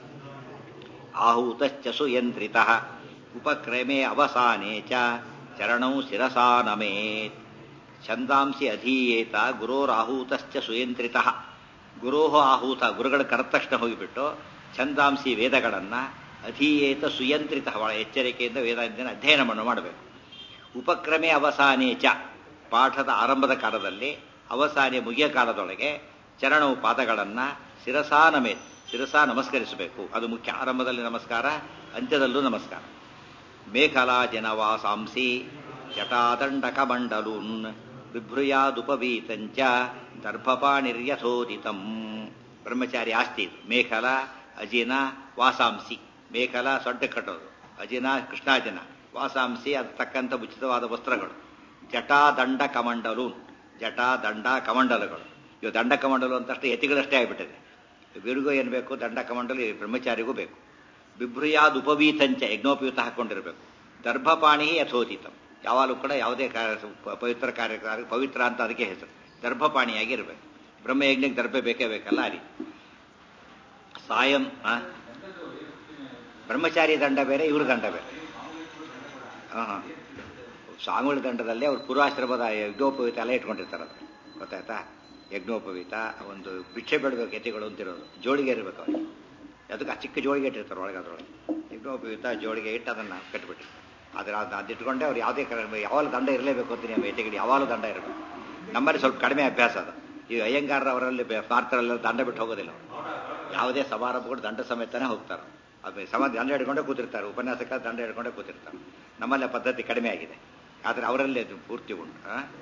Speaker 1: ಆಹೂತಶ್ಚ ಸುಯಂತ್ರಿತ ಉಪಕ್ರಮೆ ಅವಸಾನೆ ಚ ಚರಣೌ ಶಿರಸಾ ನಮೇತ್ ಛಂದಾಂಸಿ ಅಧೀಯೇತ ಗುರೋರಾಹೂತಶ್ಚ ಸುಯಂತ್ರಿತ ಗುರೋಹ ಆಹೂತ ಗುರುಗಳ ಕರೆದ ತಕ್ಷಣ ಹೋಗಿಬಿಟ್ಟು ಛಂದಾಂಸಿ ವೇದಗಳನ್ನು ಅಧೀಯೇತ ಸುಯಂತ್ರಿತ ಬಹಳ ಎಚ್ಚರಿಕೆಯಿಂದ ವೇದಾಂತನ ಅಧ್ಯಯನವನ್ನು ಮಾಡಬೇಕು ಉಪಕ್ರಮೆ ಅವಸಾನೆ ಚ ಪಾಠದ ಆರಂಭದ ಕಾಲದಲ್ಲಿ ಅವಸಾನೆ ಮುಗಿಯ ಕಾಲದೊಳಗೆ ಚರಣವು ಪಾದಗಳನ್ನು ಶಿರಸಾನಮೇ ಶಿರಸಾ ನಮಸ್ಕರಿಸಬೇಕು ಅದು ಮುಖ್ಯ ಆರಂಭದಲ್ಲಿ ನಮಸ್ಕಾರ ಅಂತ್ಯದಲ್ಲೂ ನಮಸ್ಕಾರ ಮೇಖಲಾ ಜನವಾಸಾಂಸಿ ಜಟಾದಂಡಕ ಮಂಡಲೂನ್ ಬಿಭ್ರುಯಾದುಪವೀತಂಚ ದರ್ಭಪಾಣಿರ್ಯಥೋದಿತಂ ಬ್ರಹ್ಮಚಾರಿ ಆಸ್ತಿ ಇದು ಮೇಖಲ ಅಜಿನ ವಾಸಾಂಸಿ ಮೇಖಲ ಸೊಡ್ಡ ಕಟ್ಟೋದು ಅಜಿನ ಕೃಷ್ಣಾಜಿನ ವಾಸಾಂಸಿ ಅದು ತಕ್ಕಂಥ ಉಚಿತವಾದ ವಸ್ತ್ರಗಳು ಜಟಾದಂಡ ಕಮಂಡಲು ಜಟ ದಂಡ ಕಮಂಡಲಗಳು ಇವು ದಂಡ ಕಮಂಡಲು ಅಂತಷ್ಟು ಯತಿಗಳಷ್ಟೇ ಆಗಿಬಿಟ್ಟಿದೆ ವೀರಿಗೂ ಏನು ಬೇಕು ದಂಡ ಕಮಂಡಲು ಈ ಬ್ರಹ್ಮಚಾರಿಗೂ ಬೇಕು ಬಿಭ್ರುಯಾದ ಉಪವೀತಂಚ ಯಜ್ಞೋಪಯುತ ಹಾಕೊಂಡಿರಬೇಕು ದರ್ಭಪಾಣಿ ಯಥೋಚಿತಂ ಯಾವಾಗಲೂ ಕೂಡ ಯಾವುದೇ ಪವಿತ್ರ ಕಾರ್ಯ ಪವಿತ್ರ ಅಂತ ಅದಕ್ಕೆ ಹೆಸರು ದರ್ಭಪಾಣಿಯಾಗಿ ಇರಬೇಕು ಬ್ರಹ್ಮಯಜ್ಞಕ್ಕೆ ದರ್ಭ ಬೇಕೇ ಬೇಕಲ್ಲ ಆ ರೀತಿ ಸಾಯಂ ಬ್ರಹ್ಮಚಾರಿ ದಂಡ ಬೇರೆ ಇವ್ರ ದಂಡ ಬೇರೆ ಹಾಂ ಸ್ವಾಮಿಗಳ ದಂಡದಲ್ಲಿ ಅವ್ರು ಪೂರ್ವಾಶ್ರಮದ ಯಜ್ಞೋಪವೀತ ಎಲ್ಲ ಇಟ್ಕೊಂಡಿರ್ತಾರೆ ಅದು ಗೊತ್ತಾಯ್ತಾ ಯಜ್ಞೋಪವೀತ ಒಂದು ಭಿಕ್ಷೆ ಬೇಡಬೇಕು ಎತಿಗಳು ಅಂತಿರೋದು ಜೋಳಿಗೆ ಇರಬೇಕು ಅವ್ರಿಗೆ ಅದಕ್ಕೆ ಆ ಚಿಕ್ಕ ಜೋಳಿಗೆ ಇಟ್ಟಿರ್ತಾರೆ ಒಳಗೆ ಅದರೊಳಗೆ ಯಜ್ಞೋಪವೀತ ಜೋಳಿಗೆ ಇಟ್ಟು ಅದನ್ನು ಕಟ್ಟಿಬಿಟ್ಟು ಆದರೆ ಅದು ಅದಿಟ್ಕೊಂಡೆ ಅವ್ರು ಯಾವುದೇ ಯಾವಾಗಲೂ ದಂಡ ಇರಲೇಬೇಕು ಅಂತ ನೀವು ಎತಿಗಳು ಯಾವಾಗಲೂ ದಂಡ ಇರಬೇಕು ನಮ್ಮಲ್ಲಿ ಸ್ವಲ್ಪ ಕಡಿಮೆ ಅಭ್ಯಾಸ ಅದು ಈ ಅಯ್ಯಂಗಾರ ಅವರಲ್ಲಿ ಸ್ಮಾರ್ತರೆಲ್ಲ ದಂಡ ಬಿಟ್ಟು ಹೋಗೋದಿಲ್ಲ ಯಾವುದೇ ಸಮಾರಂಭಗಳು ದಂಡ ಸಮೇತನೇ ಹೋಗ್ತಾರೆ ಅದು ಸಮ ದಂಡ ಹಿಡ್ಕೊಂಡೇ ಕೂತಿರ್ತಾರೆ ಉಪನ್ಯಾಸಕ ದಂಡ ಹಿಡ್ಕೊಂಡೇ ಕೂತಿರ್ತಾರೆ ನಮ್ಮಲ್ಲಿ ಪದ್ಧತಿ ಕಡಿಮೆ ಆಗಿದೆ ಆದರೆ ಅವರಲ್ಲೇ ಅದು ಪೂರ್ತಿ ಉಂಟು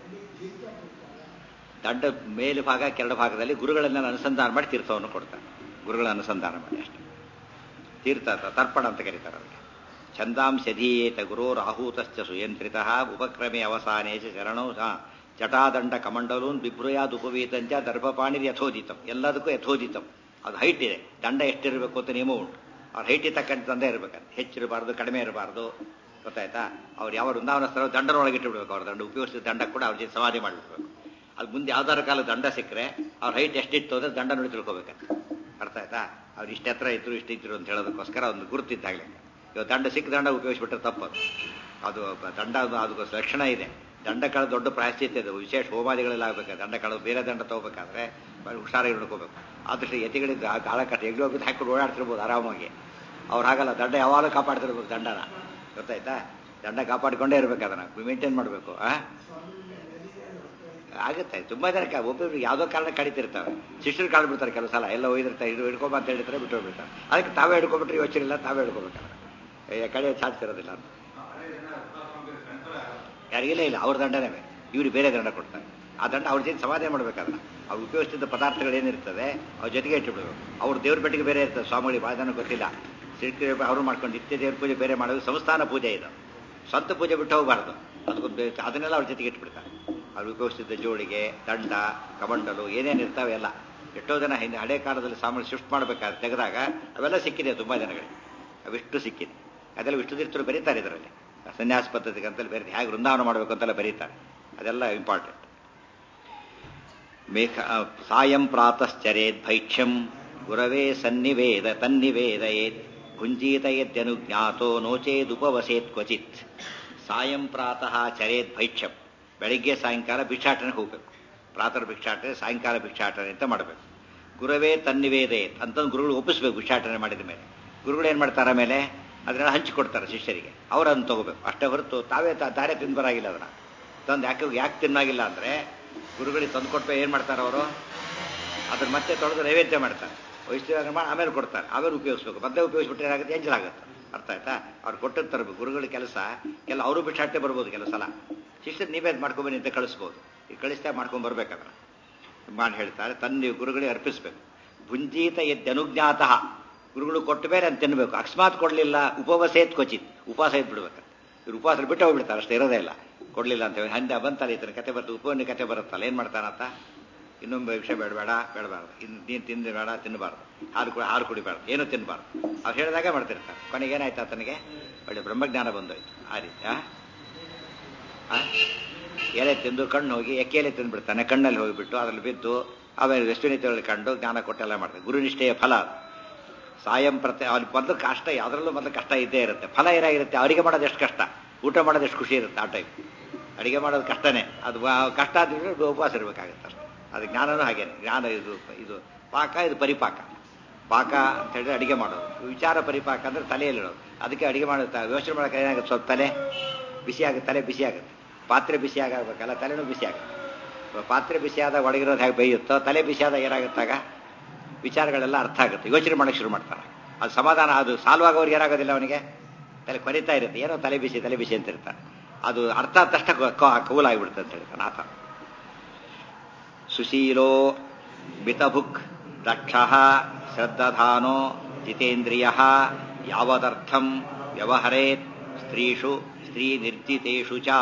Speaker 1: ದಂಡ ಮೇಲು ಭಾಗ ಕೆರಡು ಭಾಗದಲ್ಲಿ ಗುರುಗಳನ್ನೆಲ್ಲ ಅನುಸಂಧಾನ ಮಾಡಿ ತೀರ್ಥವನ್ನು ಕೊಡ್ತಾರೆ ಗುರುಗಳ ಅನುಸಂಧಾನ ಮಾಡಿ ಅಷ್ಟೇ ತೀರ್ಥ ತರ್ಪಣ ಅಂತ ಕರೀತಾರೆ ಅವರಿಗೆ ಛಂದಾಂಶಧೀಯೇತ ಗುರೋ ರಾಹೂತಶ್ಚ ಸುಯಂತ್ರಿತ ಉಪಕ್ರಮೆ ಅವಸಾನೇ ಶರಣೌ ಜಟಾದಂಡ ಕಮಂಡಲೂನ್ ಬಿಭ್ರುಯಾದ್ ಉಪವೀತಂಚ ದರ್ಭಪಾಣಿರ್ ಯಥೋದಿತಂ ಎಲ್ಲದಕ್ಕೂ ಯಥೋದಿತಂ ಅದು ಹೈಟ್ ಇದೆ ದಂಡ ಎಷ್ಟಿರಬೇಕು ಅಂತ ನಿಯಮ ಉಂಟು ಅವ್ರ ಹೈಟಿಗೆ ತಕ್ಕಂಥ ದಂಡ ಇರಬೇಕಂತ ಹೆಚ್ಚಿರಬಾರ್ದು ಕಡಿಮೆ ಇರಬಾರ್ದು ಗೊತ್ತಾಯ್ತಾ ಅವ್ರು ಯಾವ ವೃಂದಾವನ ಸ್ಥಳ ದಂಡನೊಳಗೆ ಇಟ್ಟುಬಿಡ್ಬೇಕು ಅವ್ರ ದಂಡ ಉಪಯೋಗಿಸಿದ ದಂಡ ಕೂಡ ಅವ್ರ ಜೊತೆ ಸಮಾಧಿ ಮಾಡಿಬಿಡ್ಬೇಕು ಅದು ಮುಂದೆ ಯಾವ್ದಾರ ಕಾಲ ದಂಡ ಸಿಕ್ಕರೆ ಅವ್ರ ಹೈಟ್ ಎಷ್ಟಿತ್ತು ಅಂದ್ರೆ ದಂಡ ನೋಡಿ ತಿಳ್ಕೊಬೇಕಂತ ಅರ್ಥ ಆಯ್ತಾ ಅವ್ರು ಇಷ್ಟ ಹತ್ರ ಇದ್ರು ಇಷ್ಟ ಇದ್ರು ಅಂತ ಹೇಳೋದಕ್ಕೋಸ್ಕರ ಒಂದು ಗುರುತಿದ್ದಾಗಲೇ ಇವಾಗ ದಂಡ ಸಿಕ್ಕ ದಂಡ ಉಪಯೋಗಿಸ್ಬಿಟ್ರೆ ತಪ್ಪದು ಅದು ದಂಡ ಅದು ಲಕ್ಷಣ ಇದೆ ದಂಡ ಕಳೆದ ದೊಡ್ಡ ಪ್ರಾಯಶ್ಚಿತ್ಯ ಇದೆ ವಿಶೇಷ ಹೋಮಾದಿಗಳೆಲ್ಲ ಆಗ್ಬೇಕು ದಂಡ ಕಳೆದು ಬೇರೆ ದಂಡ ತಗೋಬೇಕಾದ್ರೆ ಹುಷಾರಾಗಿ ನೋಡ್ಕೋಬೇಕು ಆದಷ್ಟು ಎತಿಗಳಿದ್ದು ಗಾಳ ಕಟ್ಟ ಎಗ್ಲು ಹೋಗಿ ಹಾಕೊಂಡು ಓಡಾಡ್ತಿರ್ಬೋದು ಆರಾಮಾಗಿ ಅವ್ರು ಹಾಗಲ್ಲ ದಂಡ ಯಾವಾಗಲೂ ಕಾಪಾಡ್ತಿರ್ಬೇಕು ದಂಡನ ಗೊತ್ತಾಯ್ತಾ ದಂಡ ಕಾಪಾಡಿಕೊಂಡೇ ಇರ್ಬೇಕು ಅದನ್ನ ಮೇಂಟೈನ್ ಮಾಡಬೇಕು ಆ ಆಗುತ್ತೆ ತುಂಬಾ ಜನ ಒಬ್ಬೊಬ್ರು ಯಾವುದೋ ಕಾರಣ ಕಡಿತಿರ್ತಾವೆ ಶಿಷ್ಯರು ಕಾಳು ಬಿಡ್ತಾರೆ ಕೆಲವು ಸಲ ಎಲ್ಲ ಒಯ್ದಿರ್ತಾರೆ ಇದು ಹಿಡ್ಕೊಂಬ ಅಂತ ಹೇಳಿದ್ರೆ ಬಿಟ್ಟು ಹೋಗ್ಬಿಡ್ತಾರೆ ಅದಕ್ಕೆ ತಾವೇ ಹಿಡ್ಕೊಂಬಿಟ್ರೆ ಯೋಚನೆ ಇಲ್ಲ ತಾವೇ ಹಿಡ್ಕೋಬೇಕಾದ್ರೆ ಕಡೆ ಚಾಡ್ತಿರೋದಿಲ್ಲ ಅಂತ ಯಾರಿಗಿಲ್ಲ ಇಲ್ಲ ಅವ್ರ ದಂಡನೇ ಬೇರೆ ಇವ್ರು ಬೇರೆ ದಂಡ ಕೊಡ್ತಾರೆ ಆ ದಂಡ ಅವ್ರ ಜೊತೆ ಸಮಾಧಾನ ಮಾಡ್ಬೇಕಲ್ಲ ಅವ್ರು ಉಪಯೋಗಿಸಿದ ಪದಾರ್ಥಗಳು ಏನಿರ್ತದೆ ಅವ್ರ ಜೊತೆಗೆ ಇಟ್ಟುಬಿಡ್ಬೇಕು ಅವ್ರ ದೇವ್ರ ಬೆಟ್ಟಿಗೆ ಬೇರೆ ಇರ್ತದೆ ಸ್ವಾಮಿಗಳಿಗೆ ಭಾಳ ಜನ ಗೊತ್ತಿಲ್ಲ ಸಿರ್ಕಿ ಅವರು ಮಾಡ್ಕೊಂಡು ನಿತ್ಯ ದೇವ್ರ ಪೂಜೆ ಬೇರೆ ಮಾಡೋದು ಸಂಸ್ಥಾನ ಪೂಜೆ ಇದು ಸ್ವಂತ ಪೂಜೆ ಬಿಟ್ಟು ಹೋಗಬಾರ್ದು ಅದಕ್ಕೊಂದು ಅದನ್ನೆಲ್ಲ ಅವ್ರ ಜೊತೆಗೆ ಇಟ್ಬಿಡ್ತಾರೆ ಅವ್ರು ಉಪಯೋಗಿಸಿದ ಜೋಳಿಗೆ ದಂಡ ಕಮಂಡಲು ಏನೇನು ಇರ್ತಾವೆ ಎಲ್ಲ ಎಷ್ಟೋ ಜನ ಹಿಂದೆ ಹಳೆ ಕಾಲದಲ್ಲಿ ಸಾಮಾನ್ಯ ಶಿಫ್ಟ್ ಮಾಡಬೇಕಾದ್ರೆ ತೆಗೆದಾಗ ಅವೆಲ್ಲ ಸಿಕ್ಕಿದೆ ತುಂಬ ಜನಗಳಿಗೆ ಅವಿಷ್ಟು ಸಿಕ್ಕಿದೆ ಅದೆಲ್ಲ ವಿಷ್ಣು ತೀರ್ಥರು ಬರೀತಾರೆ ಇದರಲ್ಲಿ ಸನ್ಯಾಸ ಪದ್ಧತಿಗೆ ಅಂತಲ್ಲಿ ಬೇರೆ ಹೇಗೆ ವೃಂದಾವನ ಮಾಡಬೇಕು ಅಂತೆಲ್ಲ ಬರೀತಾರೆ ಅದೆಲ್ಲ ಇಂಪಾರ್ಟೆಂಟ್ ಮೇಘ ಸಾಯಂ ಪ್ರಾತಶ್ಚರೇದ್ ಭೈಕ್ಷ್ಯಂ ಗುರವೇ ಸನ್ನಿವೇದ ತನ್ನಿವೇದಯೇತ್ ಭುಂಜೀತಯದ್ಯನುಜ್ಞಾತೋ ನೋಚೇದುಪವಸೇತ್ ಕ್ವಚಿತ್ ಸಾಯಂ ಪ್ರಾತಃ ಚರೇದ್ ಭೈಕ್ಷ್ಯಂ ಬೆಳಿಗ್ಗೆ ಸಾಯಂಕಾಲ ಭಿಕ್ಷಾಟನೆಗೆ ಹೋಗಬೇಕು ಪ್ರಾತಃ ಭಿಕ್ಷಾಟನೆ ಸಾಯಂಕಾಲ ಭಿಕ್ಷಾಟನೆ ಅಂತ ಮಾಡಬೇಕು ಗುರವೇ ತನ್ನಿವೇದಯೇತ್ ಅಂತಂದು ಗುರುಗಳು ಒಪ್ಪಿಸ್ಬೇಕು ಭಿಕ್ಷಾಟನೆ ಮಾಡಿದ ಮೇಲೆ ಗುರುಗಳು ಏನು ಮಾಡ್ತಾರೆ ಆಮೇಲೆ ಅದನ್ನೆಲ್ಲ ಹಂಚಿಕೊಡ್ತಾರೆ ಶಿಷ್ಯರಿಗೆ ಅವ್ರು ಅದನ್ನು ತಗೋಬೇಕು ಅಷ್ಟೇ ಹೊರತು ತಾವೇ ದಾರೆ ತಿಂದು ಬರಾಗಿಲ್ಲ ಅದನ್ನ ತಂದು ಯಾಕೆ ಯಾಕೆ ತಿನ್ನಾಗಿಲ್ಲ ಅಂದರೆ ಗುರುಗಳಿಗೆ ತಂದು ಕೊಟ್ಟು ಏನು ಮಾಡ್ತಾರೆ ಅವರು ಅದನ್ನ ಮತ್ತೆ ತೊಳೆದು ನೈವೇದ್ಯ ಮಾಡ್ತಾರೆ ವೈಷ್ಣವ ಮಾಡಿ ಆಮೇಲೆ ಕೊಡ್ತಾರೆ ಆಮೇಲೆ ಉಪಯೋಗಿಸ್ಬೇಕು ಮತ್ತೆ ಉಪಯೋಗಿಸ್ಬಿಟ್ರೆ ಏನಾಗುತ್ತೆ ಎಂಜಲಾಗುತ್ತೆ ಅರ್ಥ ಆಯ್ತಾ ಅವ್ರು ಕೊಟ್ಟಿದ್ದು ತರಬೇಕು ಗುರುಗಳ ಕೆಲಸ ಕೆಲ ಅವರು ಬಿಟ್ಟಾಟೆ ಬರ್ಬೋದು ಕೆಲವು ಸಲ ಶಿಷ್ಯರು ನೀವೇ ಮಾಡ್ಕೊಂಬನ್ನಿ ಅಂತ ಕಳಿಸ್ಬೋದು ಈ ಕಳಿಸ್ತಾ ಮಾಡ್ಕೊಂಡು ಬರ್ಬೇಕದನ್ನ ಮಾಡಿ ಹೇಳ್ತಾರೆ ತನ್ನ ಗುರುಗಳಿಗೆ ಅರ್ಪಿಸ್ಬೇಕು ಭುಂಜೀತ ಎದ್ದನುಜ್ಞಾತಃ ಗುರುಗಳು ಕೊಟ್ಟ ಮೇಲೆ ಅಂತ ತಿನ್ನಬೇಕು ಅಕಸ್ಮಾತ್ ಕೊಡಲಿಲ್ಲ ಉಪವಾಸೇತ್ ಕ್ವಚಿತ್ ಉಪವಾಸ ಇದ್ದು ಬಿಡ್ಬೇಕು ಇವ್ರು ಉಪವಾಸ ಬಿಟ್ಟು ಹೋಗ್ಬಿಡ್ತಾರೆ ಅಷ್ಟೇ ಇರೋದೇ ಇಲ್ಲ ಕೊಡಲಿಲ್ಲ ಅಂತ ಹೇಳಿ ಹಂಡ ಬಂತಲ್ಲ ಈತನ ಕತೆ ಬರ್ತದೆ ಉಪವನ್ನ ಕತೆ ಬರುತ್ತಲ್ಲ ಏನು ಮಾಡ್ತಾನಂತ ಇನ್ನೊಂದು ವಿಷಯ ಬೇಡಬೇಡ ಬೇಡಬಾರ್ದು ಇನ್ನು ನೀನು ತಿಂದು ಬೇಡ ತಿನ್ನಬಾರ್ದು ಹಾಲು ಕುಡಿ ಹಾಲು ಕುಡಿಬಾರ್ದು ಏನೂ ತಿನ್ನಬಾರ್ದು ಅವ್ರು ಹೇಳಿದಾಗ ಮಾಡ್ತಿರ್ತಾರೆ ಕೊನೆಗೆ ಏನಾಯ್ತು ಆತನಿಗೆ ಒಳ್ಳೆ ಬ್ರಹ್ಮಜ್ಞಾನ ಬಂದೋಯ್ತು ಆ ರೀತಿ ಆ? ಆ? ಎಲೆ ತಿಂದು ಕಣ್ಣು ಹೋಗಿ ಎಕ್ಕೆಲೆ ತಿಂದ್ಬಿಡ್ತಾನೆ ಕಣ್ಣಲ್ಲಿ ಹೋಗಿಬಿಟ್ಟು ಅದ್ರಲ್ಲಿ ಬಿದ್ದು ಆಮೇಲೆ ವೆಸ್ಟಿನಿತಿಯಲ್ಲಿ ಕಂಡು ಜ್ಞಾನ ಕೊಟ್ಟೆಲ್ಲ ಮಾಡ್ತಾರೆ ಗುರುನಿಷ್ಠೆಯ ಫಲ ಅದು. ಸಾಯಂ ಪ್ರತಿ ಅವ್ರಿಗೆ ಮೊದಲು ಕಷ್ಟ ಯಾವುದ್ರಲ್ಲೂ ಮೊದಲು ಕಷ್ಟ ಇದ್ದೇ ಇರುತ್ತೆ ಫಲ ಏನಾಗಿರುತ್ತೆ ಅವರಿಗೆ ಮಾಡೋದು ಎಷ್ಟು ಕಷ್ಟ ಊಟ ಮಾಡೋದು ಎಷ್ಟು ಖುಷಿ ಇರುತ್ತೆ ಆ ಟೈಮ್ ಅಡಿಗೆ ಮಾಡೋದು ಕಷ್ಟನೇ ಅದು ವ- ಕಷ್ಟ ಆದ್ರೆ ಉಪವಾಸ ಇರಬೇಕಾಗುತ್ತೆ ಅಷ್ಟೇ ಅದು ಜ್ಞಾನನೂ ಹಾಗೇನೆ ಜ್ಞಾನ ಇದು ಇದು ಪಾಕ ಇದು ಪರಿಪಾಕ ಪಾಕ ಅಂತ ಹೇಳಿದ್ರೆ ಅಡಿಗೆ ಮಾಡೋದು ವಿಚಾರ ಪರಿಪಾಕ ಅಂದ್ರೆ ತಲೆಯಲ್ಲಿರೋದು ಅದಕ್ಕೆ ಅಡಿಗೆ ಮಾಡುತ್ತಾ ಯೋಚನೆ ಮಾಡೋಕೆ ಏನಾಗುತ್ತೆ ಸ್ವಲ್ಪ ತಲೆ ಬಿಸಿ ಆಗುತ್ತೆ ತಲೆ ಬಿಸಿ ಆಗುತ್ತೆ ಪಾತ್ರೆ ಬಿಸಿ ಆಗಬೇಕಲ್ಲ ತಲೆನೂ ಬಿಸಿ ಆಗುತ್ತೆ ಪಾತ್ರೆ ಬಿಸಿ ಆದಾಗ ಒಳಗಿರೋದು ಹೇಗೆ ಬೇಯುತ್ತೋ ತಲೆ ಬಿಸಿ ಆದಾಗ ಏನಾಗುತ್ತಾಗ ವಿಚಾರಗಳೆಲ್ಲ ಅರ್ಥ ಆಗುತ್ತೆ ಯೋಚನೆ ಮಾಡಕ್ಕೆ ಶುರು ಮಾಡ್ತಾನೆ ಅದು ಸಮಾಧಾನ ಅದು ಸಾಲ್ವ್ ಆಗೋರಿಗೆ ಏನಾಗೋದಿಲ್ಲ ಅವನಿಗೆ ತಲೆ ಕೊರಿತಾ ಇರುತ್ತೆ ಏನೋ ತಲೆ ಬಿಸಿ ತಲೆ ಬಿಸಿ ಅಂತ ಇರ್ತಾನೆ ಅದು ಅರ್ಥ ಆದ ತಕ್ಷಣ ಕೌಲ್ ಆಗಿಬಿಡುತ್ತೆ ಅಂತ ಹೇಳ್ತಾನೆ ಆತ ಸುಶೀಲೋ ಮಿತಭುಕ್ ದಕ್ಷ ಶ್ರದ್ಧಾನೋ ಜಿತೇಂದ್ರಿಯ ಯಾವದರ್ಥಂ ವ್ಯವಹರೇತ್ ಸ್ತ್ರೀಷು ಸ್ತ್ರೀ ನಿರ್ಜಿತೇಷು ಚ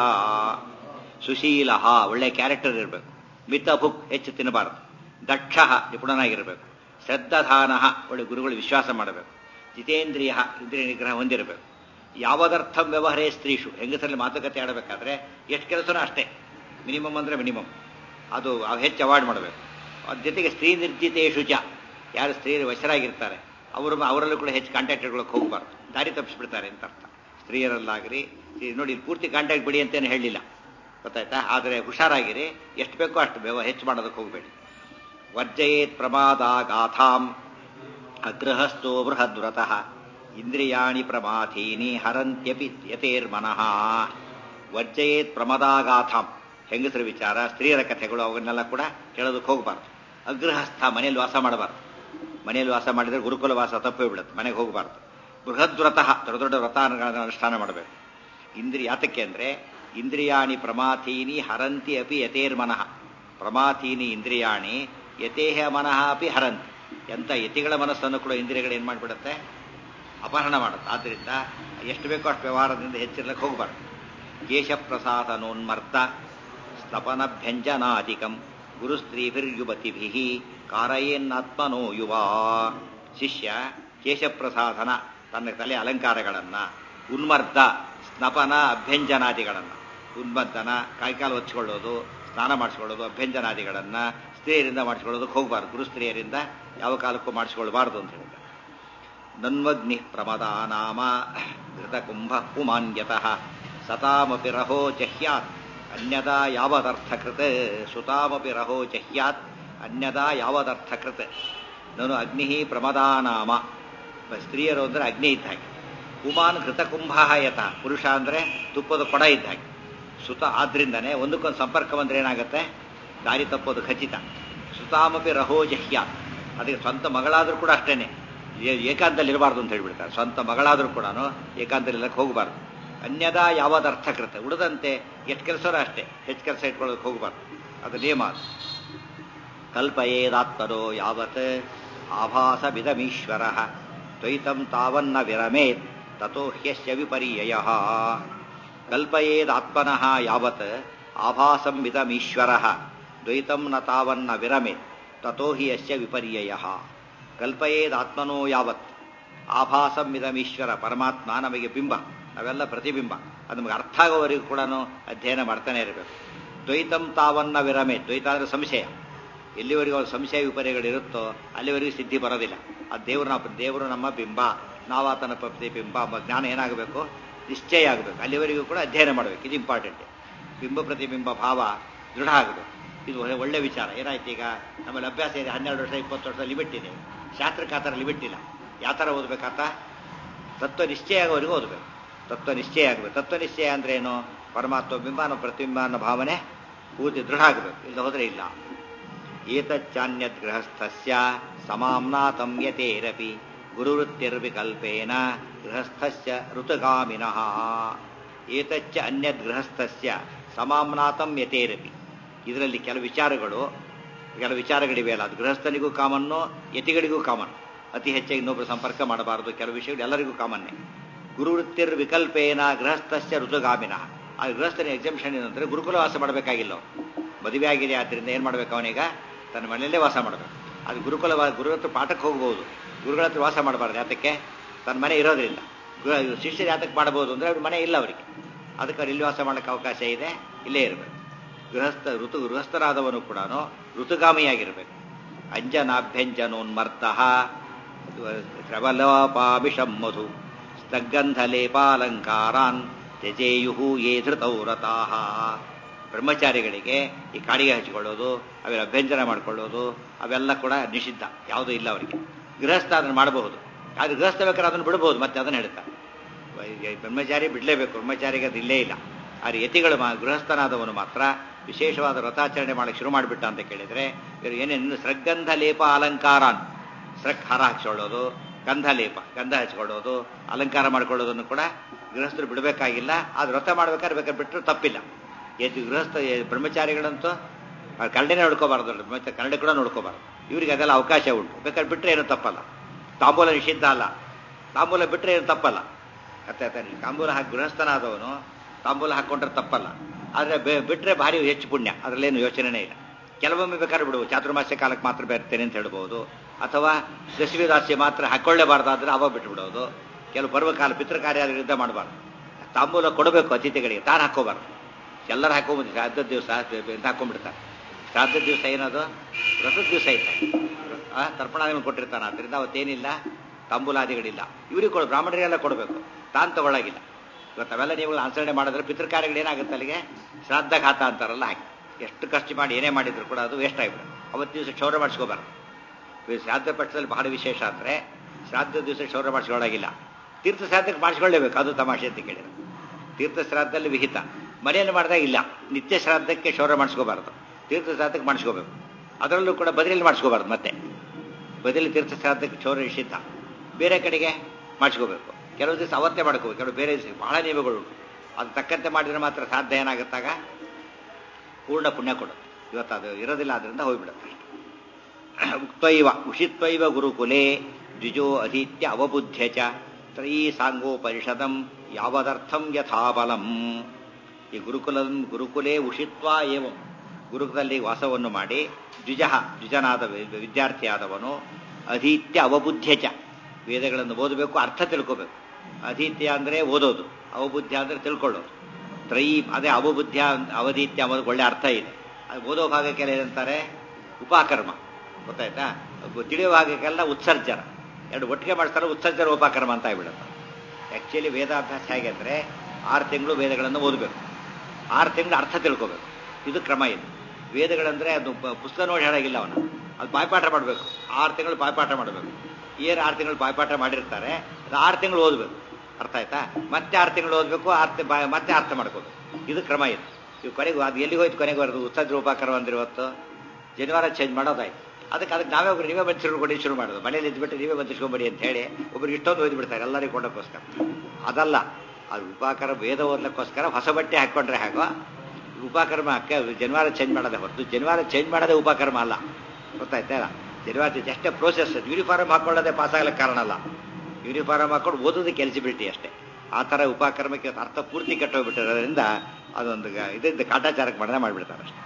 Speaker 1: ಸುಶೀಲ ಒಳ್ಳೆ ಕ್ಯಾರೆಕ್ಟರ್ ಇರಬೇಕು ಮಿತಭುಕ್ ಹೆಚ್ಚು ತಿನ್ನಬಾರದು ದಕ್ಷ ನಿಪುಣನಾಗಿರಬೇಕು ಶ್ರದ್ಧಾನ ಒಳ್ಳೆ ಗುರುಗಳು ವಿಶ್ವಾಸ ಮಾಡಬೇಕು ಜಿತೇಂದ್ರಿಯ ಇಂದ್ರಿಯ ನಿಗ್ರಹ ಹೊಂದಿರಬೇಕು ಯಾವದರ್ಥಂ ವ್ಯವಹಾರೇ ಸ್ತ್ರೀಷು ಹೆಂಗಸರಲ್ಲಿ ಮಾತುಕತೆ ಆಡಬೇಕಾದ್ರೆ ಎಷ್ಟು ಕೆಲಸನೂ ಅಷ್ಟೇ ಮಿನಿಮಮ್ ಅಂದ್ರೆ ಮಿನಿಮಮ್ ಅದು ಅವ್ ಹೆಚ್ಚು ಅವಾಯ್ಡ್ ಮಾಡಬೇಕು ಅದ್ರ ಜೊತೆಗೆ ಸ್ತ್ರೀ ನಿರ್ಜಿತೇಶು ಚ ಯಾರು ಸ್ತ್ರೀಯರು ವಶರಾಗಿರ್ತಾರೆ ಅವರು ಅವರಲ್ಲೂ ಕೂಡ ಹೆಚ್ಚು ಕಾಂಟ್ಯಾಕ್ಟ್ ಇಟ್ಕೊಳ್ಳೋಕೆ ಹೋಗಬಾರ್ದು ದಾರಿ ತಪ್ಪಿಸ್ಬಿಡ್ತಾರೆ ಅಂತ ಅರ್ಥ ಸ್ತ್ರೀಯರಲ್ಲಾಗ್ರಿ ಈ ನೋಡಿ ಇಲ್ಲಿ ಪೂರ್ತಿ ಕಾಂಟ್ಯಾಕ್ಟ್ ಬಿಡಿ ಅಂತೇನು ಹೇಳಿಲ್ಲ ಗೊತ್ತಾಯ್ತಾ ಆದರೆ ಹುಷಾರಾಗಿರಿ ಎಷ್ಟು ಬೇಕೋ ಅಷ್ಟು ಬೇವ ಹೆಚ್ಚು ಮಾಡೋದಕ್ಕೆ ಹೋಗಬೇಡಿ ವರ್ಜಯೇತ್ ಪ್ರಮಾದಾಗಾಥಾಂ ಅಗ್ರಹಸ್ಥೋ ಬೃಹದ್ವ್ರತಃ ಇಂದ್ರಿಯಾಣಿ ಪ್ರಮಾಥೀನಿ ಹರಂತ್ಯಪಿ ಯತೇರ್ಮನಃ ವರ್ಜಯೇತ್ ಪ್ರಮದಾಗಾಥಾಂ ಹೆಂಗಸರ ವಿಚಾರ ಸ್ತ್ರೀಯರ ಕಥೆಗಳು ಅವನ್ನೆಲ್ಲ ಕೂಡ ಕೇಳೋದಕ್ಕೆ ಹೋಗಬಾರ್ದು ಅಗ್ರಹಸ್ಥ ಮನೆಯಲ್ಲಿ ವಾಸ ಮಾಡಬಾರ್ದು ಮನೆಯಲ್ಲಿ ವಾಸ ಮಾಡಿದರೆ ಗುರುಕುಲ ವಾಸ ತಪ್ಪೇ ಬಿಡುತ್ತೆ ಮನೆಗೆ ಹೋಗಬಾರ್ದು ಬೃಹದ್ವ್ರತಃ ದೊಡ್ಡ ದೊಡ್ಡ ವ್ರತಗಳನ್ನು ಅನುಷ್ಠಾನ ಮಾಡಬೇಕು ಇಂದ್ರಿಯ ಯಾತಕ್ಕೆ ಅಂದರೆ ಇಂದ್ರಿಯಾಣಿ ಪ್ರಮಾಥೀನಿ ಹರಂತಿ ಅಪಿ ಯತೇರ್ಮನಃ ಪ್ರಮಾಥೀನಿ ಇಂದ್ರಿಯಾಣಿ ಯತೇಹ ಮನಃ ಅಪಿ ಹರಂತಿ ಎಂಥ ಯತಿಗಳ ಮನಸ್ಸನ್ನು ಕೂಡ ಇಂದ್ರಿಯಗಳು ಏನು ಮಾಡಿಬಿಡುತ್ತೆ ಅಪಹರಣ ಮಾಡುತ್ತೆ ಆದ್ದರಿಂದ ಎಷ್ಟು ಬೇಕೋ ಅಷ್ಟು ವ್ಯವಹಾರದಿಂದ ಹೆಚ್ಚಿರ್ಲಕ್ಕೆ ಹೋಗಬಾರ್ದು ಕೇಶಪ್ರಸಾದನೋನ್ಮರ್ತ ಸ್ತಪನಭ್ಯಂಜನಾಧಿಕಂ ಗುರುಸ್ತ್ರೀಭಿರ್ಯುವತಿಭಿ ಕಾರಯೇನ್ನಾತ್ಮನೋ ಯುವ ಶಿಷ್ಯ ಕೇಶಪ್ರಸಾದನ ತನ್ನ ತಲೆ ಅಲಂಕಾರಗಳನ್ನ ಉನ್ಮರ್ದ ಸ್ನಪನ ಅಭ್ಯಂಜನಾದಿಗಳನ್ನ ಉನ್ಮದ್ದನ ಕೈಕಾಲು ಹೊಚ್ಕೊಳ್ಳೋದು ಸ್ನಾನ ಮಾಡಿಸ್ಕೊಳ್ಳೋದು ಅಭ್ಯಂಜನಾದಿಗಳನ್ನ ಸ್ತ್ರೀಯರಿಂದ ಮಾಡಿಸ್ಕೊಳ್ಳೋದಕ್ಕೆ ಹೋಗಬಾರ್ದು ಗುರುಸ್ತ್ರೀಯರಿಂದ ಯಾವ ಕಾಲಕ್ಕೂ ಮಾಡಿಸ್ಕೊಳ್ಬಾರ್ದು ಅಂತ ಹೇಳಿದ್ದಾರೆ ನನ್ವಗ್ನಿ ಪ್ರಮದ ನಾಮ ಘೃತಕುಂಭ ಪುಮಾನ್ಯತಃ ಸತಾಮಪಿ ರಹೋ ಜಹ್ಯಾತ್ ಅನ್ಯದಾ ಯಾವದರ್ಥಕೃತ್ ಸುತಾಮಪಿ ರಹೋ ಜಹ್ಯಾತ್ ಅನ್ಯದಾ ಯಾವದರ್ಥಕೃತ್ ನಾನು ಅಗ್ನಿ ಪ್ರಮದಾನಾಮ ಸ್ತ್ರೀಯರು ಅಂದ್ರೆ ಅಗ್ನಿ ಇದ್ದ ಹಾಗೆ ಕುಮಾನ್ ಘೃತಕುಂಭ ಯತ ಪುರುಷ ಅಂದ್ರೆ ತುಪ್ಪದ ಕೊಡ ಇದ್ದ ಹಾಗೆ ಸುತ ಆದ್ರಿಂದನೇ ಒಂದಕ್ಕೊಂದು ಸಂಪರ್ಕ ಬಂದ್ರೆ ಏನಾಗುತ್ತೆ ದಾರಿ ತಪ್ಪೋದು ಖಚಿತ ಸುತಾಮಪಿ ರಹೋ ಜಹ್ಯಾತ್ ಅದಕ್ಕೆ ಸ್ವಂತ ಮಗಳಾದ್ರೂ ಕೂಡ ಅಷ್ಟೇನೆ ಏಕಾಂತದಲ್ಲಿ ಇರಬಾರ್ದು ಅಂತ ಹೇಳ್ಬಿಡ್ತಾರೆ ಸ್ವಂತ ಮಗಳಾದ್ರೂ ಕೂಡ ಏಕಾಂತದಲ್ಲಿ ಇರಕ್ಕೆ ಹೋಗಬಾರ್ದು ಅನ್ಯದ ಯಾವ್ದು ಅರ್ಥಕೃತ ಉಳಿದಂತೆ ಎಷ್ಟು ಕೆಲಸನೂ ಅಷ್ಟೇ ಹೆಚ್ಚು ಕೆಲಸ ಇಟ್ಕೊಳ್ಳೋಕೆ ಹೋಗಬಾರ್ದು ಅದು ನಿಯಮ ಅದು ಕಲ್ಪಯೇದಾತ್ಮನೋ ಯಾವತ್ ಆಭಾಸ ವಿಧಮೀಶ್ವರ ದ್ವೈತಂ ತಾವನ್ನ ವಿರಮೇತ್ ತಥೋ ಹ್ಯಸ್ಯ ವಿಪರ್ಯಯ ಕಲ್ಪಯೇದಾತ್ಮನಃ ಯಾವತ್ ಆಭಾಸಂ ವಿಧಮೀಶ್ವರ ದ್ವೈತಂ ನ ತಾವನ್ನ ವಿರಮೇತ್ ತಥೋ ಹಿ ಯಸ್ಯ ವಿಪರ್ಯಯ ಕಲ್ಪಯೇದಾತ್ಮನೋ ಯಾವತ್ ಆಭಾಸಂ ಇದಮೀಶ್ವರ ಪರಮಾತ್ಮ ನಮಗೆ ಬಿಂಬ ನಾವೆಲ್ಲ ಪ್ರತಿಬಿಂಬ ಅದು ನಮಗೆ ಅರ್ಥ ಆಗೋವರೆಗೂ ಕೂಡ ಅಧ್ಯಯನ ಮಾಡ್ತಾನೆ ಇರಬೇಕು ದ್ವೈತಂ ತಾವನ್ನ ವಿರಮೆ ದ್ವೈತ ಅಂದ್ರೆ ಸಂಶಯ ಎಲ್ಲಿವರೆಗೂ ಅವ್ರ ಸಂಶಯ ವಿಪರ್ಯಗಳಿರುತ್ತೋ ಅಲ್ಲಿವರೆಗೂ ಸಿದ್ಧಿ ಬರೋದಿಲ್ಲ ಆ ದೇವರು ನಾವು ದೇವರು ನಮ್ಮ ಬಿಂಬ ನಾವಾತನ ಪ್ರತಿಬಿಂಬ ಎಂಬ ಜ್ಞಾನ ಏನಾಗಬೇಕು ನಿಶ್ಚಯ ಆಗಬೇಕು ಅಲ್ಲಿವರೆಗೂ ಕೂಡ ಅಧ್ಯಯನ ಮಾಡಬೇಕು ಇದು ಇಂಪಾರ್ಟೆಂಟ್ ಬಿಂಬ ಪ್ರತಿಬಿಂಬ ಭಾವ ದೃಢ ಆಗಬೇಕು ಇದು ಒಳ್ಳೆ ವಿಚಾರ ಏನಾಯ್ತು ಈಗ ನಮ್ಮಲ್ಲಿ ಅಭ್ಯಾಸ ಇದೆ ಹನ್ನೆರಡು ವರ್ಷ ಇಪ್ಪತ್ತು ವರ್ಷ ಲಿಮಿಟ್ ಇದೆ ಶಾಸ್ತ್ರಕ್ಕೆ ಆ ಥರ ಲಿಮಿಟ್ ಇಲ್ಲ ಯಾವ ಥರ ಓದಬೇಕಾತ ತತ್ವ ನಿಶ್ಚಯ ಆಗೋವರೆಗೂ ಓದಬೇಕು ತತ್ವ ನಿಶ್ಚಯ ಆಗಬೇಕು ತತ್ವ ನಿಶ್ಚಯ ಅಂದ್ರೆ ಏನು ಪರಮಾತ್ಮ ಬಿಂಬ ಅನ್ನೋ ಪ್ರತಿಬಿಂಬ ಅನ್ನೋ ಭಾವನೆ ಪೂರ್ತಿ ದೃಢ ಆಗಬೇಕು ಇಲ್ಲ ಹೋದ್ರೆ ಇಲ್ಲ ಏತಚ್ಚಾನ್ಯದ್ ಗೃಹಸ್ಥಸ್ಯ ಸಮಾಮ್ನಾತಂ ಯತೇರಪಿ ಗುರುವೃತ್ತಿರ್ವಿಕಲ್ಪೇನ ಗೃಹಸ್ಥಸ್ಯ ಋತುಗಾಮಿನಃ ಏತಚ್ಚ ಅನ್ಯದ್ ಗೃಹಸ್ಥಸ್ಯ ಸಮಾಮ್ನಾತಂ ಯತೇರಪಿ ಇದರಲ್ಲಿ ಕೆಲವು ವಿಚಾರಗಳು ಕೆಲವು ವಿಚಾರಗಳಿವೆಯಲ್ಲ ಅದು ಗೃಹಸ್ಥನಿಗೂ ಕಾಮನ್ನು ಯತಿಗಳಿಗೂ ಕಾಮನ್ ಅತಿ ಹೆಚ್ಚಾಗಿ ಇನ್ನೊಬ್ಬರು ಸಂಪರ್ಕ ಮಾಡಬಾರದು ಕೆಲವು ವಿಷಯಗಳು ಎಲ್ಲರಿಗೂ ಕಾಮನ್ನೇ ಗುರುವೃತ್ತಿರ್ ವಿಕಲ್ಪೇನ ಗೃಹಸ್ಥಸ್ಯ ಋತುಗಾಮಿನ ಆ ಗೃಹಸ್ಥನ ಎಕ್ಸಂಪ್ಷನ್ ಏನಂದ್ರೆ ಗುರುಕುಲ ವಾಸ ಮಾಡಬೇಕಾಗಿಲ್ಲ ಮದುವೆ ಆಗಿದೆ ಆದ್ರಿಂದ ಏನ್ ಮಾಡ್ಬೇಕು ಅವನೀಗ ತನ್ನ ಮನೆಯಲ್ಲೇ ವಾಸ ಮಾಡಬೇಕು ಅದು ಗುರುಕುಲ ವಾ- ಗುರು ಹತ್ರ ಪಾಠಕ್ಕೆ ಹೋಗ್ಬೋದು ಗುರುಗಳ ಹತ್ರ ವಾಸ ಮಾಡಬಾರ್ದು ಯಾತಕ್ಕೆ ತನ್ನ ಮನೆ ಇರೋದ್ರಿಂದ ಗು- ಶಿಷ್ಯರು ಯಾತಕ್ಕೆ ಮಾಡಬಹುದು ಅಂದರೆ ಅವ್ರ ಮನೆ ಇಲ್ಲ ಅವರಿಗೆ ಅದಕ್ಕೆ ಅವ್ರು ಇಲ್ಲಿ ವಾಸ ಮಾಡೋಕ್ಕೆ ಅವಕಾಶ ಇದೆ ಇಲ್ಲೇ ಇರಬೇಕು ಗೃಹಸ್ಥ ಋತು ಗೃಹಸ್ಥರಾದವನು ಕೂಡ ಋತುಗಾಮಿಯಾಗಿರಬೇಕು ಅಂಜನಾಭ್ಯಂಜನೋನ್ಮರ್ತ ಪ್ರಬಲಪಾಭಿಷಂ ಮಧು ಸ್ತಗ್ಗಂಧಲೇಪಾಲಂಕಾರಾನ್ ತ್ಯಜೇಯು ಯೇ ಧೃತೌ ರತಾಹ ಬ್ರಹ್ಮಚಾರಿಗಳಿಗೆ ಈ ಕಾಡಿಗೆ ಹಚ್ಕೊಳ್ಳೋದು ಅವೆಲ್ಲ ಅಭ್ಯಂಜನ ಮಾಡ್ಕೊಳ್ಳೋದು ಅವೆಲ್ಲ ಕೂಡ ನಿಷಿದ್ಧ ಯಾವುದೂ ಇಲ್ಲ ಅವರಿಗೆ ಗೃಹಸ್ಥ ಅದನ್ನು ಮಾಡಬಹುದು ಆದರೆ ಗೃಹಸ್ಥ ಬೇಕಾದ್ರೆ ಅದನ್ನು ಬಿಡಬಹುದು ಮತ್ತೆ ಅದನ್ನು ಹೇಳ್ತಾರೆ ಈ ಬ್ರಹ್ಮಚಾರಿ ಬಿಡಲೇಬೇಕು ಬ್ರಹ್ಮಚಾರಿಗೆ ಅದು ಇಲ್ಲೇ ಇಲ್ಲ ಆದರೆ ಯತಿಗಳು ಮಾ ಗೃಹಸ್ಥನಾದವನು ಮಾತ್ರ ವಿಶೇಷವಾದ ವ್ರತಾಚರಣೆ ಮಾಡಕ್ಕೆ ಶುರು ಮಾಡಿಬಿಟ್ಟ ಅಂತ ಕೇಳಿದರೆ ಇವರು ಏನೇನು ಸೃಗ್ಗಂಧ ಲೇಪ ಅಲಂಕಾರಾನ್ ಸೃಕ್ ಹಾರ ಹಚ್ಕೊಳ್ಳೋದು ಗಂಧ ಲೇಪ ಗಂಧ ಹಚ್ಕೊಳ್ಳೋದು ಅಲಂಕಾರ ಮಾಡ್ಕೊಳ್ಳೋದನ್ನು ಕೂಡ ಗೃಹಸ್ಥರು ಬಿಡಬೇಕಾಗಿಲ್ಲ ಅದು ವ್ರತ ಮಾಡ್ಬೇಕಾದ್ರೆ ಬೇಕಾದ್ರೆ ಬಿಟ್ಟರು ತಪ್ಪಿಲ್ಲ ಎದ್ದು ಗೃಹಸ್ಥ ಎ- ಬ್ರಹ್ಮಚಾರಿಗಳಂತೂ ಅವ್ರು ಕನ್ನಡನೇ ನೋಡ್ಕೋಬಾರ್ದು ಬ್ರಹ್ಮಚಾರಿ ಕನ್ನಡ ಕೂಡ ನೋಡ್ಕೋಬಾರ್ದು ಇವರಿಗೆ ಅದೆಲ್ಲ ಅವಕಾಶ ಉಂಟು ಬೇಕಾದ್ರೆ ಬಿಟ್ಟರೆ ಏನು ತಪ್ಪಲ್ಲ ತಾಂಬೂಲ ನಿಷಿದ್ಧ ಅಲ್ಲ ತಾಂಬೂಲ ಬಿಟ್ಟರೆ ಏನು ತಪ್ಪಲ್ಲ ಅರ್ಥ ಆಯ್ತಾ ತಾಂಬೂಲ ಹಾಕಿ ಗೃಹಸ್ಥನಾದವನು ತಾಂಬೂಲ ಹಾಕ್ಕೊಂಡ್ರೆ ತಪ್ಪಲ್ಲ ಆದರೆ ಬಿಟ್ಟರೆ ಭಾರಿ ಹೆಚ್ಚು ಪುಣ್ಯ ಅದರಲ್ಲೇನು ಯೋಚನೆನೇ ಇಲ್ಲ ಕೆಲವೊಮ್ಮೆ ಬೇಕಾದ್ರೆ ಬಿಡುವು ಚಾತುರ್ಮಾಸ್ಯ ಕಾಲಕ್ಕೆ ಮಾತ್ರ ಬೇರ್ತೇನೆ ಅಂತ ಹೇಳ್ಬೋದು ಅಥವಾ ದಶವಿದಾಸ್ಯ ಮಾತ್ರ ಹಾಕೊಳ್ಳೇಬಾರ್ದಾದ್ರೆ ಅವಾಗ ಬಿಟ್ಬಿಡೋದು ಕೆಲವು ಪರ್ವಕಾಲ ಪಿತೃಕಾರ್ಯ ಯುದ್ಧ ಮಾಡಬಾರ್ದು ತಾಂಬೂಲ ಕೊಡಬೇಕು ಅತಿಥಿಗಳಿಗೆ ತಾನು ಹಾಕೋಬಾರ್ದು ಎಲ್ಲರೂ ಹಾಕೊಂಬೋದು ಶ್ರಾದ್ದ ದಿವಸ ಅಂತ ಹಾಕೊಂಡ್ಬಿಡ್ತಾರೆ ಶ್ರಾದ್ದ ದಿವಸ ಏನದು ವ್ರತದ ದಿವಸ ಐತೆ ಆ ತರ್ಪಣಾದಿಗಳು ಕೊಟ್ಟಿರ್ತಾನೆ ಆದ್ದರಿಂದ ಅವತ್ತೇನಿಲ್ಲ ತಾಂಬೂಲಾದಿಗಳಿಲ್ಲ ಇವ್ರಿಗೆ ಕೊಡು ಬ್ರಾಹ್ಮಣರಿಗೆಲ್ಲ ಕೊಡಬೇಕು ತಾನು ತಗೊಳ್ಳಾಗಿಲ್ಲ ಇವತ್ತು ಅವೆಲ್ಲ ನೀವು ಆಚರಣೆ ಮಾಡಿದ್ರೆ ಪಿತೃಕಾರ್ಯಗಳು ಏನಾಗುತ್ತೆ ಅಲ್ಲಿಗೆ ಶ್ರಾದ್ದ ಖಾತ ಅಂತಾರಲ್ಲ ಹಾಗೆ ಎಷ್ಟು ಖರ್ಚು ಮಾಡಿ ಏನೇ ಮಾಡಿದ್ರು ಕೂಡ ಅದು ವೇಸ್ಟ್ ಆಗಿಬಿಡುತ್ತೆ ಅವತ್ತು ದಿವಸ ಕ್ಷೌರ ಮಾಡಿಸ್ಕೋಬಾರ್ದು ಈ ಶ್ರಾದ್ದ ಪಕ್ಷದಲ್ಲಿ ಬಹಳ ವಿಶೇಷ ಅಂದರೆ ಶ್ರಾದ್ದ ದಿವಸ ಕ್ಷೌರ ಮಾಡಿಸ್ಕೊಳ್ಳಾಗಿಲ್ಲ ತೀರ್ಥ ಶ್ರಾದ್ದಕ್ಕೆ ಮಾಡಿಸ್ಕೊಳ್ಳೇಬೇಕು ಅದು ತಮಾಷೆ ಅಂತ ಕೇಳಿದ್ರು ತೀರ್ಥ ಶ್ರಾದ್ದದಲ್ಲಿ ವಿಹಿತ ಮನೆಯಲ್ಲಿ ಮಾಡಿದಾಗ ಇಲ್ಲ ನಿತ್ಯ ಶ್ರಾದ್ದಕ್ಕೆ ಕ್ಷೌರ ಮಾಡಿಸ್ಕೋಬಾರ್ದು ತೀರ್ಥ ಶ್ರಾದ್ದಕ್ಕೆ ಮಾಡಿಸ್ಕೋಬೇಕು ಅದರಲ್ಲೂ ಕೂಡ ಬದಲಿಯಲ್ಲಿ ಮಾಡಿಸ್ಕೋಬಾರ್ದು ಮತ್ತೆ ಬದಲಿ ತೀರ್ಥ ಶ್ರಾದ್ದಕ್ಕೆ ಕ್ಷೌರ ನಿಷಿದ್ಧ ಬೇರೆ ಕಡೆಗೆ ಮಾಡಿಸ್ಕೋಬೇಕು ಕೆಲವು ದಿವಸ ಅವತ್ತೇ ಮಾಡ್ಕೋಬೇಕು ಕೆಲವು ಬೇರೆ ದಿವಸ ಬಹಳ ನಿಯಮಗಳು ಉಂಟು ಅದು ತಕ್ಕಂತೆ ಮಾಡಿದ್ರೆ ಮಾತ್ರ ಸಾಧ್ಯ ಏನಾಗುತ್ತಾಗ ಪೂರ್ಣ ಪುಣ್ಯ ಕೊಡು ಇವತ್ತು ಅದು ಇರೋದಿಲ್ಲ ಅದರಿಂದ ಹೋಗ್ಬಿಡುತ್ತೆ ಉಕ್ತೈವ ಉಷಿತ್ವೈವ ಗುರುಕುಲೆ ದ್ವಿಜೋ ಅಧೀತ್ಯ ಅವಬುದ್ಧ್ಯ ಚ ತ್ರಯೀ ಸಾಂಗೋಪನಿಷದಂ ಯಾವದರ್ಥಂ ಯಥಾಬಲಂ ಈ ಗುರುಕುಲ ಗುರುಕುಲೇ ಉಷಿತ್ವ ಏವಂ ಗುರುಕುಲದಲ್ಲಿ ವಾಸವನ್ನು ಮಾಡಿ ದ್ವಿಜ ದ್ವಿಜನಾದ ವಿ- ವಿದ್ಯಾರ್ಥಿಯಾದವನು ಅಧೀತ್ಯ ಅವಬುದ್ಧ್ಯ ಚ ವೇದಗಳನ್ನು ಓದಬೇಕು ಅರ್ಥ ತಿಳ್ಕೋಬೇಕು ಅಧೀತ್ಯ ಅಂದರೆ ಓದೋದು ಅವಬುದ್ಧ್ಯ ಅಂದರೆ ತಿಳ್ಕೊಳ್ಳೋದು ತ್ರಯೀ ಅದೇ ಅವಬುದ್ಧ್ಯ ಅಂತ- ಅವಧೀತ್ಯ ಅನ್ನೋದಕ್ಕೆ ಒಳ್ಳೆ ಅರ್ಥ ಇದೆ ಅದು ಓದೋ ಭಾಗಕ್ಕೆಲ್ಲ ಏನಂತಾರೆ ಉಪಕರ್ಮ ಗೊತ್ತಾಯ್ತಾ ಒಬ್ಬ ತಿಳಿಯೋ ಭಾಗಕ್ಕೆಲ್ಲ ಉತ್ಸರ್ಜನ ಎರಡು ಒಟ್ಟಿಗೆ ಮಾಡ್ತಾರೆ ಉತ್ಸರ್ಜನ ಉಪಕರ್ಮ ಅಂತ ಆಗ್ಬಿಡುತ್ತೆ ಆ್ಯಕ್ಚುಲಿ ವೇದಾಭ್ಯಾಸ ಹೇಗೆ ಅಂದರೆ ಆರು ತಿಂಗಳು ವೇದಗಳನ್ನು ಓದಬೇಕು ಆರು ತಿಂಗಳು ಅರ್ಥ ತಿಳ್ಕೋಬೇಕು ಇದು ಕ್ರಮ ಇದು ವೇದಗಳಂದ್ರೆ ಅದು ಪ- ಪುಸ್ತಕ ನೋಡಿ ಹೇಳಾಗಿಲ್ಲ ಅವನು ಅದು ಬಾಯ್ಪಾಠ ಮಾಡಬೇಕು ಆರು ತಿಂಗಳು ಬಾಯ್ಪಾಠ ಮಾಡಬೇಕು ಏನು ಆರು ತಿಂಗಳು ಬಾಯ್ಪಾಠ ಮಾಡಿರ್ತಾರೆ ಅದು ಆರು ತಿಂಗಳು ಓದಬೇಕು ಅರ್ಥ ಆಯ್ತಾ ಮತ್ತೆ ಆರು ತಿಂಗಳು ಓದಬೇಕು ಆರು ತಿ- ಬಾ- ಮತ್ತೆ ಅರ್ಥ ಮಾಡ್ಕೋಬೇಕು ಇದು ಕ್ರಮ ಇದು ಇವು ಕೊನೆಗೂ ಅದು ಎಲ್ಲಿಗೆ ಹೋಯ್ತು ಕೊನೆಗೆ ಬರೋದು ಉತ್ಸರ್ಜ ಉಪಕರಣ ಅಂದ್ರೆ ಇವತ್ತು ಜನಿವಾರ ಚೇಂಜ್ ಮಾಡೋದಾಯ್ತು ಅದಕ್ಕೆ ಅದಕ್ಕೆ ನಾವೇ ಒಬ್ರು ನೀವೇ ಬಂದು ಕೊಡಿ ಶುರು ಮಾಡೋದು ಮನೇಲಿ ಇದ್ಬಿಟ್ಟು ನೀವೇ ಬಂದಿಸ್ಕೊಂಬೇಡಿ ಅಂತ ಹೇಳಿ ಒಬ್ರಿಗೆ ಇಷ್ಟೊಂದು ಓದಿ ಬಿಡ್ತಾರೆ ಎಲ್ಲರಿಗೂ ಕೊಂಡಕ್ಕೋಸ್ಕರ ಅದಲ್ಲ ಅದು ಉಪಕಾರ ವೇದ ಓದ್ಲಿಕ್ಕೋಸ್ಕರ ಹೊಸ ಬಟ್ಟೆ ಹಾಕ್ಕೊಂಡ್ರೆ ಹಾಗೋ ಉಪಕರ್ಮ ಅಕ್ಕ ಜನಿವಾರ ಚೇಂಜ್ ಮಾಡೋದೇ ಹೊರತು ಜನಿವಾರ ಚೇಂಜ್ ಮಾಡೋದೇ ಉಪಕರ್ಮ ಅಲ್ಲ ಗೊತ್ತಾಯ್ತಾ ಜನಿವಾರ ಜಸ್ಟ್ ಪ್ರೋಸೆಸ್ ಯೂನಿಫಾರ್ಮ್ ಹಾಕೊಳ್ಳೋದೇ ಪಾಸ್ ಆಗ್ಲಿಕ್ಕೆ ಕಾರಣ ಅಲ್ಲ ಯೂನಿಫಾರ್ಮ್ ಹಾಕೊಂಡು ಓದೋದಕ್ಕೆ ಎಲಿಜಿಬಿಲಿಟಿ ಅಷ್ಟೇ ಆ ಥರ ಉಪಕರ್ಮಕ್ಕೆ ಅರ್ಥ ಪೂರ್ತಿ ಕೆಟ್ಟೋಗ್ಬಿಟ್ಟಿರೋದ್ರಿಂದ ಅದೊಂದು ಗ- ಇದರಿಂದ ಕಾಟಾಚಾರಕ್ಕೆ ಮಾಡದೆ ಮಾಡಿಬಿಡ್ತಾರೆ ಅಷ್ಟೇ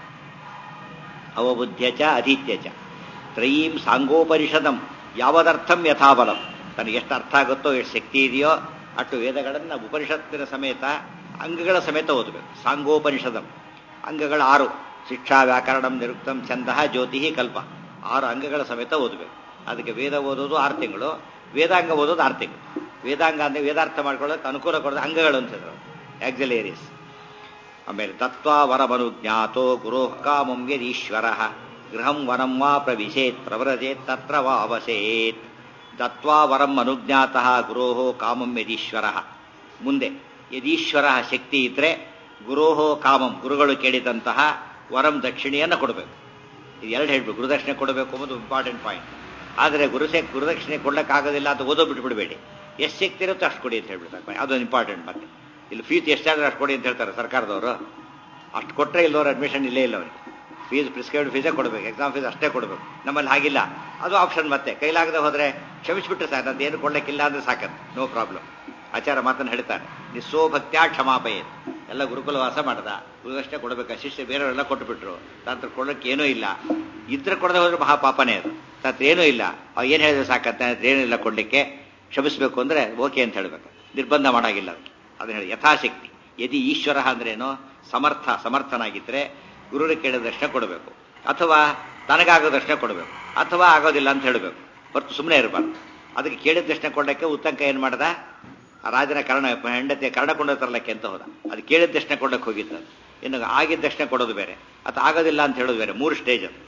Speaker 1: ಅವಬುದ್ಧ್ಯ ಚ ಅಧೀತ್ಯ ಚ ತ್ರಯೀಂ ಸಾಂಗೋಪನಿಷದಂ ಯಾವದರ್ಥಂ ಯಥಾಬಲಂ ತನಗೆ ಎಷ್ಟು ಅರ್ಥ ಆಗುತ್ತೋ ಎಷ್ಟು ಶಕ್ತಿ ಇದೆಯೋ ಅಷ್ಟು ವೇದಗಳನ್ನು ಉಪನಿಷತ್ತಿನ ಸಮೇತ ಅಂಗಗಳ ಸಮೇತ ಓದಬೇಕು ಸಾಂಗೋಪನಿಷದಂ ಅಂಗಗಳ ಆರು ಶಿಕ್ಷಾ ವ್ಯಾಕರಣಂ ನಿರುಕ್ತಂ ಛಂದ ಜ್ಯೋತಿ ಕಲ್ಪ ಆರು ಅಂಗಗಳ ಸಮೇತ ಓದಬೇಕು ಅದಕ್ಕೆ ವೇದ ಓದೋದು ಆರು ತಿಂಗಳು ವೇದಾಂಗ ಓದೋದು ಆರು ತಿಂಗಳು ವೇದಾಂಗ ಅಂದರೆ ವೇದಾರ್ಥ ಮಾಡ್ಕೊಳ್ಳೋಕೆ ಅನುಕೂಲ ಕೊಡೋದು ಅಂಗಗಳು ಅಂತಿದ್ರು ಆಕ್ಸಿಲೇರೀಸ್ ಆಮೇಲೆ ದತ್ವಾ ವರಮನುಜ್ಞಾತೋ ಗುರೋ ಕಾಮಂ ಯದೀಶ್ವರ ಗೃಹಂ ವನಂ ವಾ ಪ್ರವಿಶೇತ್ ಪ್ರವ್ರಜೇತ್ ತತ್ರ ವಾ ಅವಸೇತ್ ದತ್ವಾ ವರಂ ಅನುಜ್ಞಾತ ಗುರೋ ಕಾಮಂ ಯದೀಶ್ವರ ಮುಂದೆ ಯದೀಶ್ವರ ಶಕ್ತಿ ಇದ್ರೆ ಗುರೋ ಕಾಮಂ ಗುರುಗಳು ಕೇಳಿದಂತಹ ವರಂ ದಕ್ಷಿಣೆಯನ್ನು ಕೊಡಬೇಕು ಇದು ಎರಡು ಹೇಳ್ಬೇಕು ಗುರುದಕ್ಷಿಣೆ ಕೊಡಬೇಕು ಅನ್ನೋದು ಇಂಪಾರ್ಟೆಂಟ್ ಪಾಯಿಂಟ್ ಆದರೆ ಗುರುಸೆ ಗುರುದಕ್ಷಿಣೆ ಕೊಡ್ಲಿಕ್ಕಾಗೋದಿಲ್ಲ ಅಂತ ಓದೋ ಬಿಟ್ಬಿಡಬೇಡಿ ಎಷ್ಟು ಶಕ್ತಿ ಇರುತ್ತೋ ಅಷ್ಟು ಕೊಡಿ ಅಂತ ಹೇಳ್ಬಿಡ್ತಾರೆ ಅದೊಂದು ಇಂಪಾರ್ಟೆಂಟ್ ಮತ್ತೆ ಇಲ್ಲಿ ಫೀಸ್ ಎಷ್ಟಾದ್ರೆ ಅಷ್ಟು ಕೊಡಿ ಅಂತ ಹೇಳ್ತಾರೆ ಸರ್ಕಾರದವರು ಅಷ್ಟು ಕೊಟ್ಟರೆ ಇಲ್ಲವ್ರು ಅಡ್ಮಿಷನ್ ಇಲ್ಲೇ ಇಲ್ಲ ಅವರಿಗೆ ಫೀಸ್ ಪ್ರಿಸ್ಕ್ರೈಬ್ಡ್ ಫೀಸೇ ಕೊಡಬೇಕು ಎಕ್ಸಾಮ್ ಫೀಸ್ ಅಷ್ಟೇ ಕೊಡಬೇಕು ನಮ್ಮಲ್ಲಿ ಹಾಗಿಲ್ಲ ಅದು ಆಪ್ಷನ್ ಮತ್ತೆ ಕೈಲಾಗದೆ ಹೋದರೆ ಕ್ಷಮಿಸ್ಬಿಟ್ರೆ ಸಾಕು ಅದು ಏನು ಕೊಡ್ಲಿಕ್ಕಿಲ್ಲ ಅಂದ್ರೆ ಸಾಕತ್ತೆ ನೋ ಪ್ರಾಬ್ಲಮ್ ಆಚಾರ ಮಾತನ್ನು ಹೇಳ್ತಾರೆ ನಿಸ್ಸೋ ಭಕ್ತ್ಯಾ ಕ್ಷಮಾಪಯೇ ಎಲ್ಲ ಗುರುಕುಲ ವಾಸ ಮಾಡ್ದ ಗುರುಗಷ್ಟೇ ಕೊಡಬೇಕು ಶಿಷ್ಯ ಬೇರೆಯವರೆಲ್ಲ ಕೊಟ್ಬಿಟ್ರು ತಾತ್ರ ಕೊಡೋಕೆ ಏನೂ ಇಲ್ಲ ಇದ್ರೆ ಕೊಡದೆ ಹೋದ್ರೆ ಮಹಾ ಪಾಪನೇ ಅದು ತಾತ್ರ ಏನೂ ಇಲ್ಲ ಅವ ಏನು ಹೇಳಿದ್ರೆ ಸಾಕಂತ ಏನೂ ಇಲ್ಲ ಕೊಡ್ಲಿಕ್ಕೆ ಕ್ಷಮಿಸಬೇಕು ಅಂದ್ರೆ ಓಕೆ ಅಂತ ಹೇಳ್ಬೇಕು ನಿರ್ಬಂಧ ಮಾಡಾಗಿಲ್ಲ ಅದಕ್ಕೆ ಅದನ್ನ ಹೇಳಿ ಯಥಾಶಕ್ತಿ ಯದಿ ಈಶ್ವರ ಅಂದ್ರೇನು ಸಮರ್ಥ ಸಮರ್ಥನಾಗಿದ್ರೆ ಗುರುವಿಗೆ ಕೇಳಿದ ದರ್ಶನ ಕೊಡಬೇಕು ಅಥವಾ ತನಗಾಗೋ ದರ್ಶನ ಕೊಡಬೇಕು ಅಥವಾ ಆಗೋದಿಲ್ಲ ಅಂತ ಹೇಳಬೇಕು ಹೊರತು ಸುಮ್ಮನೆ ಇರಬಾರ್ದು ಅದಕ್ಕೆ ಕೇಳಿದ ದರ್ಶನ ಕೊಡಕ್ಕೆ ಉತ್ತಂಕ ಏನು ಮಾಡ್ದ ಆ ರಾಜನ ಕರ್ಣ ಹೆಂಡತಿಯ ಕರ್ಣಕೊಂಡ ತರಲಕ್ಕೆ ಅಂತ ಹೋದ ಅದು ಕೇಳಿದ ದರ್ಶನ ಕೊಡಕ್ಕೆ ಹೋಗಿದ್ದು ಇನ್ನು ಆಗಿದ್ದ ದರ್ಶನ ಕೊಡೋದು ಬೇರೆ ಅಥವಾ ಆಗೋದಿಲ್ಲ ಅಂತ ಹೇಳೋದು ಬೇರೆ ಮೂರು ಸ್ಟೇಜ್ ಅದು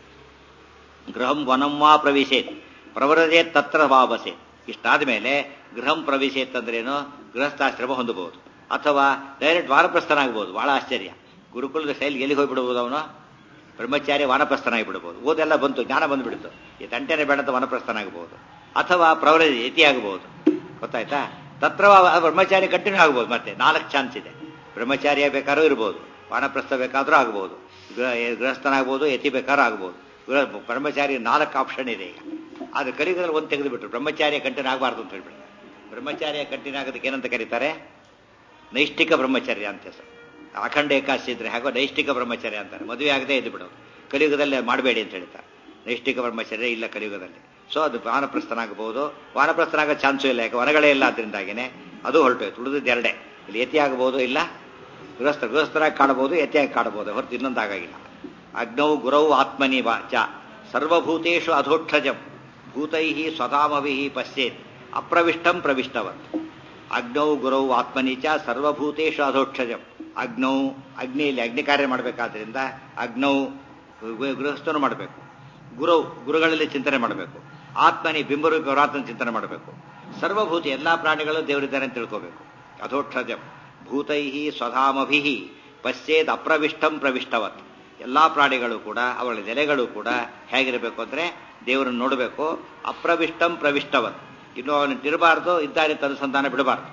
Speaker 1: ಗೃಹಂ ವನಂ ವಾ ಪ್ರವೇಶೇತ್ ಪ್ರವರದೇ ತತ್ರ ವಾಬಸೇತ್ ಇಷ್ಟಾದ ಮೇಲೆ ಗೃಹಂ ಪ್ರವೇಶೇತ್ ಅಂದ್ರೇನು ಗೃಹಸ್ಥಾಶ್ರಮ ಹೊಂದಬಹುದು ಅಥವಾ ಡೈರೆಕ್ಟ್ ವಾನಪ್ರಸ್ಥನಾಗ್ಬೋದು ಬಹಳ ಆಶ್ಚರ್ಯ ಗುರುಕುಲದ ಶೈಲಿ ಎಲ್ಲಿಗೆ ಹೋಗ್ಬಿಡ್ಬೋದು ಅವನು ಬ್ರಹ್ಮಚಾರಿ ವಾನಪ್ರಸ್ಥನಾಗಿ ಬಿಡ್ಬೋದು ಓದೆಲ್ಲ ಬಂತು ಜ್ಞಾನ ಬಂದ್ಬಿಡ್ತು ಈ ತಂಟೆನೆ ಬೇಡದ ವಾನಪ್ರಸ್ಥನಾಗಬಹುದು ಅಥವಾ ಪ್ರವರದಿ ಯತಿ ಆಗಬಹುದು ಗೊತ್ತಾಯ್ತಾ ತತ್ರ ವಾ- ಬ್ರಹ್ಮಚಾರಿ ಕಂಟಿನ್ಯೂ ಆಗ್ಬೋದು ಮತ್ತೆ ನಾಲ್ಕು ಚಾನ್ಸ್ ಇದೆ ಬ್ರಹ್ಮಚಾರಿಯ ಬೇಕಾದ್ರೂ ಇರ್ಬೋದು ವಾನಪ್ರಸ್ಥ ಬೇಕಾದ್ರೂ ಆಗ್ಬೋದು ಗೃಹ ಗೃಹಸ್ಥನಾಗ್ಬೋದು ಯತಿ ಬೇಕಾದ್ರೂ ಆಗ್ಬೋದು ಗೃಹ ಬ್ರಹ್ಮಚಾರಿ ನಾಲ್ಕು ಆಪ್ಷನ್ ಇದೆ ಈಗ ಆದ್ರೆ ಕಲಿಯುಗದಲ್ಲಿ ಒಂದು ತೆಗೆದುಬಿಟ್ರು ಬ್ರಹ್ಮಚಾರಿಯ ಕಂಟಿನ್ಯೂ ಆಗಬಾರ್ದು ಅಂತ ಹೇಳ್ಬಿಟ್ಟು ಬ್ರಹ್ಮಚಾರಿಯ ಕಂಟಿನ್ಯೂ ಆಗೋದಕ್ಕೆ ಏನಂತ ಕರೀತಾರೆ ನೈಷ್ಠಿಕ ಬ್ರಹ್ಮಚರ್ಯ ಅಂತ ಹೆಸರು ಅಖಂಡ ಏಕಾಶಿ ಇದ್ರೆ ಹಾಗೋ ನೈಷ್ಠಿಕ ಬ್ರಹ್ಮಚರ್ಯ ಅಂತಾರೆ ಮದುವೆ ಆಗದೆ ಇದ್ದು ಬಿಡೋದು ಕಲಿಯುಗದಲ್ಲಿ ಮಾಡಬೇಡಿ ಅಂತ ಹೇಳ್ತಾರೆ ನೈಷ್ಠಿಕ ಬ್ರಹ್ಮಚರ್ಯ ಇಲ್ಲ ಕಲಿಯುಗದಲ್ಲಿ ಸೊ ಅದು ವಾನಪ್ರಸ್ಥನಾಗಬಹುದು ವಾನಪ್ರಸ್ಥನಾಗೋ ಚಾನ್ಸು ಇಲ್ಲ ಯಾಕೆ ವನಗಳೇ ಇಲ್ಲ ಅದರಿಂದಾಗಿನೇ ಅದು ಹೊರಟೋಯ್ತು ಉಳಿದಿದ್ದು ಎರಡೇ ಇಲ್ಲಿ ಯತಿ ಆಗಬಹುದು ಇಲ್ಲ ಗೃಹಸ್ಥ ಗೃಹಸ್ಥರಾಗಿ ಕಾಣಬಹುದು ಯತಿಯಾಗಿ ಕಾಣಬಹುದು ಹೊರತು ಇನ್ನೊಂದಾಗಿಲ್ಲ ಅಗ್ನೌ ಗುರೌ ಆತ್ಮನಿ ವಾಚ ಸರ್ವಭೂತೇಶು ಅಧೋಕ್ಷಜಂ ಭೂತೈ ಸ್ವಧಾಮಭಿ ಪಶ್ಯೇತ್ ಅಪ್ರವಿಷ್ಟಂ ಪ್ರವಿಷ್ಟವತ್ ಅಗ್ನೌ ಗುರೌ ಆತ್ಮನಿ ಚ ಸರ್ವಭೂತೇಶು ಅಧೋಕ್ಷಜಂ ಅಗ್ನೌ ಅಗ್ನಿಯಲ್ಲಿ ಅಗ್ನಿ ಕಾರ್ಯ ಮಾಡಬೇಕಾದ್ರಿಂದ ಅಗ್ನೌ ಗೃ- ಗೃಹಸ್ಥನು ಮಾಡಬೇಕು ಗುರು ಗುರುಗಳಲ್ಲಿ ಚಿಂತನೆ ಮಾಡಬೇಕು ಆತ್ಮನಿ ಬಿಂಬರೂಪಿ ಪರಮಾತ್ಮನ ಚಿಂತನೆ ಮಾಡಬೇಕು ಸರ್ವಭೂತಿ ಎಲ್ಲಾ ಪ್ರಾಣಿಗಳು ದೇವರಿದ್ದಾರೆ ಅಂತ ತಿಳ್ಕೋಬೇಕು ಅಧೋಕ್ಷಜಂ ಭೂತೈ ಸ್ವಧಾಮಭಿ ಪಶ್ಚೇದ್ ಅಪ್ರವಿಷ್ಟಂ ಪ್ರವಿಷ್ಟವತ್ ಎಲ್ಲಾ ಪ್ರಾಣಿಗಳು ಕೂಡ ಅವಳ ನೆಲೆಗಳು ಕೂಡ ಹೇಗಿರಬೇಕು ಅಂದ್ರೆ ದೇವರನ್ನು ನೋಡಬೇಕು ಅಪ್ರವಿಷ್ಟಂ ಪ್ರವಿಷ್ಟವತ್ ಇನ್ನು ಅವನಿಟ್ಟಿರಬಾರ್ದು ಇದ್ದಾನೆ ಅನುಸಂಧಾನ ಬಿಡಬಾರ್ದು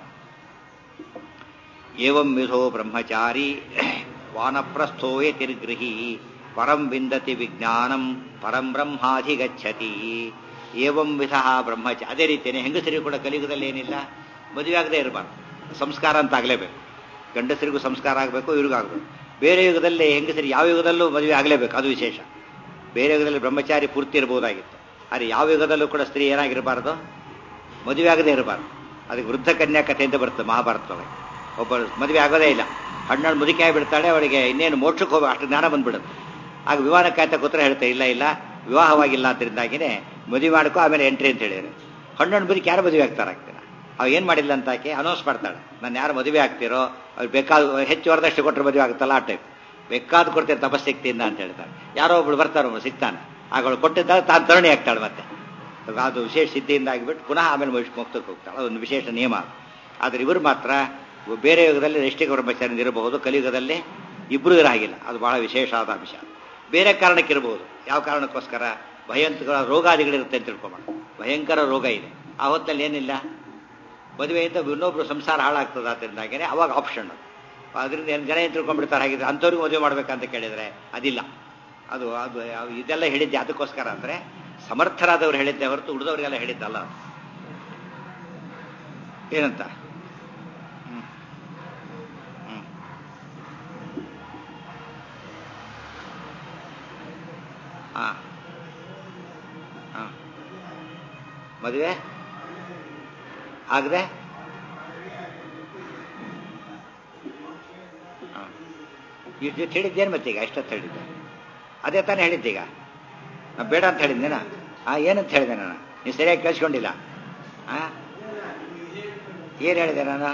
Speaker 1: ಏವಂ ವಿಧೋ ಬ್ರಹ್ಮಚಾರಿ ವಾನಪ್ರಸ್ಥೋಯ ತಿರ್ಗೃಹಿ ಪರಂ ವಿಂದತಿ ವಿಜ್ಞಾನಂ ಪರಂ ಬ್ರಹ್ಮಾಧಿಗಚ್ಚತಿ ಏವಂ ವಿಧ ಬ್ರಹ್ಮಚಾರಿ ಅದೇ ರೀತಿಯೇ ಹೆಂಗಸರಿಗೂ ಕೂಡ ಕಲಿಯುಗದಲ್ಲಿ ಏನಿಲ್ಲ ಮದುವೆ ಆಗದೆ ಇರಬಾರ್ದು ಸಂಸ್ಕಾರ ಅಂತ ಆಗಲೇಬೇಕು ಗಂಡಸರಿಗೂ ಸಂಸ್ಕಾರ ಆಗಬೇಕು ಇವ್ರಿಗೂ ಆಗಬೇಕು ಬೇರೆ ಯುಗದಲ್ಲಿ ಹೆಂಗಸರಿ ಯಾವ ಯುಗದಲ್ಲೂ ಮದುವೆ ಆಗಲೇಬೇಕು ಅದು ವಿಶೇಷ ಬೇರೆ ಯುಗದಲ್ಲಿ ಬ್ರಹ್ಮಚಾರಿ ಪೂರ್ತಿ ಇರಬಹುದಾಗಿತ್ತು ಆದರೆ ಯಾವ ಯುಗದಲ್ಲೂ ಕೂಡ ಸ್ತ್ರೀ ಏನಾಗಿರಬಾರ್ದು ಮದುವೆ ಆಗದೆ ಇರಬಾರ್ದು ಅದಕ್ಕೆ ವೃದ್ಧ ಕನ್ಯಾ ಕಥೆ ಅಂತ ಬರ್ತದೆ ಮಹಾಭಾರತದೊಳಗೆ ಒಬ್ಬ ಮದುವೆ ಆಗೋದೇ ಇಲ್ಲ ಹಣ್ಣು ಮುದುಕಿ ಆಗಿಬಿಡ್ತಾಳೆ ಅವಳಿಗೆ ಇನ್ನೇನು ಮೋಕ್ಷಕ್ಕೆ ಹೋಗಿ ಅಷ್ಟು ಜ್ಞಾನ ಬಂದ್ಬಿಡುತ್ತೆ ಆಗ ವಿವಾಹ ಕಾಯ್ತಾ ಕೂತ್ರೆ ಹೇಳ್ತಾರೆ ಇಲ್ಲ ಇಲ್ಲ ವಿವಾಹವಾಗಿಲ್ಲ ಅದರಿಂದಾಗಿನೇ ಮದುವೆ ಮಾಡ್ಕೊ ಆಮೇಲೆ ಎಂಟ್ರಿ ಅಂತ ಹೇಳಿದ್ರೆ ಹಣ್ಣು ಮುದುಕಿ ಯಾರು ಮದುವೆ ಆಗ್ತಾರೆ ಆಗ್ತೀರ ಅವ್ ಏನ್ ಮಾಡಿಲ್ಲ ಅಂತ ಆಕೆ ಅನೌನ್ಸ್ ಮಾಡ್ತಾಳೆ ನಾನು ಯಾರು ಮದುವೆ ಆಗ್ತಿರೋ ಅವ್ರು ಬೇಕಾದ ಹೆಚ್ಚು ವರದಷ್ಟು ಕೊಟ್ಟರೆ ಮದುವೆ ಆಗುತ್ತಲ್ಲ ಆ ಟೈಪ್ ಬೇಕಾದ ಕೊಡ್ತೇನೆ ತಪಶಕ್ತಿಯಿಂದ ಅಂತ ಹೇಳ್ತಾರೆ ಯಾರೋ ಒಬ್ಳು ಬರ್ತಾರೆ ಒಬ್ಳು ಸಿಗ್ತಾನೆ ಆಗ ಅವಳು ಕೊಟ್ಟಿದ್ದಾಗ ತಾನು ತರುಣಿ ಆಗ್ತಾಳೆ ಮತ್ತೆ ಅದು ವಿಶೇಷ ಸಿದ್ಧಿಯಿಂದ ಆಗಿಬಿಟ್ಟು ಪುನಃ ಆಮೇಲೆ ಮುಗಿಸ್ ಮುಕ್ತಕ್ಕೆ ಹೋಗ್ತಾಳೆ ಅದೊಂದು ವಿಶೇಷ ನಿಯಮ ಅದು. ಆದರೆ ಇವರು ಮಾತ್ರ ಬೇರೆ ಯುಗದಲ್ಲಿ ನೈಷ್ಠಿಕ ಬ್ರಹ್ಮಚಾರಿ ಇರಬಹುದು ಕಲಿಯುಗದಲ್ಲಿ ಇಬ್ಬರು ಇರಾಗಿಲ್ಲ ಅದು ಬಹಳ ವಿಶೇಷ ಆದ ಅಂಶ ಬೇರೆ ಕಾರಣಕ್ಕಿರಬಹುದು ಯಾವ ಕಾರಣಕ್ಕೋಸ್ಕರ ಭಯಂಕರ ರೋಗಾದಿಗಳಿರುತ್ತೆ ಅಂತ ತಿಳ್ಕೊಬೇಡ ಭಯಂಕರ ರೋಗ ಇದೆ ಆ ಹೊತ್ತಲ್ಲಿ ಏನಿಲ್ಲ ಮದುವೆಯಿಂದ ಇನ್ನೊಬ್ರು ಸಂಸಾರ ಹಾಳಾಗ್ತದೆ ಅದರಿಂದಾಗೇನೆ ಅವಾಗ ಆಪ್ಷನ್ ಅದು ಅದರಿಂದ ಏನು ಜನ ಏನು ತಿಳ್ಕೊಂಡ್ಬಿಡ್ತಾರೆ ಹಾಗಿದ್ರೆ ಅಂಥವ್ರಿಗೆ ಮದುವೆ ಮಾಡ್ಬೇಕಂತ ಕೇಳಿದ್ರೆ ಅದಿಲ್ಲ ಅದು ಅದು ಅದು ಇದೆಲ್ಲ ಹೇಳಿದ್ದೆ ಅದಕ್ಕೋಸ್ಕರ ಅಂದ್ರೆ ಸಮರ್ಥರಾದವ್ರು ಹೇಳಿದ್ದೆ ಹೊರತು ಉಳಿದವರಿಗೆಲ್ಲ ಹೇಳಿದ್ದಲ್ಲ ಅದು. ಏನಂತ ಹ್ಮ್. ಹ್ಮ್. ಹಾ ಹಾ ಮದುವೆ ಆಗದೆ ಇಷ್ಟು ಹೇಳಿದ್ದೇನು ಮತ್ತೀಗ ಎಷ್ಟೊತ್ತು ಹೇಳಿದ್ದೆ ಅದೇ ತಾನೇ ಹೇಳಿದ್ದೀಗ ನಾ ಬೇಡ ಅಂತ ಹೇಳಿದ್ದೇನಾ ಆ ಏನಂತ ಹೇಳಿದೆ ನಾನು ನೀವು ಸರಿಯಾಗಿ ಕೇಳಿಸ್ಕೊಂಡಿಲ್ಲ ಆ ಏನು ಹೇಳಿದೆ ನಾನು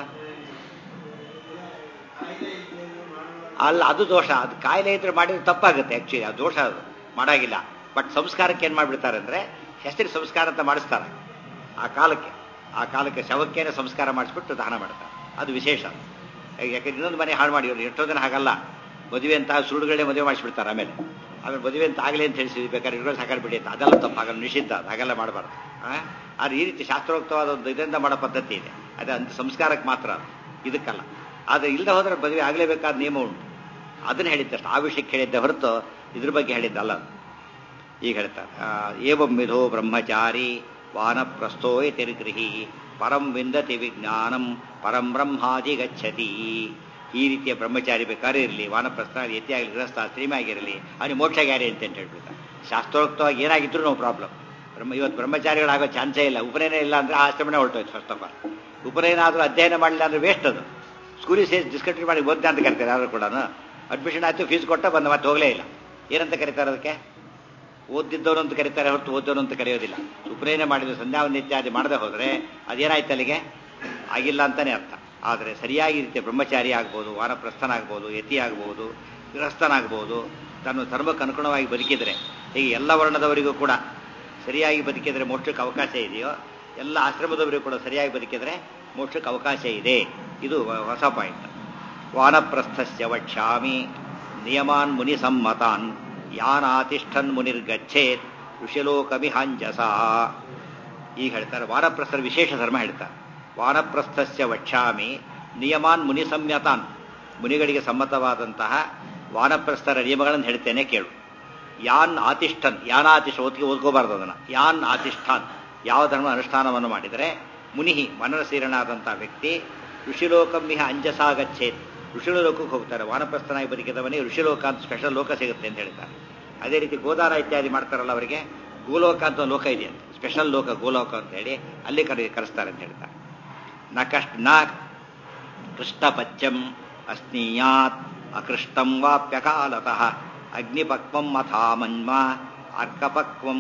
Speaker 1: ಅಲ್ಲ ಅದು ದೋಷ ಅದು ಕಾಯಿಲೆ ಇದ್ರೆ ಮಾಡಿದ್ರೆ ತಪ್ಪಾಗುತ್ತೆ ಆಕ್ಚುಲಿ ಅದು ದೋಷ ಅದು ಮಾಡಾಗಿಲ್ಲ ಬಟ್ ಸಂಸ್ಕಾರಕ್ಕೆ ಏನು ಮಾಡಿಬಿಡ್ತಾರೆ ಅಂದ್ರೆ ಹೆಸರು ಸಂಸ್ಕಾರ ಅಂತ ಮಾಡಿಸ್ತಾರೆ ಆ ಕಾಲಕ್ಕೆ ಆ ಕಾಲಕ್ಕೆ ಶವಕ್ಕೇನೆ ಸಂಸ್ಕಾರ ಮಾಡಿಸ್ಬಿಟ್ಟು ದಾನ ಮಾಡ್ತಾರೆ ಅದು ವಿಶೇಷ ಯಾಕಂದ್ರೆ ಇನ್ನೊಂದು ಮನೆ ಹಾಳು ಮಾಡಿ ಎಷ್ಟೋ ಜನ ಹಾಗಲ್ಲ ಮದುವೆ ಅಂತ ಸುಳ್ಳುಗಳೇ ಮದುವೆ ಮಾಡಿಸ್ಬಿಡ್ತಾರೆ ಆಮೇಲೆ ಆಮೇಲೆ ಮದುವೆ ಅಂತ ಆಗಲಿ ಅಂತ ಹೇಳಿಸಿ ಬೇಕಾದ್ರೆ ಇರೋ ಸಾಕಾಡ್ಬಿಡಿ ಅಂತ ಅದೆಲ್ಲ ತಪ್ಪು ಹಾಗಲ್ಲ ನಿಷಿದ್ಧ ಅದು ಹಾಗೆಲ್ಲ ಮಾಡಬಾರ್ದು ಆದ್ರೆ ಈ ರೀತಿ ಶಾಸ್ತ್ರೋಕ್ತವಾದ ಒಂದು ಇದರಿಂದ ಮಾಡೋ ಪದ್ಧತಿ ಇದೆ ಅದು ಅಂತ ಸಂಸ್ಕಾರಕ್ಕೆ ಮಾತ್ರ ಅದು ಇದಕ್ಕಲ್ಲ ಆದರೆ ಇಲ್ಲದೆ ಹೋದ್ರೆ ಮದುವೆ ಆಗಲೇಬೇಕಾದ ನಿಯಮ ಉಂಟು ಅದನ್ನ ಹೇಳಿದ್ದಷ್ಟು ಆ ವಿಷಯಕ್ಕೆ ಹೇಳಿದ್ದೆ ಹೊರತು ಇದ್ರ ಬಗ್ಗೆ ಹೇಳಿದ್ದಲ್ಲ ಅದು. ಈಗ ಹೇಳ್ತಾರೆ ಆ, ಏವಂ ವಿಧೋ ಬ್ರಹ್ಮಚಾರಿ ವಾನಪ್ರಸ್ಥೋಯ ತಿರ್ಗೃಹಿ ಪರಂ ವಿಂದತಿ ವಿಜ್ಞಾನಂ ಪರಂ ಬ್ರಹ್ಮಾದಿ ಗಚ್ಚತಿ ಈ ರೀತಿಯ ಬ್ರಹ್ಮಚಾರಿ ಬೇಕಾದ್ರೆ ಇರಲಿ ವಾನಪ್ರಸ್ಥ ಯತಿಯಾಗಲಿ ಗೃಹಸ್ಥ ಸ್ತ್ರೀಮೆ ಆಗಿರಲಿ ಅವನಿಗೆ ಮೋಕ್ಷ ಗ್ಯಾರಂಟಿ ಅಂತ ಹೇಳ್ಬಿಡ್ತಾರೆ ಶಾಸ್ತ್ರೋಕ್ತವಾಗಿ ಏನಾಗಿದ್ರು ನೋ ಪ್ರಾಬ್ಲಮ್ ಬ್ರಹ್ಮ ಇವತ್ತು ಬ್ರಹ್ಮಚಾರಿಗಳಾಗೋ ಚಾನ್ಸೇ ಇಲ್ಲ ಉಪನಯನ ಇಲ್ಲ ಅಂದ್ರೆ ಆಶ್ರಮನೇ ಹೊರಟೋಯ್ತು ಫಸ್ಟ್ ಆಫ್ ಆಲ್ ಉಪನಯನ ಆದರೂ ಅಧ್ಯಯನ ಮಾಡಲಿಲ್ಲ ಅಂದ್ರೆ ವೇಸ್ಟ್ ಅದು ಸ್ಕೂಲಿಗೆ ಸೇರಿ ಡಿಸ್ಕಂಟಿನ್ಯೂ ಮಾಡಿ ಓದ್ತಾ ಅಂತ ಕರಿತಾರೆ ಯಾರು ಕೂಡ ಅಡ್ಮಿಷನ್ ಆಯ್ತು ಫೀಸ್ ಕೊಟ್ಟ ಬಂದ ಮತ್ತೆ ಹೋಗಲೇ ಇಲ್ಲ ಏನಂತ ಕರೀತಾರೆ ಅದಕ್ಕೆ ಓದಿದ್ದವನು ಅಂತ ಕರೀತಾರೆ ಹೊರತು ಓದೋನು ಅಂತ ಕರೆಯೋದಿಲ್ಲ ಉಪನಯನ ಮಾಡಿದ ಸಂಧ್ಯಾವನ ಇತ್ಯಾದಿ ಮಾಡದೆ ಹೋದರೆ ಅದೇನಾಯ್ತು ಅಲ್ಲಿಗೆ ಆಗಿಲ್ಲ ಅಂತಾನೆ ಅರ್ಥ ಆದರೆ ಸರಿಯಾಗಿ ರೀತಿಯ ಬ್ರಹ್ಮಚಾರಿ ಆಗ್ಬೋದು ವಾನಪ್ರಸ್ಥನಾಗ್ಬೋದು ಯತಿ ಆಗ್ಬೋದು ಗೃಹಸ್ಥನಾಗ್ಬೋದು ತನ್ನ ಧರ್ಮಕ್ಕೆ ಅನುಗುಣವಾಗಿ ಬದುಕಿದರೆ ಹೀಗೆ ಎಲ್ಲ ವರ್ಣದವರಿಗೂ ಕೂಡ ಸರಿಯಾಗಿ ಬದುಕಿದರೆ ಮೋಕ್ಷಕ್ಕೆ ಅವಕಾಶ ಇದೆಯೋ ಎಲ್ಲ ಆಶ್ರಮದವರಿಗೂ ಕೂಡ ಸರಿಯಾಗಿ ಬದುಕಿದರೆ ಮೋಕ್ಷಕ್ಕೆ ಅವಕಾಶ ಇದೆ ಇದು ಹೊಸ ಪಾಯಿಂಟ್ ವಾನಪ್ರಸ್ಥಸ್ಯ ವಕ್ಷ್ಯಾಮಿ ನಿಯಮಾನ್ ಮುನಿ ಸಮ್ಮತಾನ್ ಯಾನಾತಿಷ್ಠನ್ ಮುನಿರ್ಗಚ್ಚೇತ್ ಋಷಿಲೋಕಮಿಹಾಂಜಸ ಈಗ ಹೇಳ್ತಾರೆ ವಾನಪ್ರಸ್ಥರ ವಿಶೇಷ ಧರ್ಮ ಹೇಳ್ತಾರೆ ವಾನಪ್ರಸ್ಥಸ್ಯ ವಕ್ಷ್ಯಾಮಿ ನಿಯಮಾನ್ ಮುನಿ ಸಂಯತಾನ್ ಮುನಿಗಳಿಗೆ ಸಮ್ಮತವಾದಂತಹ ವಾನಪ್ರಸ್ಥರ ನಿಯಮಗಳನ್ನು ಹೇಳ್ತೇನೆ ಕೇಳು ಯಾನ್ ಆತಿಷ್ಠನ್ ಯಾನಾತಿಷ್ಠ ಓದ್ಗೆ ಓದ್ಕೋಬಾರ್ದು ಅದನ್ನು ಯಾನ್ ಆತಿಷ್ಠಾನ್ ಯಾವ ಧರ್ಮ ಅನುಷ್ಠಾನವನ್ನು ಮಾಡಿದರೆ ಮುನಿಹಿ ಮನರಸೀರನಾದಂಥ ವ್ಯಕ್ತಿ ಋಷಿಲೋಕಮಿಹ ಅಂಜಸಾಗಚ್ಚೇತ್ ಋಷಿಲೋಕಕ್ಕೆ ಹೋಗ್ತಾರೆ ವಾನಪ್ರಸ್ಥನಾಗಿ ಬದುಕಿದವನಿಗೆ ಋಷಿಲೋಕ ಅಂತ ಸ್ಪೆಷಲ್ ಲೋಕ ಸಿಗುತ್ತೆ ಅಂತ ಹೇಳ್ತಾರೆ ಅದೇ ರೀತಿ ಗೋದಾರ ಇತ್ಯಾದಿ ಮಾಡ್ತಾರಲ್ಲ ಅವರಿಗೆ ಗೋಲೋಕ ಅಂತ ಒಂದು ಲೋಕ ಇದೆ ಅಂತ ಸ್ಪೆಷಲ್ ಲೋಕ ಗೋಲೋಕ ಅಂತ ಹೇಳಿ ಅಲ್ಲಿ ಕರೆ ಕರೆಸ್ತಾರೆ ಅಂತ ಹೇಳ್ತಾರೆ ನ ಕಷ್ಟ ನ ಕೃಷ್ಣಪಚ್ಚಂ ಅಸ್ನೀಯಾತ್ ಅಕೃಷ್ಟಂ ವಾಪ್ಯಕಾಲತಃ ಅಗ್ನಿಪಕ್ವಂ ಅಥಾಮನ್ಮ ಅರ್ಕಪಕ್ವಂ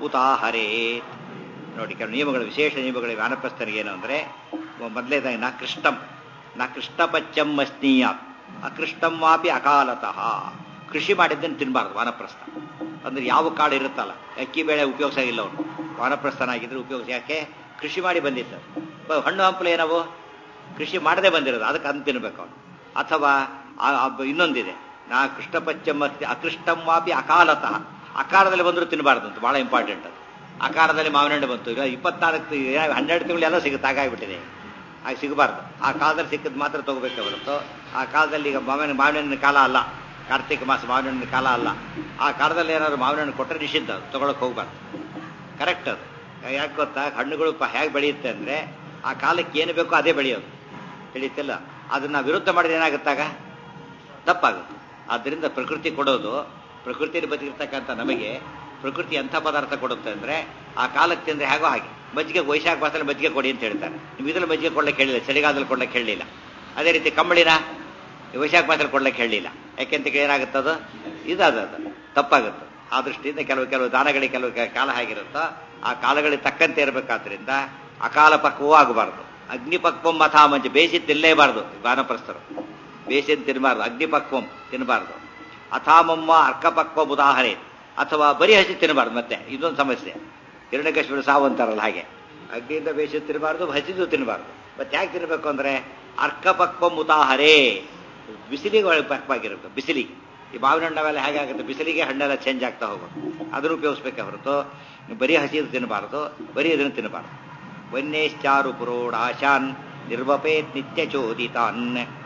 Speaker 1: ಉತಾಹರೇತ್ ನೋಡಿ ಕೆಲವು ನಿಯಮಗಳು ವಿಶೇಷ ನಿಯಮಗಳು ವಾನಪ್ರಸ್ಥನಿಗೆ ಏನು ಅಂದರೆ ಮೊದಲೇದಾಗಿ ನ ಕೃಷ್ಟಂ ನ ಕೃಷ್ಣಪಚ್ಚಂ ಅಸ್ನೀಯಾತ್ ಅಕೃಷ್ಟಂ ವಾಪಿ ಅಕಾಲತಃ ಕೃಷಿ ಮಾಡಿದ್ದನ್ನು ತಿನ್ನಬಾರ್ದು ವಾನಪ್ರಸ್ಥ ಅಂದ್ರೆ ಯಾವ ಕಾಳು ಇರುತ್ತಲ್ಲ ಅಕ್ಕಿ ಬೇಳೆ ಉಪಯೋಗಿಸಾಗಿಲ್ಲ ಅವನು ವಾನಪ್ರಸ್ಥನಾಗಿದ್ರೆ ಉಪಯೋಗಿಸಿ ಯಾಕೆ ಕೃಷಿ ಮಾಡಿ ಬಂದಿದ್ದು ಬ- ಹಣ್ಣು ಹಂಪಲು ಏನವು ಕೃಷಿ ಮಾಡದೆ ಬಂದಿರೋದು ಅದಕ್ಕೆ ಅಂತ ತಿನ್ಬೇಕು ಅವನು ಅಥವಾ ಆ- ಆ- ಇನ್ನೊಂದಿದೆ ನಾ ಕೃಷ್ಣಪಚ್ಚಂ ಅಸ್ತಿ ಅಕೃಷ್ಟಂ ವಾಪಿ ಅಕಾಲತಃ ಅಕಾಲದಲ್ಲಿ ಬಂದರೂ ತಿನ್ನಬಾರ್ದು ಅಂತ ಬಹಳ ಇಂಪಾರ್ಟೆಂಟ್ ಅದು ಅಕಾಲದಲ್ಲಿ ಮಾವಿನ ಹಣ್ಣು ಬಂತು ಈಗ ಇಪ್ಪತ್ನಾಲ್ಕು ಹನ್ನೆರಡು ತಿಂಗಳೆಲ್ಲ ಸಿಗುತ್ತೆ ಹಾಗಾಗ್ಬಿಟ್ಟಿದೆ ಆಗ ಸಿಗಬಾರ್ದು ಆ ಕಾಲದಲ್ಲಿ ಸಿಕ್ಕಿದ್ ಮಾತ್ರ ತಗೋಬೇಕೆ ಹೊರತು ಆ ಕಾಲದಲ್ಲಿ ಈಗ ಮಾವಿನ ಮಾವಿನ ಹಣ್ಣಿನ ಕಾಲ ಅಲ್ಲ ಕಾರ್ತಿಕ ಮಾಸ ಮಾವಿನ ಹಣ್ಣಿನ ಕಾಲ ಅಲ್ಲ ಆ ಕಾಲದಲ್ಲಿ ಏನಾದ್ರು ಮಾವಿನ ಹಣ್ಣು ಕೊಟ್ಟರೆ ನಿಷಿದ್ಧ ಅದು ತಗೊಳಕ್ ಹೋಗ್ಬಾರ್ದು ಕರೆಕ್ಟ್ ಅದು ಯಾಕೆ ಗೊತ್ತಾ ಹಣ್ಣುಗಳು ಹೇಗೆ ಬೆಳೆಯುತ್ತೆ ಅಂದ್ರೆ ಆ ಕಾಲಕ್ಕೆ ಏನು ಬೇಕೋ ಅದೇ ಬೆಳೆಯೋದು ತಿಳಿತಿಲ್ಲ ಅದನ್ನ ವಿರುದ್ಧ ಮಾಡಿದ್ರೆ ಏನಾಗುತ್ತಾಗ ತಪ್ಪಾಗುತ್ತೆ ಆದ್ದರಿಂದ ಪ್ರಕೃತಿ ಕೊಡೋದು ಪ್ರಕೃತಿಯಲ್ಲಿ ಬದುಕಿರ್ತಕ್ಕಂಥ ನಮಗೆ ಪ್ರಕೃತಿ ಎಂಥ ಪದಾರ್ಥ ಕೊಡುತ್ತೆ ಅಂದ್ರೆ ಆ ಕಾಲಕ್ಕೆ ತಿಂದ್ರೆ ಹೇಗೋ ಹಾಗೆ ಮಜ್ಜಿಗೆ ವೈಶಾಖ ಮಾಸದಲ್ಲಿ ಮಜ್ಜಿಗೆ ಕೊಡಿ ಅಂತ ಹೇಳ್ತಾರೆ ನೀವು ಇದ್ರಲ್ಲಿ ಮಜ್ಜಿಗೆ ಕೊಡ್ಲಿಕ್ಕೆ ಹೇಳಿಲ್ಲ ಚಳಿಗಾಲದಲ್ಲಿ ಕೊಡ್ಲಿಕ್ಕೆ ಹೇಳಲಿಲ್ಲ ಅದೇ ರೀತಿ ಕಂಬಳಿನ ವೈಶಾಖ ಮಾಸದಲ್ಲಿ ಕೊಡ್ಲಿಕ್ಕೆ ಹೇಳಲಿಲ್ಲ ಯಾಕೆಂತ ಏನಾಗುತ್ತದು ಇದಾದ ಅದು ತಪ್ಪಾಗುತ್ತೆ ಆ ದೃಷ್ಟಿಯಿಂದ ಕೆಲವು ಕೆಲವು ದಾನಗಳಿಗೆ ಕೆಲವು ಕ- ಕಾಲ ಹೇಗಿರುತ್ತೋ ಆ ಕಾಲಗಳಿಗೆ ತಕ್ಕಂತೆ ಇರಬೇಕಾದ್ರಿಂದ ಅಕಾಲ ಪಕ್ವವೂ ಆಗಬಾರ್ದು ಅಗ್ನಿಪಕ್ವಂ ಮಥಾ ಮಂಜು ಬೇಯಿಸಿ ತಿನ್ನಲೇಬಾರ್ದು ವಾನಪ್ರಸ್ಥರು ಬೇಯಿಸಿದ ತಿನ್ನಬಾರ್ದು ಅಗ್ನಿಪಕ್ವಂ ತಿನ್ನಬಾರ್ದು ಅಥಾಮಮ್ಮ ಅರ್ಕಪಕ್ವ ಉದಾಹರಣೆ ಅಥವಾ ಬರೀ ಹಸಿ ತಿನ್ನಬಾರ್ದು ಮತ್ತೆ ಇದೊಂದು ಸಮಸ್ಯೆ ಹಿರಣ್ಯಕಶ್ಮೀರ ಸಾವು ಅಂತಾರಲ್ಲ ಹಾಗೆ ಅಗ್ನಿಯಿಂದ ಬೇಯಿಸಿ ತಿನ್ನಬಾರ್ದು ಹಸಿದು ತಿನ್ನಬಾರ್ದು ಮತ್ತೆ ಯಾಕೆ ತಿನ್ನಬೇಕು ಅಂದ್ರೆ ಅರ್ಕಪಕ್ವ ಮುತಾಹರೇ ಬಿಸಿಲಿಗೆ ಒಳಗೆ ಪಕ್ವಾಗಿರುತ್ತೆ ಬಿಸಿಲಿಗೆ ಈ ಮಾವಿನ ಹಣ್ಣವೆಲ್ಲ ಹೇಗಾಗುತ್ತೆ ಬಿಸಿಲಿಗೆ ಹಣ್ಣೆಲ್ಲ ಚೇಂಜ್ ಆಗ್ತಾ ಹೋಗೋದು ಅದನ್ನು ಉಪಯೋಗಿಸ್ಬೇಕೆ ಹೊರತು ಬರೀ ಹಸಿದು ತಿನ್ನಬಾರ್ದು ಬರೀ ಇದನ್ನು ತಿನ್ನಬಾರ್ದು ವನ್ಯೇಶ್ಚಾರು ಪುರೋಡಾಶಾನ್ ನಿರ್ವಪೇತ್ ನಿತ್ಯ ಚೋದಿತಾನ್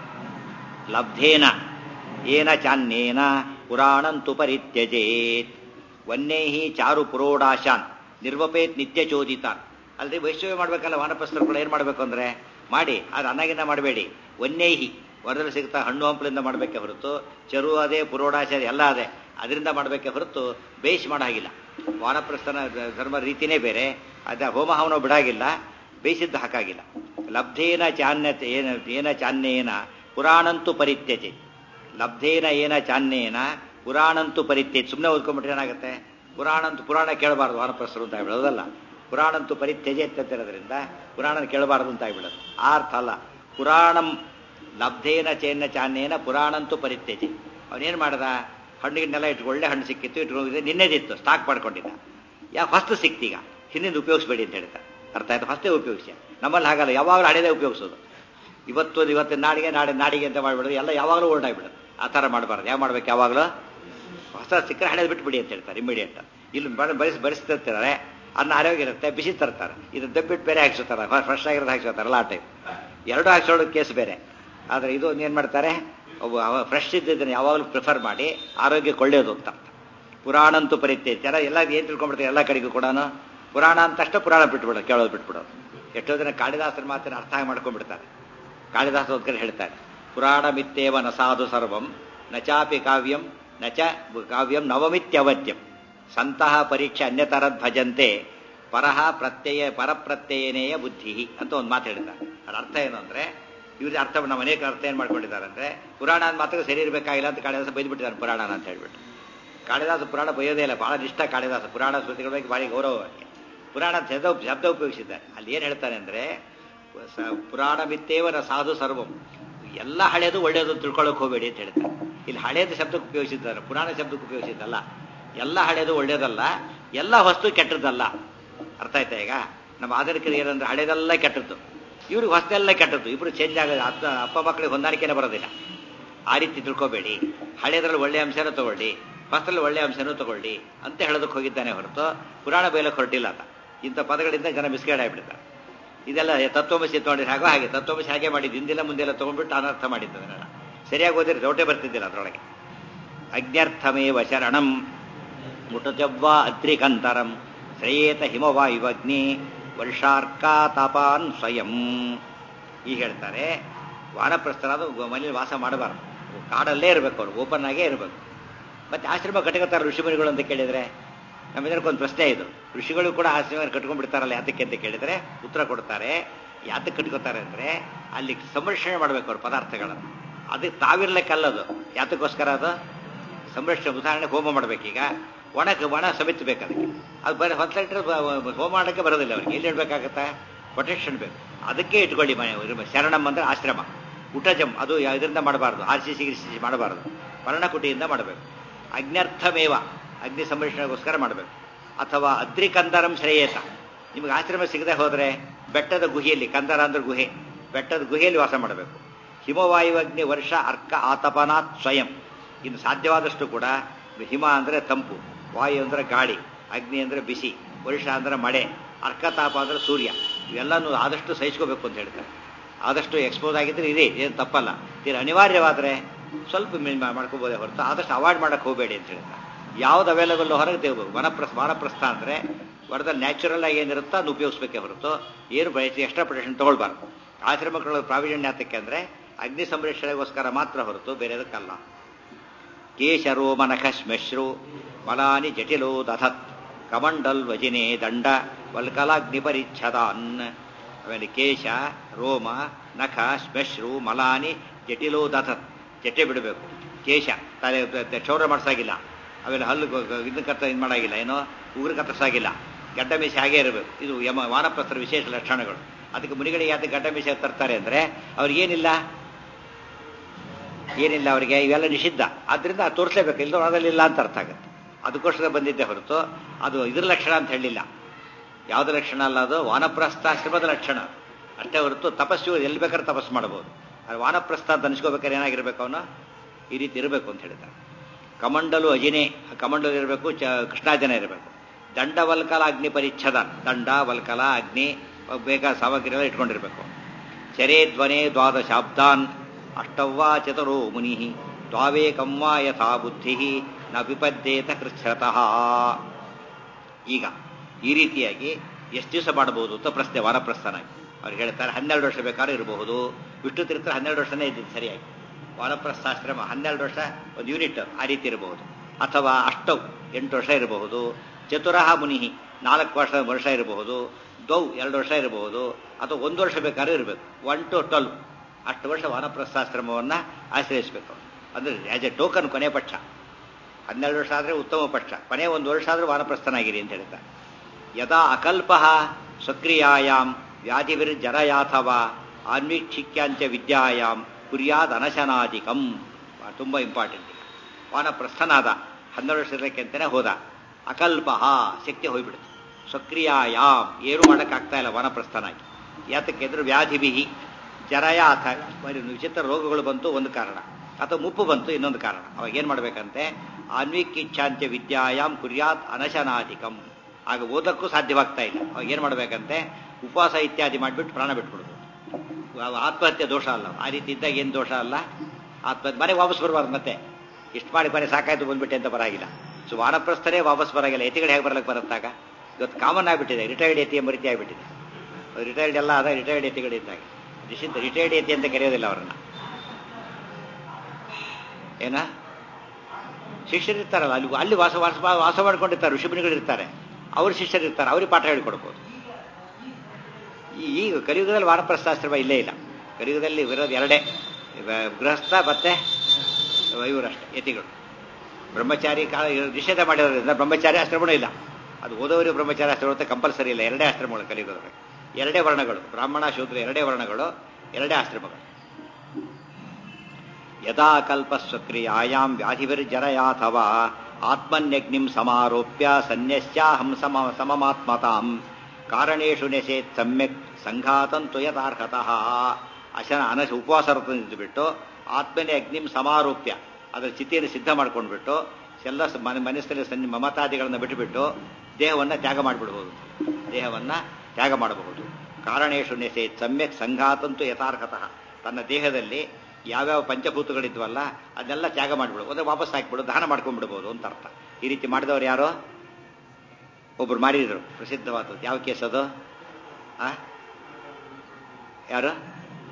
Speaker 1: ಲಬ್ಧೇನ ಏನ ಚಾನ್ಯೇನ ಪುರಾಣಂತು ಪರಿತ್ಯಜೇತ್ ವನ್ಯೈಹಿ ಚಾರು ಪುರೋಡಾಶಾನ್ ನಿರ್ವಪೇತ್ ನಿತ್ಯ ಚೋದಿತಾನ್ ಅಲ್ರಿ ವೈಷ್ಣವ್ಯ ಮಾಡ್ಬೇಕಲ್ಲ ವಾನಪ್ರಸ್ಥರು ಕೂಡ ಏನ್ ಮಾಡ್ಬೇಕು ಅಂದ್ರೆ ಮಾಡಿ ಅದು ಅನ್ನಾಗಿಂದ ಮಾಡಬೇಡಿ ವನ್ಯೈಹಿ ಹೊರದಲ್ಲಿ ಸಿಗ್ತಾ ಹಣ್ಣು ಹಂಪಲಿಂದ ಮಾಡಬೇಕೆ ಹೊರತು ಚರು ಅದೇ ಪುರೋಡಾಶ ಅದೇ, ಎಲ್ಲ ಅದೇ ಅದರಿಂದ ಮಾಡಬೇಕೆ ಹೊರತು ಬೇಯಿಸಿ ಮಾಡೋ ಹಾಗಿಲ್ಲ ವಾನಪ್ರಸ್ಥನ ಧ- ಧರ್ಮ ರೀತಿನೇ ಬೇರೆ ಅದ ಹೋಮ ಹವನ ಬಿಡಾಗಿಲ್ಲ ಬೇಯಿಸಿದ್ದು ಹಾಕಾಗಿಲ್ಲ ಲಬ್ಧೇನ ಚಾನ್ಯತೆ ಏನ ಏನ ಚಾನ್ಯೇನ ಪುರಾಣಂತು ಪರಿತ್ಯಜೆ ಲಬ್ಧೇನ ಏನ ಚಾನ್ಯೇನ ಪುರಾಣಂತು ಪರಿತ್ಯಜೆ ಸುಮ್ಮನೆ ಓದ್ಕೊಂಡ್ಬಿಟ್ರೆ ಏನಾಗುತ್ತೆ ಪುರಾಣಂತು ಪುರಾಣ ಕೇಳಬಾರ್ದು ವಾನಪ್ರಸ್ಥರು ಅಂತ ಹೇಳ್ಬಿಡೋದಲ್ಲ ಪುರಾಣಂತು ಪರಿತ್ಯಜೆ ಅಂತ ಇರೋದ್ರಿಂದ ಪುರಾಣ ಕೇಳಬಾರದು ಅಂತ ಆಗ್ಬಿಡೋದು ಆ ಅರ್ಥ ಅಲ್ಲ ಪುರಾಣಂ ಲಬ್ಧೇನ ಚೇನ ಚಾನ್ಯೇನ ಪುರಾಣಂತು ಪರಿತ್ಯಜೆ ಅವನೇನು ಮಾಡ್ದ ಹಣ್ಣಿಗೆನ್ನೆಲ್ಲ ಇಟ್ಟು ಒಳ್ಳೆ ಹಣ್ಣು ಸಿಕ್ಕಿತ್ತು ಇಟ್ಕೊಂಡಿದ್ದೆ ನಿನ್ನೆದಿತ್ತು ಸ್ಟಾಕ್ ಮಾಡ್ಕೊಂಡಿದ್ದ ಯಾ ಫಸ್ಟ್ ಸಿಕ್ತೀಗ ಹಿಂದಿಂದ ಉಪಯೋಗಿಸ್ಬೇಡಿ ಅಂತ ಹೇಳ್ತಾರೆ ಅರ್ಥ ಆಯ್ತು ಫಸ್ಟೇ ಉಪಯೋಗಿಸಿ ನಮ್ಮಲ್ಲಿ ಹಾಗಲ್ಲ ಯಾವಾಗಲೂ ಹಳೆದೇ ಉಪಯೋಗಿಸೋದು ಇವತ್ತು ಇವತ್ತಿನ ನಾಡಿಗೆ ನಾಳೆ ನಾಡಿಗೆ ಅಂತ ಮಾಡಿಬಿಡೋದು ಎಲ್ಲ ಯಾವಾಗಲೂ ಓಲ್ಡ್ ಆಗಿಬಿಡೋದು ಆ ಥರ ಮಾಡಬಾರ್ದು ಯಾವ ಮಾಡ್ಬೇಕು ಯಾವಾಗಲೂ ಹೊಸ ಸಿಕ್ಕರೆ ಹಳೇದು ಬಿಟ್ಬಿಡಿ ಅಂತ ಹೇಳ್ತಾರೆ ಇಮಿಡಿಯೇಟ್ ಇಲ್ಲಿ ಬ- ಬರಿಸ್ ಬರಿಸ್ತಿರ್ತಾರೆ ಅನ್ನ ಆರೋಗ್ಯ ಇರುತ್ತೆ ಬಿಸಿ ತರ್ತಾರೆ ಇದು ದಬ್ಬಿಟ್ಟು ಬೇರೆ ಹಾಕ್ಸುತ್ತಾರೆ ಫ್ರೆಶ್ ಆಗಿರೋದು ಹಾಕ್ಸುತ್ತಾರಲ್ಲ ಆ ಟೈಪ್ ಎರಡು ಹಾಕ್ಸೋಳು ಕೇಸ್ ಬೇರೆ ಆದರೆ ಇದು ಏನು ಮಾಡ್ತಾರೆ ಫ್ರೆಶ್ ಇದ್ದಿದ್ದನ್ನು ಯಾವಾಗಲೂ ಪ್ರಿಫರ್ ಮಾಡಿ ಆರೋಗ್ಯಕ್ಕೆ ಒಳ್ಳೆಯದು ಅಂತ ಅರ್ಥ. ಪುರಾಣಂತೂ ಪರಿತ್ಯ ಜನ ಎಲ್ಲ ಏನು ತಿಳ್ಕೊಂಡ್ಬಿಡ್ತಾರೆ ಎಲ್ಲ ಕಡೆಗೂ ಕೂಡ ಪುರಾಣ ಅಂತಷ್ಟೇ ಪುರಾಣ ಬಿಟ್ಬಿಡೋದು ಕೇಳೋದು ಬಿಟ್ಬಿಡೋದು ಎಷ್ಟೋ ಜನ ಕಾಳಿದಾಸರ ಮಾತನ್ನು ಅರ್ಥ ಆಗಿ ಮಾಡ್ಕೊಂಡ್ಬಿಡ್ತಾರೆ ಕಾಳಿದಾಸ ಒಂದು ಕಡೆ ಹೇಳ್ತಾರೆ ಪುರಾಣಮಿತ್ತೇವ ನ ಸಾಧು ಸರ್ವಂ ನ ಚಾಪಿ ಕಾವ್ಯಂ ನ ಚ ಕಾವ್ಯಂ ನವಮಿತ್ಯವದ್ಯಂ ಸಂತಹ ಪರೀಕ್ಷೆ ಅನ್ಯತರದ್ ಭಜಂತೆ ಪರಹ ಪ್ರತ್ಯಯ ಪರಪ್ರತ್ಯಯನೇಯ ಬುದ್ಧಿ ಅಂತ ಒಂದು ಮಾತು ಹೇಳಿದ್ದಾರೆ ಅದರ ಅರ್ಥ ಏನು ಅಂದ್ರೆ ಇವ್ರ ಅರ್ಥ ನಮ್ಮ ಅನೇಕ ಅರ್ಥ ಏನು ಮಾಡ್ಕೊಂಡಿದ್ದಾರೆ ಅಂದ್ರೆ ಪುರಾಣ ಮಾತ್ರ ಸರಿ ಇರಬೇಕಾಗಿಲ್ಲ ಅಂತ ಕಾಳಿದಾಸ ಬೈದ್ಬಿಟ್ಟಿದ್ದಾರೆ ಪುರಾಣ ಅಂತ ಹೇಳ್ಬಿಟ್ಟು ಕಾಳಿದಾಸ ಪುರಾಣ ಬೈಯೋದೇ ಇಲ್ಲ ಬಹಳ ನಿಷ್ಠ ಕಾಳಿದಾಸ ಪುರಾಣ ಸ್ಮೃತಿಗಳ ಬಗ್ಗೆ ಭಾಳ ಗೌರವ ಅವರಿಗೆ ಪುರಾಣ ಶಬ್ದ ಶಬ್ದ ಉಪಯೋಗಿಸಿದ್ದಾರೆ ಅಲ್ಲಿ ಏನು ಹೇಳ್ತಾನೆ ಅಂದ್ರೆ ಸ- ಪುರಾಣ ಮಿತ್ತೇವನ ಸಾಧು ಸರ್ವಂ ಎಲ್ಲ ಹಳೇದು ಒಳ್ಳೇದು ತಿಳ್ಕೊಳ್ಳೋಕೆ ಹೋಗಬೇಡಿ ಅಂತ ಹೇಳ್ತಾರೆ ಇಲ್ಲಿ ಹಳೇದು ಶಬ್ದಕ್ಕೆ ಉಪಯೋಗಿಸಿದ್ದಾರೆ ಪುರಾಣ ಶಬ್ದಕ್ಕೆ ಉಪಯೋಗಿಸಿದ್ದಲ್ಲ ಎಲ್ಲ ಹಳೇದು ಒಳ್ಳೇದಲ್ಲ ಎಲ್ಲ ವಸ್ತು ಕೆಟ್ಟದ್ದಲ್ಲ ಅರ್ಥ ಆಯ್ತಾ ಈಗ ನಮ್ಮ ಆಧುನಿಕರು ಏನಂದ್ರೆ ಹಳೇದೆಲ್ಲ ಕೆಟ್ಟದ್ದು ಇವ್ರಿಗೆ ಹೊಸದೆಲ್ಲ ಕೆಟ್ಟದ್ದು ಇಬ್ರು ಚೇಂಜ್ ಆಗೋದು ಅಪ್ಪ ಅಪ್ಪ ಮಕ್ಕಳಿಗೆ ಹೊಂದಾಣಿಕೆನೇ ಬರೋದಿಲ್ಲ ಆ ರೀತಿ ತಿಳ್ಕೊಬೇಡಿ ಹಳೇದ್ರಲ್ಲಿ ಒಳ್ಳೆ ಅಂಶನೂ ತಗೊಳ್ಳಿ ಹೊಸದಲ್ಲಿ ಒಳ್ಳೆ ಅಂಶನೂ ತಗೊಳ್ಳಿ ಅಂತ ಹೇಳೋದಕ್ಕೆ ಹೋಗಿದ್ದಾನೆ ಹೊರತು ಪುರಾಣ ಬೈಲಕ್ಕೆ ಹೊರಟಿಲ್ಲ ಅಂತ ಇಂಥ ಪದಗಳಿಂದ ಜನ ಮಿಸ್ಗೈಡ್ ಆಗಿಬಿಡ್ತಾರೆ ಇದೆಲ್ಲ ತತ್ವಮಸಿ ತಗೊಂಡಿದ್ರೆ ಹಾಗೋ ಹಾಗೆ ತತ್ವಮಸಿ ಹಾಗೆ ಮಾಡಿದ್ದು ಹಿಂದಿಲ್ಲ ಮುಂದೆಲ್ಲ ತಗೊಂಡ್ಬಿಟ್ಟು ಅನರ್ಥ ಮಾಡಿದ್ದು ಅದನ್ನೆಲ್ಲ ಸರಿಯಾಗಿ ಓದಿದ್ರೆ ದೊಡ್ಡ ಬರ್ತಿದ್ದಿಲ್ಲ ಅದರೊಳಗೆ ಅಜ್ಞರ್ಥಮೇವ ಶರಣಂ ಮುಟಜವ್ವ ಅದ್ರಿಕಂತರಂ ಶ್ರೇಯೇತ ಹಿಮವಾಯುವಗ್ನಿ ವರ್ಷಾರ್ಕಾ ತಾಪಾನ್ ಸ್ವಯಂ ಈಗ ಹೇಳ್ತಾರೆ ವಾನಪ್ರಸ್ಥರಾದ ಮನೇಲಿ ವಾಸ ಮಾಡಬಾರ್ದು ಕಾಡಲ್ಲೇ ಇರಬೇಕು ಅವರು ಓಪನ್ ಆಗೇ ಇರಬೇಕು ಮತ್ತೆ ಆಶ್ರಮ ಕಟ್ಕೋತಾರೆ ಋಷಿಮುನಿಗಳು ಅಂತ ಕೇಳಿದ್ರೆ ನಮ್ಮ ಇದಕ್ಕೊಂದು ಪ್ರಶ್ನೆ ಇದು ಋಷಿಗಳು ಕೂಡ ಆಶ್ರಮ ಕಟ್ಕೊಂಡ್ಬಿಡ್ತಾರಲ್ಲ ಯಾತಕ್ಕೆ ಅಂತ ಕೇಳಿದ್ರೆ ಉತ್ತರ ಕೊಡ್ತಾರೆ ಯಾತಕ್ಕೆ ಕಟ್ಕೋತಾರೆ ಅಂದ್ರೆ ಅಲ್ಲಿ ಸಂರಕ್ಷಣೆ ಮಾಡಬೇಕು ಅವ್ರ ಪದಾರ್ಥಗಳನ್ನು ಅದಕ್ಕೆ ತಾವಿರ್ಲಿಕ್ಕಲ್ಲದು ಯಾತಕ್ಕೋಸ್ಕರ ಅದು ಸಂರಕ್ಷಣೆ ಉದಾಹರಣೆ ಹೋಮ ಮಾಡ್ಬೇಕೀಗ ಒಣಕ್ಕೆ ಒಣ ಸಮಿತಬೇಕು ಅದಕ್ಕೆ ಅದು ಬರೀ ಹೊತ್ತು ಲೀಟರ್ ಹೋಮ ಮಾಡೋಕ್ಕೆ ಬರೋದಿಲ್ಲ ಅವ್ರಿಗೆ ಎಲ್ಲಿ ಇಡಬೇಕಾಗತ್ತಾ ಪ್ರೊಟೆಕ್ಷನ್ ಬೇಕು ಅದಕ್ಕೆ ಇಟ್ಕೊಳ್ಳಿ ಮನೆ ಇವ್ರ ಶರಣಂ ಅಂದ್ರೆ ಆಶ್ರಮ ಊಟಜಂ ಅದು ಇದರಿಂದ ಮಾಡಬಾರ್ದು ಆರ್ ಸಿ ಸಿ ಗಿರ್ಸಿ ಮಾಡಬಾರ್ದು ಪರ್ಣಕುಟಿಯಿಂದ ಮಾಡಬೇಕು ಅಗ್ನ್ಯರ್ಥಮೇವ ಅಗ್ನಿ ಸಂರಕ್ಷಣೆಗೋಸ್ಕರ ಮಾಡಬೇಕು ಅಥವಾ ಅದ್ರಿಕಂದರಂ ಶ್ರೇಯೇತ ನಿಮಗೆ ಆಶ್ರಮ ಸಿಗದೆ ಹೋದರೆ ಬೆಟ್ಟದ ಗುಹೆಯಲ್ಲಿ ಕಂದರ ಅಂದ್ರೆ ಗುಹೆ ಬೆಟ್ಟದ ಗುಹೆಯಲ್ಲಿ ವಾಸ ಮಾಡಬೇಕು ಹಿಮವಾಯು ಅಗ್ನಿ ವರ್ಷ ಅರ್ಕ ಆತಪನಾತ್ ಸ್ವಯಂ ಇನ್ನು ಸಾಧ್ಯವಾದಷ್ಟು ಕೂಡ ಹಿಮ ಅಂದರೆ ತಂಪು ವಾಯು ಅಂದರೆ ಗಾಳಿ ಅಗ್ನಿ ಅಂದರೆ ಬಿಸಿ ವರ್ಷ ಅಂದರೆ ಮಳೆ ಅರ್ಕತಾಪ ಅಂದರೆ ಸೂರ್ಯ ಇವೆಲ್ಲನೂ ಆದಷ್ಟು ಸಹಿಸ್ಕೋಬೇಕು ಅಂತ ಹೇಳ್ತಾರೆ ಆದಷ್ಟು ಎಕ್ಸ್ಪೋಸ್ ಆಗಿದ್ರೆ ಇದೆ ಏನು ತಪ್ಪಲ್ಲ ಇದು ಅನಿವಾರ್ಯವಾದರೆ ಸ್ವಲ್ಪ ಮಾಡ್ಕೋಬೋದೇ ಹೊರತು ಆದಷ್ಟು ಅವಾಯ್ಡ್ ಮಾಡಕ್ಕೆ ಹೋಗಬೇಡಿ ಅಂತ ಹೇಳ್ತಾರೆ ಯಾವ್ದು ಅವೈಲಬಲ್ ಹೊರಗೆ ತೆಗೋಬೇಕು ವನಪ್ರಸ್ಥ ವಾನಪ್ರಸ್ಥ ಅಂದರೆ ಹೊರದಲ್ಲಿ ನ್ಯಾಚುರಲ್ ಆಗಿ ಏನಿರುತ್ತೋ ಅದನ್ನು ಉಪಯೋಗಿಸ್ಬೇಕೇ ಹೊರತು ಏನು ಬಯಸಿ ಎಕ್ಸ್ಟ್ರಾ ಪ್ರೊಟೆಕ್ಷನ್ ತೊಗೊಳ್ಬಾರ್ದು ಆಶ್ರಮಗಳ ಪ್ರಾವಿಷನ್ ಯಾತಕ್ಕೆ ಅಂದರೆ ಅಗ್ನಿ ಸಂರಕ್ಷಣೆಗೋಸ್ಕರ ಮಾತ್ರ ಹೊರತು ಬೇರೆದಕ್ಕಲ್ಲ ಕೇಶರೋಮನಖ ಶ್ಮಶ್ರು ಮಲಾನಿ ಜಟಿಲೋ ದಧತ್ ಕಮಂಡಲ್ ವಜಿನೇ ದಂಡ ವಲ್ಕಲಾಗ್ನಿ ಪರಿಚ್ಛದಾನ್ ಆಮೇಲೆ ಕೇಶ ರೋಮ ನಖ ಶ್ಮಶ್ರು ಮಲಾನಿ ಜಟಿಲೋ ದಧತ್ ಜಟೆ ಬಿಡಬೇಕು ಕೇಶ ತಲೆ ಕ್ಷೌರ ಮಾಡಿಸಾಗಿಲ್ಲ ಆಮೇಲೆ ಹಲ್ಲು ಇದನ್ನ ಕತ್ತ ಇದು ಮಾಡಾಗಿಲ್ಲ ಏನೋ ಉಗುರು ಕತ್ತರಿಸಾಗಿಲ್ಲ ಗಡ್ಡ ಮೀಸೆ ಹಾಗೇ ಇರಬೇಕು ಇದು ಯಮ ವಾನಪ್ರಸ್ಥರ ವಿಶೇಷ ಲಕ್ಷಣಗಳು ಅದಕ್ಕೆ ಮುನಿಗಳಿಗೆ ಯಾಕೆ ಗಡ್ಡ ಮೀಸೆ ತರ್ತಾರೆ ಅಂದರೆ ಅವ್ರಿಗೇನಿಲ್ಲ ಏನಿಲ್ಲ ಅವರಿಗೆ ಇವೆಲ್ಲ ನಿಷಿದ್ಧ ಆದ್ರಿಂದ ತೋರಿಸಲೇಬೇಕು ಇಲ್ಲದೋ ಅದರಲ್ಲಿಲ್ಲ ಅಂತ ಅರ್ಥ ಆಗುತ್ತೆ ಅದಕ್ಕೋಸ್ಕರ ಬಂದಿದ್ದೆ ಹೊರತು ಅದು ಇದ್ರ ಲಕ್ಷಣ ಅಂತ ಹೇಳಿಲ್ಲ ಯಾವ್ದು ಲಕ್ಷಣ ಅಲ್ಲ ಅದು ವಾನಪ್ರಸ್ಥಾಶ್ರಮದ ಲಕ್ಷಣ ಅಷ್ಟೇ ಹೊರತು ತಪಸ್ಸು ಎಲ್ಲಿ ಬೇಕಾದ್ರೆ ತಪಸ್ಸು ಮಾಡಬಹುದು ಅದು ವಾನಪ್ರಸ್ಥ ಅಂತ ಅನಿಸ್ಕೋಬೇಕಾದ್ರೆ ಏನಾಗಿರ್ಬೇಕು ಅವನು ಈ ರೀತಿ ಇರಬೇಕು ಅಂತ ಹೇಳಿದ್ದಾರೆ ಕಮಂಡಲು ಅಜಿನೇ ಕಮಂಡಲು ಇರಬೇಕು ಚ ಕೃಷ್ಣಾಜನ ಇರಬೇಕು ದಂಡ ವಲ್ಕಲ ಅಗ್ನಿ ಪರಿಚ್ಛದ ದಂಡ ವಲ್ಕಲ ಅಗ್ನಿ ಬೇಕಾದ ಸಾಮಗ್ರಿ ಎಲ್ಲ ಇಟ್ಕೊಂಡಿರ್ಬೇಕು ಚರೇ ಧ್ವನೇ ದ್ವಾದಶಾಬ್ದಾನ್ ಅಷ್ಟವ್ವಾ ಚತುರೋ ಮುನಿ ದ್ವಾವೇಕಂವಾ ಯಥಾ ಬುದ್ಧಿ ನ ವಿಪದ್ಯೇತ ಕೃಚ್ಛತಃ ಈಗ ಈ ರೀತಿಯಾಗಿ ಎಷ್ಟು ದಿವಸ ಮಾಡಬಹುದು ಅಂತ ಪ್ರಶ್ನೆ ವಾನಪ್ರಸ್ಥನಾಗಿ ಅವ್ರು ಹೇಳ್ತಾರೆ ಹನ್ನೆರಡು ವರ್ಷ ಬೇಕಾದ್ರೂ ಇರಬಹುದು ವಿಷ್ಣು ತೀರ್ಥ ಹನ್ನೆರಡು ವರ್ಷನೇ ಇದ್ದಿದ್ದು ಸರಿಯಾಗಿ ವಾನಪ್ರಸ್ಥಾಶ್ರಮ ಹನ್ನೆರಡು ವರ್ಷ ಒಂದು ಯೂನಿಟ್ ಆ ರೀತಿ ಇರಬಹುದು ಅಥವಾ ಅಷ್ಟೌ ಎಂಟು ವರ್ಷ ಇರಬಹುದು ಚತುರಹ ಮುನಿ ನಾಲ್ಕು ವರ್ಷ ವರ್ಷ ಇರಬಹುದು ದೌ ಎರಡು ವರ್ಷ ಇರಬಹುದು ಅಥವಾ ಒಂದು ವರ್ಷ ಬೇಕಾದ್ರೂ ಇರಬೇಕು ಒನ್ ಟು ಟ್ವೆಲ್ ಅಷ್ಟು ವರ್ಷ ವಾನಪ್ರಸ್ಥಾಶ್ರಮವನ್ನು ಆಶ್ರಯಿಸಬೇಕು ಅಂದರೆ ಆಸ್ ಎ ಟೋಕನ್ ಕೊನೆ ಪಕ್ಷ ಹನ್ನೆರಡು ವರ್ಷ ಆದರೆ ಉತ್ತಮ ಪಕ್ಷ ಕೊನೆ ಒಂದು ವರ್ಷ ಆದರೂ ವಾನಪ್ರಸ್ಥನಾಗಿರಿ ಅಂತ ಹೇಳ್ತಾರೆ ಯದಾ ಅಕಲ್ಪ ಸಕ್ರಿಯಾಯಾಮ್ ವ್ಯಾಧಿವಿರ್ಜರಯಾಥವಾ ಆನ್ವೀಕ್ಷಿಕ್ಯಾಂಚ ವಿದ್ಯಾಯಾಮ್ ಕುರ್ಯಾದ್ ಅನಶನಾಧಿಕಂ ತುಂಬ ಇಂಪಾರ್ಟೆಂಟ್ ವಾನಪ್ರಸ್ಥನಾದ ಹನ್ನೆರಡು ವರ್ಷದಕ್ಕೆ ಅಂತಲೇ ಹೋದ ಅಕಲ್ಪ ಶಕ್ತಿ ಹೋಗ್ಬಿಡುತ್ತೆ ಸಕ್ರಿಯಾಯಾಮ್ ಏನು ಮಾಡೋಕ್ಕಾಗ್ತಾ ಇಲ್ಲ ವಾನಪ್ರಸ್ಥನಾಗಿ ಯಾತಕ್ಕೆ ಅಂದ್ರೆ ವ್ಯಾಧಿಬಿಹಿ ಜರಯಾಥ ವಿಚಿತ್ರ ರೋಗಗಳು ಬಂತು ಒಂದು ಕಾರಣ ಅಥವಾ ಮುಪ್ಪು ಬಂತು ಇನ್ನೊಂದು ಕಾರಣ ಅವಾಗ ಏನು ಮಾಡಬೇಕಂತೆ ಆನ್ವೀಕಿಚ್ಛಾಂತ್ಯ ವಿದ್ಯಾಯಾಮ್ ಕುರ್ಯಾತ್ ಅನಶನಾಧಿಕಂ ಆಗ ಓದಕ್ಕೂ ಸಾಧ್ಯವಾಗ್ತಾ ಇಲ್ಲ ಅವಾಗ ಏನು ಮಾಡಬೇಕಂತೆ ಉಪವಾಸ ಇತ್ಯಾದಿ ಮಾಡಿಬಿಟ್ಟು ಪ್ರಾಣ ಬಿಟ್ಬಿಡ್ಬೋದು ಆತ್ಮಹತ್ಯೆ ದೋಷ ಅಲ್ಲ ಆ ರೀತಿ ಇದ್ದಾಗ ಏನು ದೋಷ ಅಲ್ಲ ಆತ್ಮಹತ್ಯೆ ಮನೆಗೆ ವಾಪಸ್ ಬರಬಾರ್ದು ಮತ್ತೆ ಇಷ್ಟು ಮಾಡಿ ಮನೆ ಸಾಕಾಯ್ತು ಬಂದ್ಬಿಟ್ಟೆ ಅಂತ ಬರಾಗಿಲ್ಲ ಸೊ ವಾನಪ್ರಸ್ಥರೇ ವಾಪಸ್ ಬರಾಗಿಲ್ಲ ಎತಿಗಳು ಹೇಗೆ ಬರ್ಲಿಕ್ಕೆ ಬರುತ್ತಾಗ ಇವತ್ತು ಕಾಮನ್ ಆಗಿಬಿಟ್ಟಿದೆ ರಿಟೈರ್ಡ್ ಎತಿ ಎಂಬ ರೀತಿ ಆಗಿಬಿಟ್ಟಿದೆ ರಿಟೈರ್ಡ್ ಎಲ್ಲ ಅದ ರಿಟೈರ್ಡ್ ಎತಿಗಳಿದ್ದಾಗ ನಿಶ್ಚಿತ ರಿಟೈರ್ಡ್ ಎತಿ ಅಂತ ಕರೆಯೋದಿಲ್ಲ ಅವರನ್ನ ಏನ ಶಿಷ್ಯರಿರ್ತಾರಲ್ಲ ಅಲ್ಲಿ ಅಲ್ಲಿ ವಾಸ ವಾಸ ವಾಸ ಮಾಡ್ಕೊಂಡಿರ್ತಾರೆ ಋಷಿಮುನಿಗಳು ಇರ್ತಾರೆ ಅವ್ರ ಶಿಷ್ಯರಿರ್ತಾರೆ ಅವ್ರಿಗೆ ಪಾಠ ಹೇಳ್ಕೊಡ್ಬೋದು ಈಗ ಕಲಿಯುಗದಲ್ಲಿ ವಾನಪ್ರಸ್ಥಾಶ್ರಮ ಇಲ್ಲೇ ಇಲ್ಲ ಕಲಿಯುಗದಲ್ಲಿ ಇರೋದು ಎರಡೇ ಇವ- ಗೃಹಸ್ಥ ಮತ್ತೆ ಇವರಷ್ಟೇ ಯತಿಗಳು ಬ್ರಹ್ಮಚಾರಿ ಕಾಲ ನಿಷೇಧ ಮಾಡಿರೋದ್ರಿಂದ ಬ್ರಹ್ಮಚಾರಿ ಆಶ್ರಮನೂ ಇಲ್ಲ ಅದು ಓದೋರಿಗೆ ಬ್ರಹ್ಮಚಾರಿ ಆಶ್ರಮ ಅಂತ ಕಂಪಲ್ಸರಿ ಇಲ್ಲ ಎರಡೇ ಆಶ್ರಮಗಳು ಕಲಿಯುಗದಲ್ಲಿ ಎರಡೇ ವರ್ಣಗಳು ಬ್ರಾಹ್ಮಣ ಶೂದ್ರ ಎರಡೇ ವರ್ಣಗಳು ಎರಡೇ ಆಶ್ರಮಗಳು ಯದಾ ಕಲ್ಪಸ್ವಕ್ರಿಯಾಯಾಂ ವ್ಯಾಧಿವಿರ್ಜರಯಾಥವಾ ಆತ್ಮನ್ಯಗ್ನಿಂ ಸಮಾರೋಪ್ಯ ಸನ್ಯಸ್ಯಾಹಂ ಸಮ ಸಮಮಾತ್ಮತಾಂ ಕಾರಣೇಶು ನೆಸೇತ್ ಸಮ್ಯಕ್ ಸಂಘಾತಂತು ಯಥಾರ್ಹತಃ ಅಶನ ಅನಶ ಉಪವಾಸ ಬಿಟ್ಟು ಆತ್ಮನೇ ಅಗ್ನಿಂ ಸಮಾರೋಪ್ಯ ಅದರ ಚಿತಿಯನ್ನು ಸಿದ್ಧ ಮಾಡ್ಕೊಂಡ್ಬಿಟ್ಟು ಎಲ್ಲ ಸ- ಮನ- ಮನಸ್ಸಲ್ಲಿ ಸನ್ನಿ ಮಮತಾದಿಗಳನ್ನು ಬಿಟ್ಟುಬಿಟ್ಟು ದೇಹವನ್ನು ತ್ಯಾಗ ಮಾಡಿಬಿಡ್ಬೋದು ದೇಹವನ್ನು ತ್ಯಾಗ ಮಾಡಬಹುದು ಕಾರಣೇಶು ನೆಸೇತ್ ಸಮ್ಯಕ್ ಸಂಘಾತಂತು ಯಥಾರ್ಹತಃ ತನ್ನ ದೇಹದಲ್ಲಿ ಯಾವ್ಯಾವ ಪಂಚಭೂತಗಳಿದ್ವಲ್ಲ ಅದನ್ನೆಲ್ಲ ತ್ಯಾಗ ಮಾಡಿಬಿಡು ಅಂದ್ರೆ ವಾಪಸ್ ಹಾಕಿಬಿಡು ದಾನ ಮಾಡ್ಕೊಂಡ್ಬಿಡ್ಬೋದು ಅಂತ ಅರ್ಥ ಈ ರೀತಿ ಮಾಡಿದವರು ಯಾರು ಒಬ್ರು ಮಾಡಿದ್ರು ಪ್ರಸಿದ್ಧವಾದದ್ದು ಯಾವ ಕೇಸ್ ಅದು ಆ ಯಾರು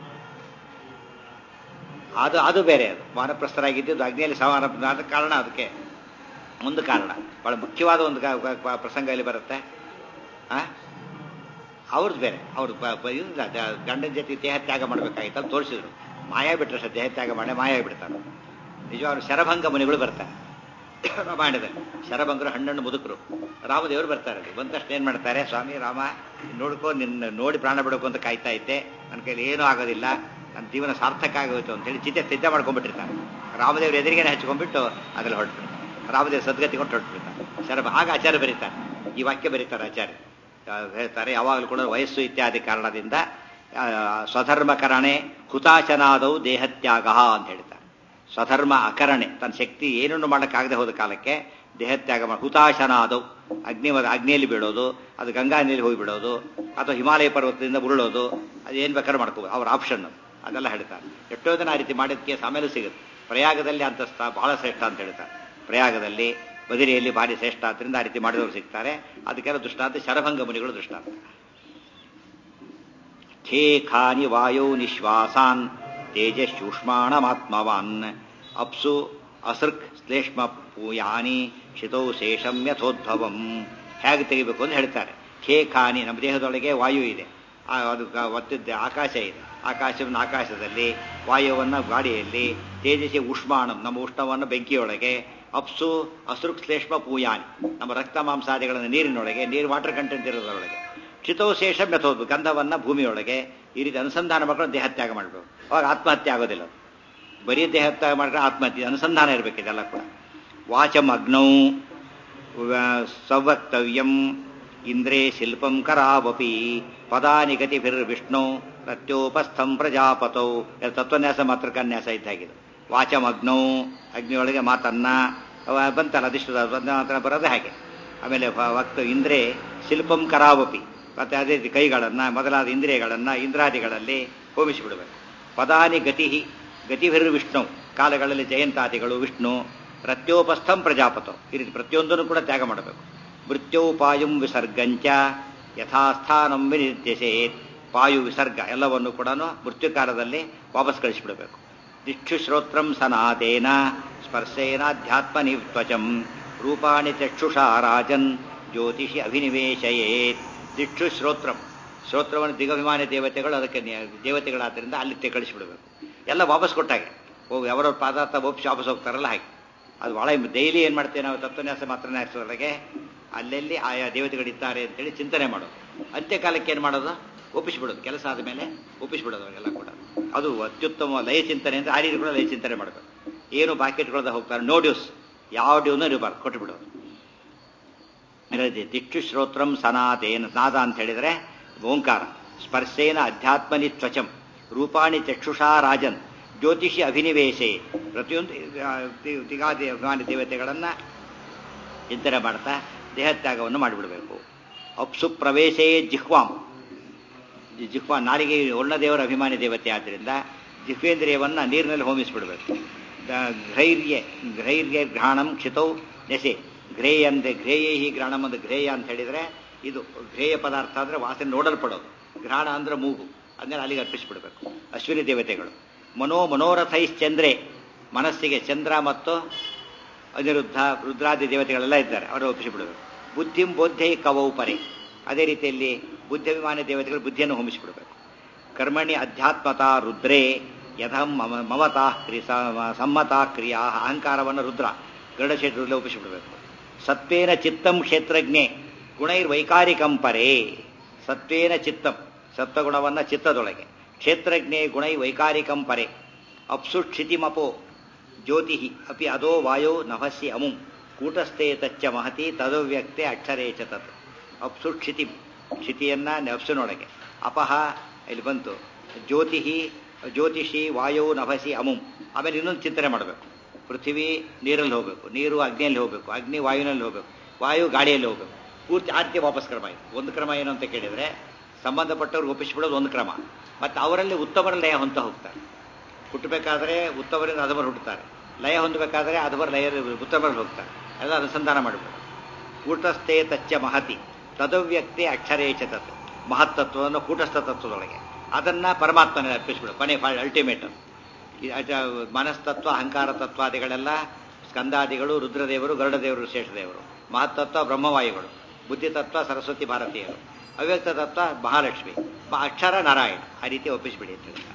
Speaker 1: ಅದು ಅದು ಬೇರೆ ಅದು ವಾನಪ್ರಸ್ಥರಾಗಿದ್ದು ಅಗ್ನಿಯಲ್ಲಿ ಸಮಾನ ಆದ ಕಾರಣ ಅದಕ್ಕೆ ಒಂದು ಕಾರಣ ಬಹಳ ಮುಖ್ಯವಾದ ಒಂದು ಕ- ಕ- ಕ- ಪ್ರಸಂಗ ಇಲ್ಲಿ ಬರುತ್ತೆ ಆ ಅವ್ರದ್ದು ಬೇರೆ ಅವ್ರು ಬ- ಬ- ಇಲ್ಲ ದ- ಗಂಡನ ಜೊತೆ ದೇಹ ತ್ಯಾಗ ಮಾಡಬೇಕಾಗಿತ್ತು ಅಂತ ತೋರಿಸಿದ್ರು ಮಾಯ ಬಿಟ್ರೆ ಸರ್ ದೇಹ ತ್ಯಾಗ ಮಾಡಿ ಮಾಯ ಬಿಡ್ತಾರೆ ನಿಜವಾಗ್ಲೂ ಶರಭಂಗ ಮುನಿಗಳು ಬರ್ತಾರೆ ರಾಮಾಯಣದಲ್ಲಿ ಶರಭಂಗರು ಹಣ್ಣಣ್ಣು ಮುದುಕರು ರಾಮದೇವರು ಬರ್ತಾರೆ ಅಲ್ಲಿ ಬಂದ ತಕ್ಷಣ ಏನ್ ಮಾಡ್ತಾರೆ ಸ್ವಾಮಿ ರಾಮ ನೋಡ್ಕೋ ನಿನ್ನ ನೋಡಿ ಪ್ರಾಣ ಬಿಡಬೇಕು ಅಂತ ಕಾಯ್ತಾ ಇದ್ದೆ ನನ್ನ ಕೈಲಿ ಏನೂ ಆಗೋದಿಲ್ಲ ನನ್ನ ಜೀವನ ಸಾರ್ಥಕ ಆಗೋಯ್ತು ಅಂತ ಹೇಳಿ ಚಿತೆ ಸಿದ್ಧ ಮಾಡ್ಕೊಂಡ್ಬಿಟ್ಟಿರ್ತಾರೆ ರಾಮದೇವ್ರ ಎದುರಿಗೇನೆ ಹಚ್ಕೊಂಡ್ಬಿಟ್ಟು ಅದ್ರಲ್ಲಿ ಹೊರಟ್ಬಿಡ್ತಾರೆ ರಾಮದೇವ್ ಸದ್ಗತಿ ಕೊಟ್ಟು ಹೊರಟ್ಬಿಡ್ತಾರೆ ಶರಭ ಆಗ ಆಚಾರ್ಯ ಬರೀತಾರೆ ಈ ವಾಕ್ಯ ಬರೀತಾರೆ ಆಚಾರ್ಯ ಆ, ಹೇಳ್ತಾರೆ ಯಾವಾಗಲೂ ಕೂಡ ವಯಸ್ಸು ಇತ್ಯಾದಿ ಕಾರಣದಿಂದ ಆ, ಸ್ವಧರ್ಮಕರಣೆ ಹುತಾಶನಾದವು ದೇಹತ್ಯಾಗ ಅಂತ ಹೇಳ್ತಾರೆ ಸ್ವಧರ್ಮ ಅಕರಣೆ ತನ್ನ ಶಕ್ತಿ ಏನನ್ನು ಮಾಡೋಕ್ಕಾಗದೆ ಹೋದ ಕಾಲಕ್ಕೆ ದೇಹತ್ಯಾಗ ಮಾಡಿ ಹುತಾಶನಾದವು ಅಗ್ನಿ ಅಗ್ನಿಯಲ್ಲಿ ಬೀಳೋದು ಅದು ಗಂಗಾ ನೀರಲ್ಲಿ ಹೋಗಿ ಬಿಡೋದು ಅಥವಾ ಹಿಮಾಲಯ ಪರ್ವತದಿಂದ ಉರುಳೋದು ಅದು ಏನು ಬೇಕಾದ್ರೂ ಮಾಡ್ಕೋಬೋದು ಅವ್ರ ಆಪ್ಷನ್ ಅದೆಲ್ಲ ಹೇಳ್ತಾರೆ ಎಷ್ಟೋ ಜನ ಆ ರೀತಿ ಮಾಡಿದ್ದಕ್ಕೆ ಆಮೇಲೆ ಸಿಗುತ್ತೆ ಪ್ರಯಾಗದಲ್ಲಿ ಅಂತ ಸ್ಥಾ- ಬಹಳ ಶ್ರೇಷ್ಠ ಅಂತ ಹೇಳ್ತಾರೆ ಪ್ರಯಾಗದಲ್ಲಿ ಬದಿರಿಯಲ್ಲಿ ಭಾರಿ ಶ್ರೇಷ್ಠ ಆದ್ದರಿಂದ ಆ ರೀತಿ ಮಾಡಿದವರು ಸಿಗ್ತಾರೆ ಅದಕ್ಕೆಲ್ಲ ದೃಷ್ಟಾಂತ ಶರಭಂಗ ಮುನಿಗಳು ದೃಷ್ಟಾಂತ ಖೇಖಾನಿ ವಾಯೋ ನಿಶ್ವಾಸಾನ್ ತೇಜಸ್ಸೂಷ್ಮಾಣಮಾತ್ಮವಾನ್ ಅಪ್ಸು ಅಸೃಕ್ ಶ್ಲೇಷ್ಮ ಪೂಯಾನಿ ಶಿತೌ ಶೇಷಂ ಯಥೋದ್ಭವಂ ಹೇಗೆ ತೆಗಿಬೇಕು ಅಂತ ಹೇಳ್ತಾರೆ ಖೇಖಾನಿ ನಮ್ಮ ದೇಹದೊಳಗೆ ವಾಯು ಇದೆ ಆ, ಅದು ಗ- ಒತ್ತಿದ್ದ ಆಕಾಶ ಇದೆ ಆಕಾಶವನ್ನು ಆಕಾಶದಲ್ಲಿ ವಾಯುವನ್ನು ಗಾಡಿಯಲ್ಲಿ ತೇಜಸ್ಸಿ ಉಷ್ಮಾಣಂ ನಮ್ಮ ಉಷ್ಣವನ್ನು ಬೆಂಕಿಯೊಳಗೆ ಅಪ್ಸು ಅಸೃಕ್ ಶ್ಲೇಷ್ಮ ಪೂಯಾನಿ ನಮ್ಮ ರಕ್ತ ಮಾಂಸಾದಿಗಳನ್ನು ನೀರಿನೊಳಗೆ ನೀರು ವಾಟರ್ ಕಂಟೆಂಟ್ ಇರೋದ್ರೊಳಗೆ ಕ್ಷಿತೋಶೇಷ ಮೆಥೋದು ಗಂಧವನ್ನ ಭೂಮಿಯೊಳಗೆ ಈ ರೀತಿ ಅನುಸಂಧಾನ ಮಾಡ್ಕೊಂಡು ದೇಹತ್ಯಾಗ ಮಾಡಬೇಕು ಅವಾಗ ಆತ್ಮಹತ್ಯೆ ಆಗೋದಿಲ್ಲ ಅದು. ಬರೀ ದೇಹತ್ಯಾಗ ಮಾಡಿದ್ರೆ ಆತ್ಮಹತ್ಯೆ ಅನುಸಂಧಾನ ಇರಬೇಕು ಇದೆಲ್ಲ ಕೂಡ ವಾಚಂ ಅಗ್ನೌ ವ- ಸಂವಕ್ತವ್ಯಂ ಇಂದ್ರೇ ಶಿಲ್ಪಂ ಕರಾವಪಿ ಪದಾನಿ ಗತಿಭಿರ್ವಿಷ್ಣು ಪ್ರತ್ಯೋಪಸ್ಥಂ ಪ್ರಜಾಪತೌ ಇದು ತತ್ವನ್ಯಾಸ ಮಾತ್ರ ಕನ್ಯಾಸ ಇದ್ದಾಗಿದೆ ವಾಚಂ ಅಗ್ನೌ ಅಗ್ನಿಯೊಳಗೆ ಮಾತನ್ನ ಅವ ಬಂತಲ್ಲ ಅದಿಷ್ಟು ಮಾತ್ರ ಬರೋದು ಹಾಗೆ ಆಮೇಲೆ ವ- ವಕ್ತ ಇಂದ್ರೇ ಶಿಲ್ಪಂ ಕರಾವಪಿ ಮತ್ತೆ ಅದೇ ರೀತಿ ಕೈಗಳನ್ನ ಮೊದಲಾದ ಇಂದ್ರಿಯಗಳನ್ನ ಇಂದ್ರಾದಿಗಳಲ್ಲಿ ಹೋಮಿಸಿಬಿಡಬೇಕು ಪದಾನಿ ಗತಿ ಗತಿಭಿರ್ ವಿಷ್ಣು ಕಾಲಗಳಲ್ಲಿ ಜಯಂತಾದಿಗಳು ವಿಷ್ಣು ಪ್ರತ್ಯೋಪಸ್ಥಂ ಪ್ರಜಾಪತೋ ಈ ರೀತಿ ಪ್ರತಿಯೊಂದನ್ನು ಕೂಡ ತ್ಯಾಗ ಮಾಡಬೇಕು ಮೃತ್ಯೋಪಾಯಂ ವಿಸರ್ಗಂಚ ಯಥಾಸ್ಥಾನಂ ವಿನಿರ್ದೇಶೇತ್ ಪಾಯು ವಿಸರ್ಗ ಎಲ್ಲವನ್ನು ಕೂಡ ಮೃತ್ಯುಕಾಲದಲ್ಲಿ ವಾಪಸ್ ಕಳಿಸಿಬಿಡಬೇಕು ದಿಕ್ಷು ಶ್ರೋತ್ರಂ ಸನಾತೇನ ಸ್ಪರ್ಶೇನಾಧ್ಯಾತ್ಮನಿ ತ್ವಚಂ ರೂಪಾಣಿ ಚಕ್ಷುಷಾ ರಾಜನ್ ಜ್ಯೋತಿಷಿ ಅಭಿನಿವೇಶಯೇತ್ ದಿಕ್ಷು ಶ್ರೋತ್ರಂ ಶ್ರೋತ್ರವನ್ನು ದಿಗಭಿಮಾನಿ ದೇವತೆಗಳು ಅದಕ್ಕೆ ನಿ- ದೇವತೆಗಳಾದ್ದರಿಂದ ಅಲ್ಲಿ ತೆ ಕಳಿಸಿಬಿಡಬೇಕು ಎಲ್ಲ ವಾಪಸ್ ಕೊಟ್ಟಾಗೆ ಹೋಗಿ ಅವರವ್ರ ಪದಾರ್ಥ ಒಪ್ಪಿಸಿ ವಾಪಸ್ ಹೋಗ್ತಾರಲ್ಲ ಹಾಗೆ ಅದು ಭಾಳ ಡೈಲಿ ಏನು ಮಾಡ್ತೇವೆ ನಾವು ತತ್ವನ್ಯಾಸ ಮಾತ್ರನ್ಯಾಸದೊಳಗೆ ಅಲ್ಲೆಲ್ಲಿ ಆಯಾ ದೇವತೆಗಳಿದ್ದಾರೆ ಅಂತೇಳಿ ಚಿಂತನೆ ಮಾಡೋದು ಅಂತ್ಯಕಾಲಕ್ಕೆ ಏನು ಮಾಡೋದು ಒಪ್ಪಿಸಿಬಿಡೋದು ಕೆಲಸ ಆದ ಮೇಲೆ ಒಪ್ಪಿಸಿಬಿಡೋದು ಅವೆಲ್ಲ ಕೂಡ ಅದು ಅತ್ಯುತ್ತಮ ಲಯ ಚಿಂತನೆ ಅಂದರೆ ಆ ರೀತಿ ಕೂಡ ಲಯ ಚಿಂತನೆ ಮಾಡಬೇಕು ಏನು ಬಾಕೆಟ್ಗಳದ ಹೋಗ್ತಾರೆ ನೋ ಡ್ಯೂಸ್ ಯಾವ ಡ್ಯೂನು ಇರಬಾರ್ದು ಕೊಟ್ಟುಬಿಡೋದು ಇರದೆ ದಿಕ್ಷು ಶ್ರೋತ್ರಂ ಸನಾತೇನ ನಾದ ಅಂತ ಹೇಳಿದರೆ ಓಂಕಾರ ಸ್ಪರ್ಶೇನ ಅಧ್ಯಾತ್ಮನಿ ತ್ವಚಂ ರೂಪಾಣಿ ಚಕ್ಷುಷಾ ರಾಜನ್ ಜ್ಯೋತಿಷಿ ಅಭಿನಿವೇಶೆ ಪ್ರತಿಯೊಂದು ಆ, ದಿ- ದಿಗಾದಿ ಅಭಿಮಾನಿ ದೇವತೆಗಳನ್ನು ಚಿಂತನೆ ಮಾಡ್ತಾ ದೇಹತ್ಯಾಗವನ್ನು ಮಾಡಿಬಿಡಬೇಕು ಅಪ್ಸು ಪ್ರವೇಶೇ ಜಿಹ್ವಾಂ ಈ ಜಿಹ್ವಾ ನಾಲಿಗೆ ದೇವರ ಅಭಿಮಾನಿ ದೇವತೆ ಆದ್ದರಿಂದ ಜಿಹ್ವೇಂದ್ರಿಯವನ್ನು ನೀರಿನಲ್ಲಿ ಹೋಮಿಸಿಬಿಡಬೇಕು ಘೈರ್ಯ ಘೈರ್ಯ ಘ್ರಾಣಂ ಕ್ಷಿತೌ ನೆಸೆ ಘ್ರೇಯ ಅಂದ್ರೆ ಘ್ರೇಯೈ ಘ್ರಾಣಂ ಅಂದ್ರೆ ಘ್ರೇಯ ಅಂತ ಹೇಳಿದ್ರೆ ಇದು ಘ್ರೇಯ ಪದಾರ್ಥ ಅಂದ್ರೆ ವಾಸನೆ ನೋಡಲ್ಪಡೋದು ಘ್ರಾಣ ಅಂದ್ರೆ ಮೂಗು ಅದನ್ನೆಲ್ಲ ಅಲ್ಲಿಗೆ ಅರ್ಪಿಸಿಬಿಡ್ಬೇಕು ಅಶ್ವಿನಿ ದೇವತೆಗಳು ಮನೋ ಮನೋರಥೈಶ್ಚಂದ್ರೆ ಮನಸ್ಸಿಗೆ ಚಂದ್ರ ಮತ್ತು ಅನಿರುದ್ಧ ರುದ್ರಾದಿ ದೇವತೆಗಳೆಲ್ಲ ಇದ್ದಾರೆ ಅವರು ಒಪ್ಪಿಸಿಬಿಡಬೇಕು ಬುದ್ಧಿಂ ಬೋಧ್ಯೈ ಕವೌ ಪರೆ ಅದೇ ರೀತಿಯಲ್ಲಿ ಬುದ್ಧಿಭಿಮಾನಿ ದೇವತೆಗಳು ಬುದ್ಧಿಯನ್ನು ಹೊಮಿಸಿಬಿಡಬೇಕು ಕರ್ಮಣಿ ಅಧ್ಯಾತ್ಮತಾ ರುದ್ರೇ ಯಥಂ ಮಮ ಮಮತಾ ಕ್ರಿಯ ಸಮ್ಮತಾ ಕ್ರಿಯಾ ಅಹಂಕಾರವನ್ನು ರುದ್ರ ಗರುಡಶೇಷರಲ್ಲಿ ಒಪ್ಪಿಸಿಬಿಡಬೇಕು ಸತ್ವೇನ ಚಿತ್ತಂ ಕ್ಷೇತ್ರಜ್ಞೆ ಗುಣೈರ್ವೈಕಾರಿಕಂ ಪರೇ ಸತ್ವೇನ ಚಿತ್ತಂ ಸತ್ವಗುಣವನ್ನ ಚಿತ್ತದೊಳಗೆ ಕ್ಷೇತ್ರಜ್ಞೆ ಗುಣೈ ವೈಕಾರಿಕಂ ಪರೆ ಅಪ್ಸುಕ್ಷಿತಿಮಪೋ ಜ್ಯೋತಿ ಅಪಿ ಅದೋ ವಾಯೋ ನಭಸ್ಸಿ ಅಮುಂ ಕೂಟಸ್ಥೆ ತಚ್ಚ ಮಹತಿ ತದವ್ಯಕ್ತೆ ಅಕ್ಷರೇ ಚ ತತ್ ಅಪ್ಸು ಕ್ಷಿತಿ ಕ್ಷಿತಿಯನ್ನ ನಫ್ಸಿನೊಳಗೆ ಅಪಹ ಇಲ್ಲಿ ಬಂತು ಜ್ಯೋತಿ ಜ್ಯೋತಿಷಿ ವಾಯೋ ನಭಸಿ ಅಮುಂ ಆಮೇಲೆ ಇನ್ನೊಂದು ಚಿಂತನೆ ಮಾಡಬೇಕು ಪೃಥ್ವಿ ನೀರಲ್ಲಿ ಹೋಗಬೇಕು ನೀರು ಅಗ್ನಿಯಲ್ಲಿ ಹೋಗಬೇಕು ಅಗ್ನಿ ವಾಯುವಿನಲ್ಲಿ ಹೋಗಬೇಕು ವಾಯು ಗಾಳಿಯಲ್ಲಿ ಹೋಗಬೇಕು ಪೂರ್ತಿ ಆದ್ಯ ವಾಪಸ್ ಕ್ರಮ ಇದೆ ಒಂದು ಕ್ರಮ ಏನು ಅಂತ ಕೇಳಿದರೆ ಸಂಬಂಧಪಟ್ಟವ್ರಿಗೆ ಒಪ್ಪಿಸಿಬಿಡೋದು ಒಂದು ಕ್ರಮ ಮತ್ತು ಅವರಲ್ಲಿ ಉತ್ತಮರ ಲಯ ಹೊಂತ ಹೋಗ್ತಾರೆ ಹುಟ್ಟಬೇಕಾದ್ರೆ ಉತ್ತಮರಿಂದ ಅಧಮರು ಹುಟ್ಟುತ್ತಾರೆ ಲಯ ಹೊಂದಬೇಕಾದ್ರೆ ಅಧಮರ ಲಯ ಉತ್ತಮರಲ್ಲಿ ಹೋಗ್ತಾರೆ ಎಲ್ಲ ಅನುಸಂಧಾನ ಮಾಡಬೇಕು ಕೂಟಸ್ಥೆ ತಚ್ಚ ಮಹತಿ ತದವ್ಯಕ್ತಿ ಅಕ್ಷರೇಚ ತತ್ ಮಹತ್ತತ್ವವನ್ನು ಕೂಟಸ್ಥ ತತ್ವದೊಳಗೆ ಅದನ್ನ ಪರಮಾತ್ಮನೇ ಅರ್ಪಿಸ್ಬಿಡು ಕೊನೆ ಅಲ್ಟಿಮೇಟ್ ಮನಸ್ತತ್ವ ಅಹಂಕಾರ ತತ್ವಾದಿಗಳೆಲ್ಲ ಸ್ಕಂದಾದಿಗಳು ರುದ್ರದೇವರು ಗರುಡದೇವರು ಶೇಷದೇವರು ಮಹತ್ತತ್ವ ಬ್ರಹ್ಮವಾಯುಗಳು ಬುದ್ಧಿತತ್ವ ಸರಸ್ವತಿ ಭಾರತೀಯರು ಅವ್ಯಕ್ತ ತತ್ವ ಮಹಾಲಕ್ಷ್ಮಿ ಅಕ್ಷರ ನಾರಾಯಣ ಆ ರೀತಿ ಒಪ್ಪಿಸ್ಬಿಡಿ ಅಂತ ಹೇಳ್ತಾರೆ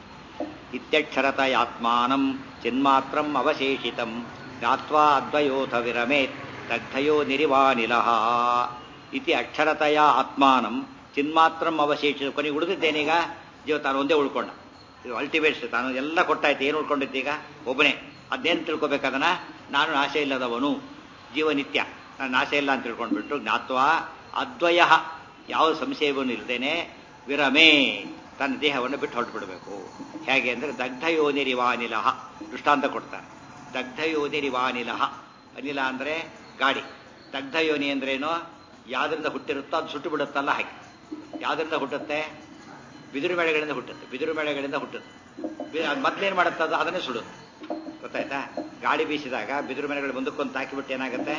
Speaker 1: ಇತ್ಯಕ್ಷರತಯಾತ್ಮಾನಂ ಚಿನ್ಮಾತ್ರಂ ಅವಶೇಷಿತಂ ಗಾತ್ವಾ ಅದ್ವಯೋಥ ವಿರಮೇತ್ ದಗ್ಧಯೋ ನಿರಿವಾನಿಲಹ ಇತಿ ಅಕ್ಷರತಯ ಆತ್ಮಾನಂ ಚಿನ್ಮಾತ್ರಂ ಅವಶೇಷಿತ ಕೊನೆಗೆ ಉಳಿದಿದ್ದೇನೀಗ ಜೀವ ತಾನು ಒಂದೇ ಉಳ್ಕೊಂಡ ಇದು ಅಲ್ಟಿಮೇಟ್ಸ್ ತಾನು ಎಲ್ಲ ಕೊಟ್ಟಾಯ್ತು ಏನು ಉಳ್ಕೊಂಡಿದ್ದೀಗ ಒಬ್ಬನೇ ಅದೇನು ತಿಳ್ಕೊಬೇಕದನ್ನ ನಾನು ನಾಶ ಇಲ್ಲದವನು ಜೀವನಿತ್ಯ ನಾನು ನಾಶ ಇಲ್ಲ ಅಂತ ತಿಳ್ಕೊಂಡ್ಬಿಟ್ಟು ಜ್ಞಾತ್ವಾ ಅದ್ವಯ ಯಾವ ಸಂಶಯವೂ ಇಲ್ಲದೇನೆ ವಿರಮೇ ತನ್ನ ದೇಹವನ್ನು ಬಿಟ್ಟು ಹೊರಟುಬಿಡಬೇಕು ಹೇಗೆ ಅಂದರೆ ದಗ್ಧಯೋನಿರಿವಾನಿಲಹ ದೃಷ್ಟಾಂತ ಕೊಡ್ತಾರೆ ದಗ್ಧಯೋನಿರಿವಾನಿಲಹ ಅನಿಲ ಅಂದರೆ ಗಾಡಿ ದಗ್ಧಯೋನಿ ಅಂದ್ರೇನು ಯಾವ್ದ್ರಿಂದ ಹುಟ್ಟಿರುತ್ತೋ ಅದು ಸುಟ್ಟು ಬಿಡುತ್ತಲ್ಲ ಹಾಗೆ ಯಾವ್ದ್ರಿಂದ ಹುಟ್ಟುತ್ತೆ ಬಿದಿರು ಬೆಳೆಗಳಿಂದ ಹುಟ್ಟುತ್ತೆ ಬಿದಿರು ಬೆಳೆಗಳಿಂದ ಹುಟ್ಟುತ್ತೆ ಅದು ಮೊದಲೇನು ಮಾಡುತ್ತೆ ಅದು ಅದನ್ನೇ ಸುಡುತ್ತೆ ಗೊತ್ತಾಯ್ತಾ ಗಾಳಿ ಬೀಸಿದಾಗ ಬಿದಿರು ಮನೆಗಳು ಮುಂದಕ್ಕೊಂದು ಹಾಕಿಬಿಟ್ಟು ಏನಾಗುತ್ತೆ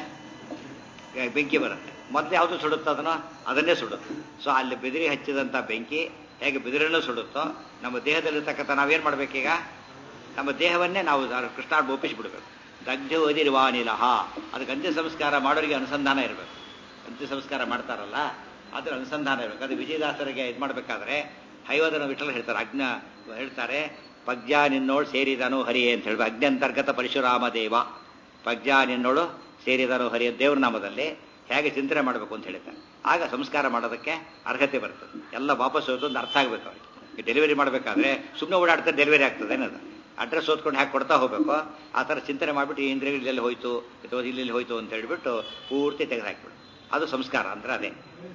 Speaker 1: ಬೆಂಕಿ ಬರುತ್ತೆ ಮೊದಲು ಯಾವುದು ಸುಡುತ್ತೋ ಅದನ್ನು ಅದನ್ನೇ ಸುಡುತ್ತೆ ಸೊ ಅಲ್ಲಿ ಬಿದಿರಿ ಹಚ್ಚಿದಂಥ ಬೆಂಕಿ ಹೇಗೆ ಬಿದಿರನ್ನು ಸುಡುತ್ತೋ ನಮ್ಮ ದೇಹದಲ್ಲಿರ್ತಕ್ಕಂಥ ನಾವೇನು ಮಾಡಬೇಕೀಗ ನಮ್ಮ ದೇಹವನ್ನೇ ನಾವು ಕೃಷ್ಣಾರ್ಥ ಒಪ್ಪಿಸಿಬಿಡ್ಬೇಕು ದಗ್ಧ ಓದಿರುವಾನಿಲಹ ಅದಕ್ಕೆ ಅಂತ್ಯ ಸಂಸ್ಕಾರ ಮಾಡೋರಿಗೆ ಅನುಸಂಧಾನ ಇರಬೇಕು ಅಂತ್ಯ ಸಂಸ್ಕಾರ ಮಾಡ್ತಾರಲ್ಲ ಅದ್ರ ಅನುಸಂಧಾನ ಇರಬೇಕು ಅದು ವಿಜಯದಾಸರಿಗೆ ಇದು ಮಾಡಬೇಕಾದ್ರೆ ಹೈವದನ ವಿಠಲ ಹೇಳ್ತಾರೆ ಅಜ್ಞ ಹೇಳ್ತಾರೆ ಪಜ್ಜಾ ನಿನ್ನೋಳು ಸೇರಿದನು ಹರಿಯೇ ಅಂತ ಹೇಳ್ಬೇಕು ಅಜ್ಞಂತರ್ಗತ ಪರಶುರಾಮ ದೇವ ಪಜ್ಜಾ ನಿನ್ನೋಳು ಸೇರಿದನು ಹರಿಯ ದೇವ್ರ ನಾಮದಲ್ಲಿ ಹೇಗೆ ಚಿಂತನೆ ಮಾಡಬೇಕು ಅಂತ ಹೇಳ್ತಾರೆ ಆಗ ಸಂಸ್ಕಾರ ಮಾಡೋದಕ್ಕೆ ಅರ್ಹತೆ ಬರ್ತದೆ ಎಲ್ಲ ವಾಪಸ್ ಹೋಗೋದು ಒಂದು ಅರ್ಥ ಆಗಬೇಕು ಅವರಿಗೆ ಡೆಲಿವರಿ ಮಾಡಬೇಕಾದ್ರೆ ಸುಮ್ಮನೆ ಓಡಾಡ್ತಾರೆ ಡೆಲಿವರಿ ಆಗ್ತದೆ ಏನದು ಅಡ್ರೆಸ್ ಓದ್ಕೊಂಡು ಹಾಕಿ ಕೊಡ್ತಾ ಹೋಗ್ಬೇಕು ಆ ಥರ ಚಿಂತನೆ ಮಾಡಿಬಿಟ್ಟು ಈ ಇಂದ್ರಿಯಲ್ಲಿ ಹೋಯ್ತು ಅಥವಾ ಇಲ್ಲಿ ಹೋಯ್ತು ಅಂತ ಹೇಳ್ಬಿಟ್ಟು ಪೂರ್ತಿ ತೆಗೆದು ಹಾಕ್ಬಿಡು ಅದು ಸಂಸ್ಕಾರ ಅಂದ್ರೆ ಅದೇ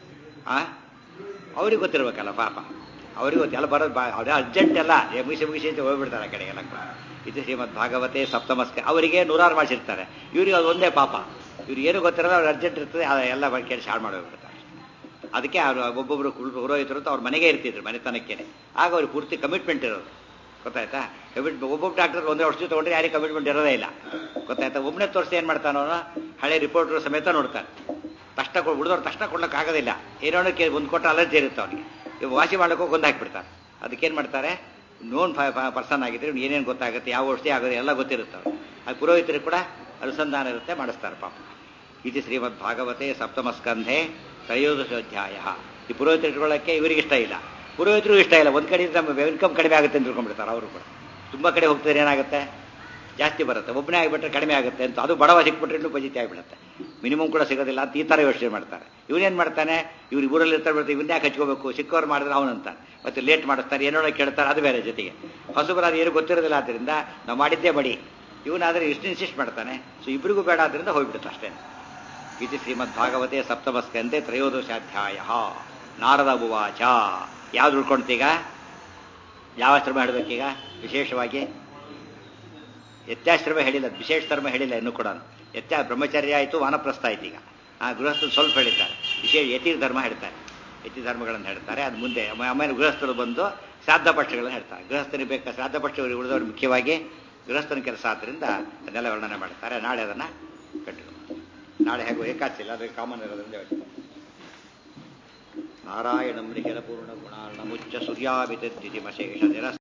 Speaker 1: ಆ ಅವ್ರಿಗೆ ಗೊತ್ತಿರ್ಬೇಕಲ್ಲ ಪಾಪ ಅವ್ರಿಗೆ ಗೊತ್ತು ಎಲ್ಲ ಬರೋದು ಬಾ ಅದೇ ಅರ್ಜೆಂಟ್ ಎಲ್ಲ ಮುಗಿಸಿ ಮುಗಿಸಿ ಅಂತ ಹೋಗ್ಬಿಡ್ತಾರೆ ಆ ಕಡೆಗೆಲ್ಲ ಕೂಡ ಇದು ಶ್ರೀಮದ್ ಭಾಗವತೆ ಸಪ್ತಮಸ್ಕ ಅವರಿಗೆ ನೂರಾರು ಮಾಡಿಸಿರ್ತಾರೆ ಇವ್ರಿಗೆ ಅದು ಒಂದೇ ಪಾಪ ಇವ್ರಿಗೆ ಏನು ಗೊತ್ತಿರೋದು ಅವ್ರು ಅರ್ಜೆಂಟ್ ಇರ್ತದೆ ಎಲ್ಲ ಕೇಳಿ ಶಾಡ್ ಮಾಡೋಗ್ಬಿಡ್ತಾರೆ ಅದಕ್ಕೆ ಅವರು ಒಬ್ಬೊಬ್ಬರು ಪುರೋಹಿತರು ಅಂತ ಅವ್ರ ಮನೆಗೆ ಇರ್ತಿದ್ರು ಮನೆತನಕ್ಕೇನೆ ಆಗ ಅವ್ರಿಗೆ ಪೂರ್ತಿ ಕಮಿಟ್ಮೆಂಟ್ ಇರೋದು ಗೊತ್ತಾಯ್ತಾ ಕಮಿಟ್ ಒಬ್ಬೊಬ್ಬ ಡಾಕ್ಟರ್ ಒಂದೇ ವರ್ಷ ತಗೊಂಡ್ರೆ ಯಾರಿಗೆ ಕಮಿಟ್ಮೆಂಟ್ ಇರೋದೇ ಇಲ್ಲ ಗೊತ್ತಾಯ್ತಾ ಒಬ್ಬನೇ ತೋರಿಸಿ ಏನು ಮಾಡ್ತಾನೋ ಹಳೆ ರಿಪೋರ್ಟರ್ ಸಮೇತ ನೋಡ್ತಾನೆ ತಕ್ಷಣ ಕೊಡ್ ಉಳಿದವ್ರು ತಕ್ಷಣ ಕೊಡ್ಲಿಕ್ಕೆ ಆಗೋದಿಲ್ಲ ಏನೋ ಕೇ ಒಂದು ಕೊಟ್ಟರೆ ಅಲರ್ಜಿ ಇರುತ್ತೆ ಅವನಿಗೆ ಇವಾಗ ವಾಸಿ ಮಾಡೋಕೆ ಗೊಂದು ಹಾಕಿಬಿಡ್ತಾರೆ ಅದಕ್ಕೇನು ಮಾಡ್ತಾರೆ ನೋನ್ ಪರ್ಸನ್ ಆಗಿದ್ರೆ ಏನೇನು ಗೊತ್ತಾಗುತ್ತೆ ಯಾವ ಔಷಧಿ ಆಗೋದು ಎಲ್ಲ ಗೊತ್ತಿರುತ್ತೆ ಅವ್ರು ಅದು ಪುರೋಹಿತರಿಗೆ ಕೂಡ ಅನುಸಂಧಾನ ಇರುತ್ತೆ ಮಾಡಿಸ್ತಾರೆ ಪಾಪ ಇದು ಶ್ರೀಮದ್ ಭಾಗವತೆ ಸಪ್ತಮಸ್ಕಂಧೆ ತ್ರಯೋದಶ ಅಧ್ಯಾಯ ಈ ಪುರೋಹಿತರು ಇಟ್ಕೊಳ್ಳೋಕ್ಕೆ ಇವರಿಗೆ ಇಷ್ಟ ಇಲ್ಲ ಪುರೋಹಿತರು ಇಷ್ಟ ಇಲ್ಲ ಒಂದು ಕಡೆ ನಮ್ಮ ಇನ್ಕಮ್ ಕಡಿಮೆ ಆಗುತ್ತೆ ಅಂತ ತಿಳ್ಕೊಂಡ್ಬಿಡ್ತಾರೆ ಅವರು ಕೂಡ ತುಂಬ ಕಡೆ ಹೋಗ್ತಾರೆ ಏನಾಗುತ್ತೆ ಜಾಸ್ತಿ ಬರುತ್ತೆ ಒಬ್ಬನೇ ಆಗಿಬಿಟ್ರೆ ಕಡಿಮೆ ಆಗುತ್ತೆ ಅಂತ ಅದು ಬಡವ ಸಿಕ್ಬಿಟ್ರೆ ಇನ್ನೂ ಪಜಿತಿ ಆಗಿಬಿಡುತ್ತೆ ಮಿನಿಮಮ್ ಕೂಡ ಸಿಗೋದಿಲ್ಲ ಅಂತ ಈ ಥರ ಯೋಚನೆ ಮಾಡ್ತಾರೆ ಇವನೇನು ಮಾಡ್ತಾನೆ ಇವ್ರು ಊರಲ್ಲಿ ಇರ್ತಾರೆ ಬಿಡ್ತಾರೆ ಇವನ್ನೇ ಯಾಕೆ ಹಚ್ಕೋಬೇಕು ಸಿಕ್ಕವ್ರು ಮಾಡಿದ್ರೆ ಅವನಂತ ಮತ್ತೆ ಲೇಟ್ ಮಾಡಿಸ್ತಾರೆ ಏನೋ ಕೇಳ್ತಾರೆ ಅದು ಬೇರೆ ಜೊತೆಗೆ ಹೊಸಬರಾದ ಏನು ಗೊತ್ತಿರೋದಿಲ್ಲ ಆದ್ದರಿಂದ ನಾವು ಮಾಡಿದ್ದೇ ಬಡಿ ಇವನಾದ್ರೆ ಇಷ್ಟು ಇನ್ಸಿಸ್ಟ್ ಮಾಡ್ತಾನೆ ಸೊ ಇಬ್ಬರಿಗೂ ಬೇಡ ಆದ್ರಿಂದ ಹೋಗ್ಬಿಡುತ್ತೆ ಅಷ್ಟೇ ಇದು ಶ್ರೀಮದ್ ಭಾಗವತೆ ಸಪ್ತಮಸ್ಕಂತೆ ತ್ರಯೋದಶಾಧ್ಯಾಯ ನಾರದ ಉವಾಚ ಯಾವ್ದು ಉಳ್ಕೊಳ್ತೀಗ ಯಾವ ಶ್ರಮ ಹೇಳಬೇಕೀಗ ವಿಶೇಷವಾಗಿ ವ್ಯತ್ಯಾಶ್ರಮ ಹೇಳಿಲ್ಲ ವಿಶೇಷ ಧರ್ಮ ಹೇಳಿಲ್ಲ ಇನ್ನೂ ಕೂಡ ವ್ಯತ್ಯಾ ಬ್ರಹ್ಮಚರ್ಯ ಆಯಿತು ವಾನಪ್ರಸ್ಥ ಆಯ್ತು ಈಗ ಆ ಗೃಹಸ್ಥರು ಸ್ವಲ್ಪ ಹೇಳಿದ್ದಾರೆ ವಿಶೇಷ ಯತಿ ಧರ್ಮ ಹೇಳ್ತಾರೆ ಯತಿ ಧರ್ಮಗಳನ್ನು ಹೇಳ್ತಾರೆ ಅದು ಮುಂದೆ ಆಮೇಲೆ ಗೃಹಸ್ಥರು ಬಂದು ಶ್ರಾದ್ದ ಪಕ್ಷಗಳನ್ನು ಹೇಳ್ತಾರೆ ಗೃಹಸ್ಥನಿಗೆ ಬೇಕಾದ ಶ್ರಾದ್ದ ಪಕ್ಷಗಳಿಗೆ ಉಳಿದವರು ಮುಖ್ಯವಾಗಿ ಗೃಹಸ್ಥನ ಕೆಲಸ ಆದ್ದರಿಂದ ಅದನ್ನೆಲ್ಲ ವರ್ಣನೆ ಮಾಡ್ತಾರೆ ನಾಳೆ ಅದನ್ನು ಕಂಟಿನ್ಯೂ ನಾಳೆ ಹೇಗೋ ಏಕಾಚಿಲ್ಲ ಅದಕ್ಕೆ ಕಾಮನ್ ಇರೋದ್ರಿಂದ ಹೇಳ್ತಾರೆ ನಾರಾಯಣಂ ನಿಖಿಲ ಪೂರ್ಣ ಗುಣಾರ್ಣಮುಚ್ಚ ಸೂರ್ಯಾಭಿತದ್ಯುತಿಮಶೇಷ ನಿರಸ್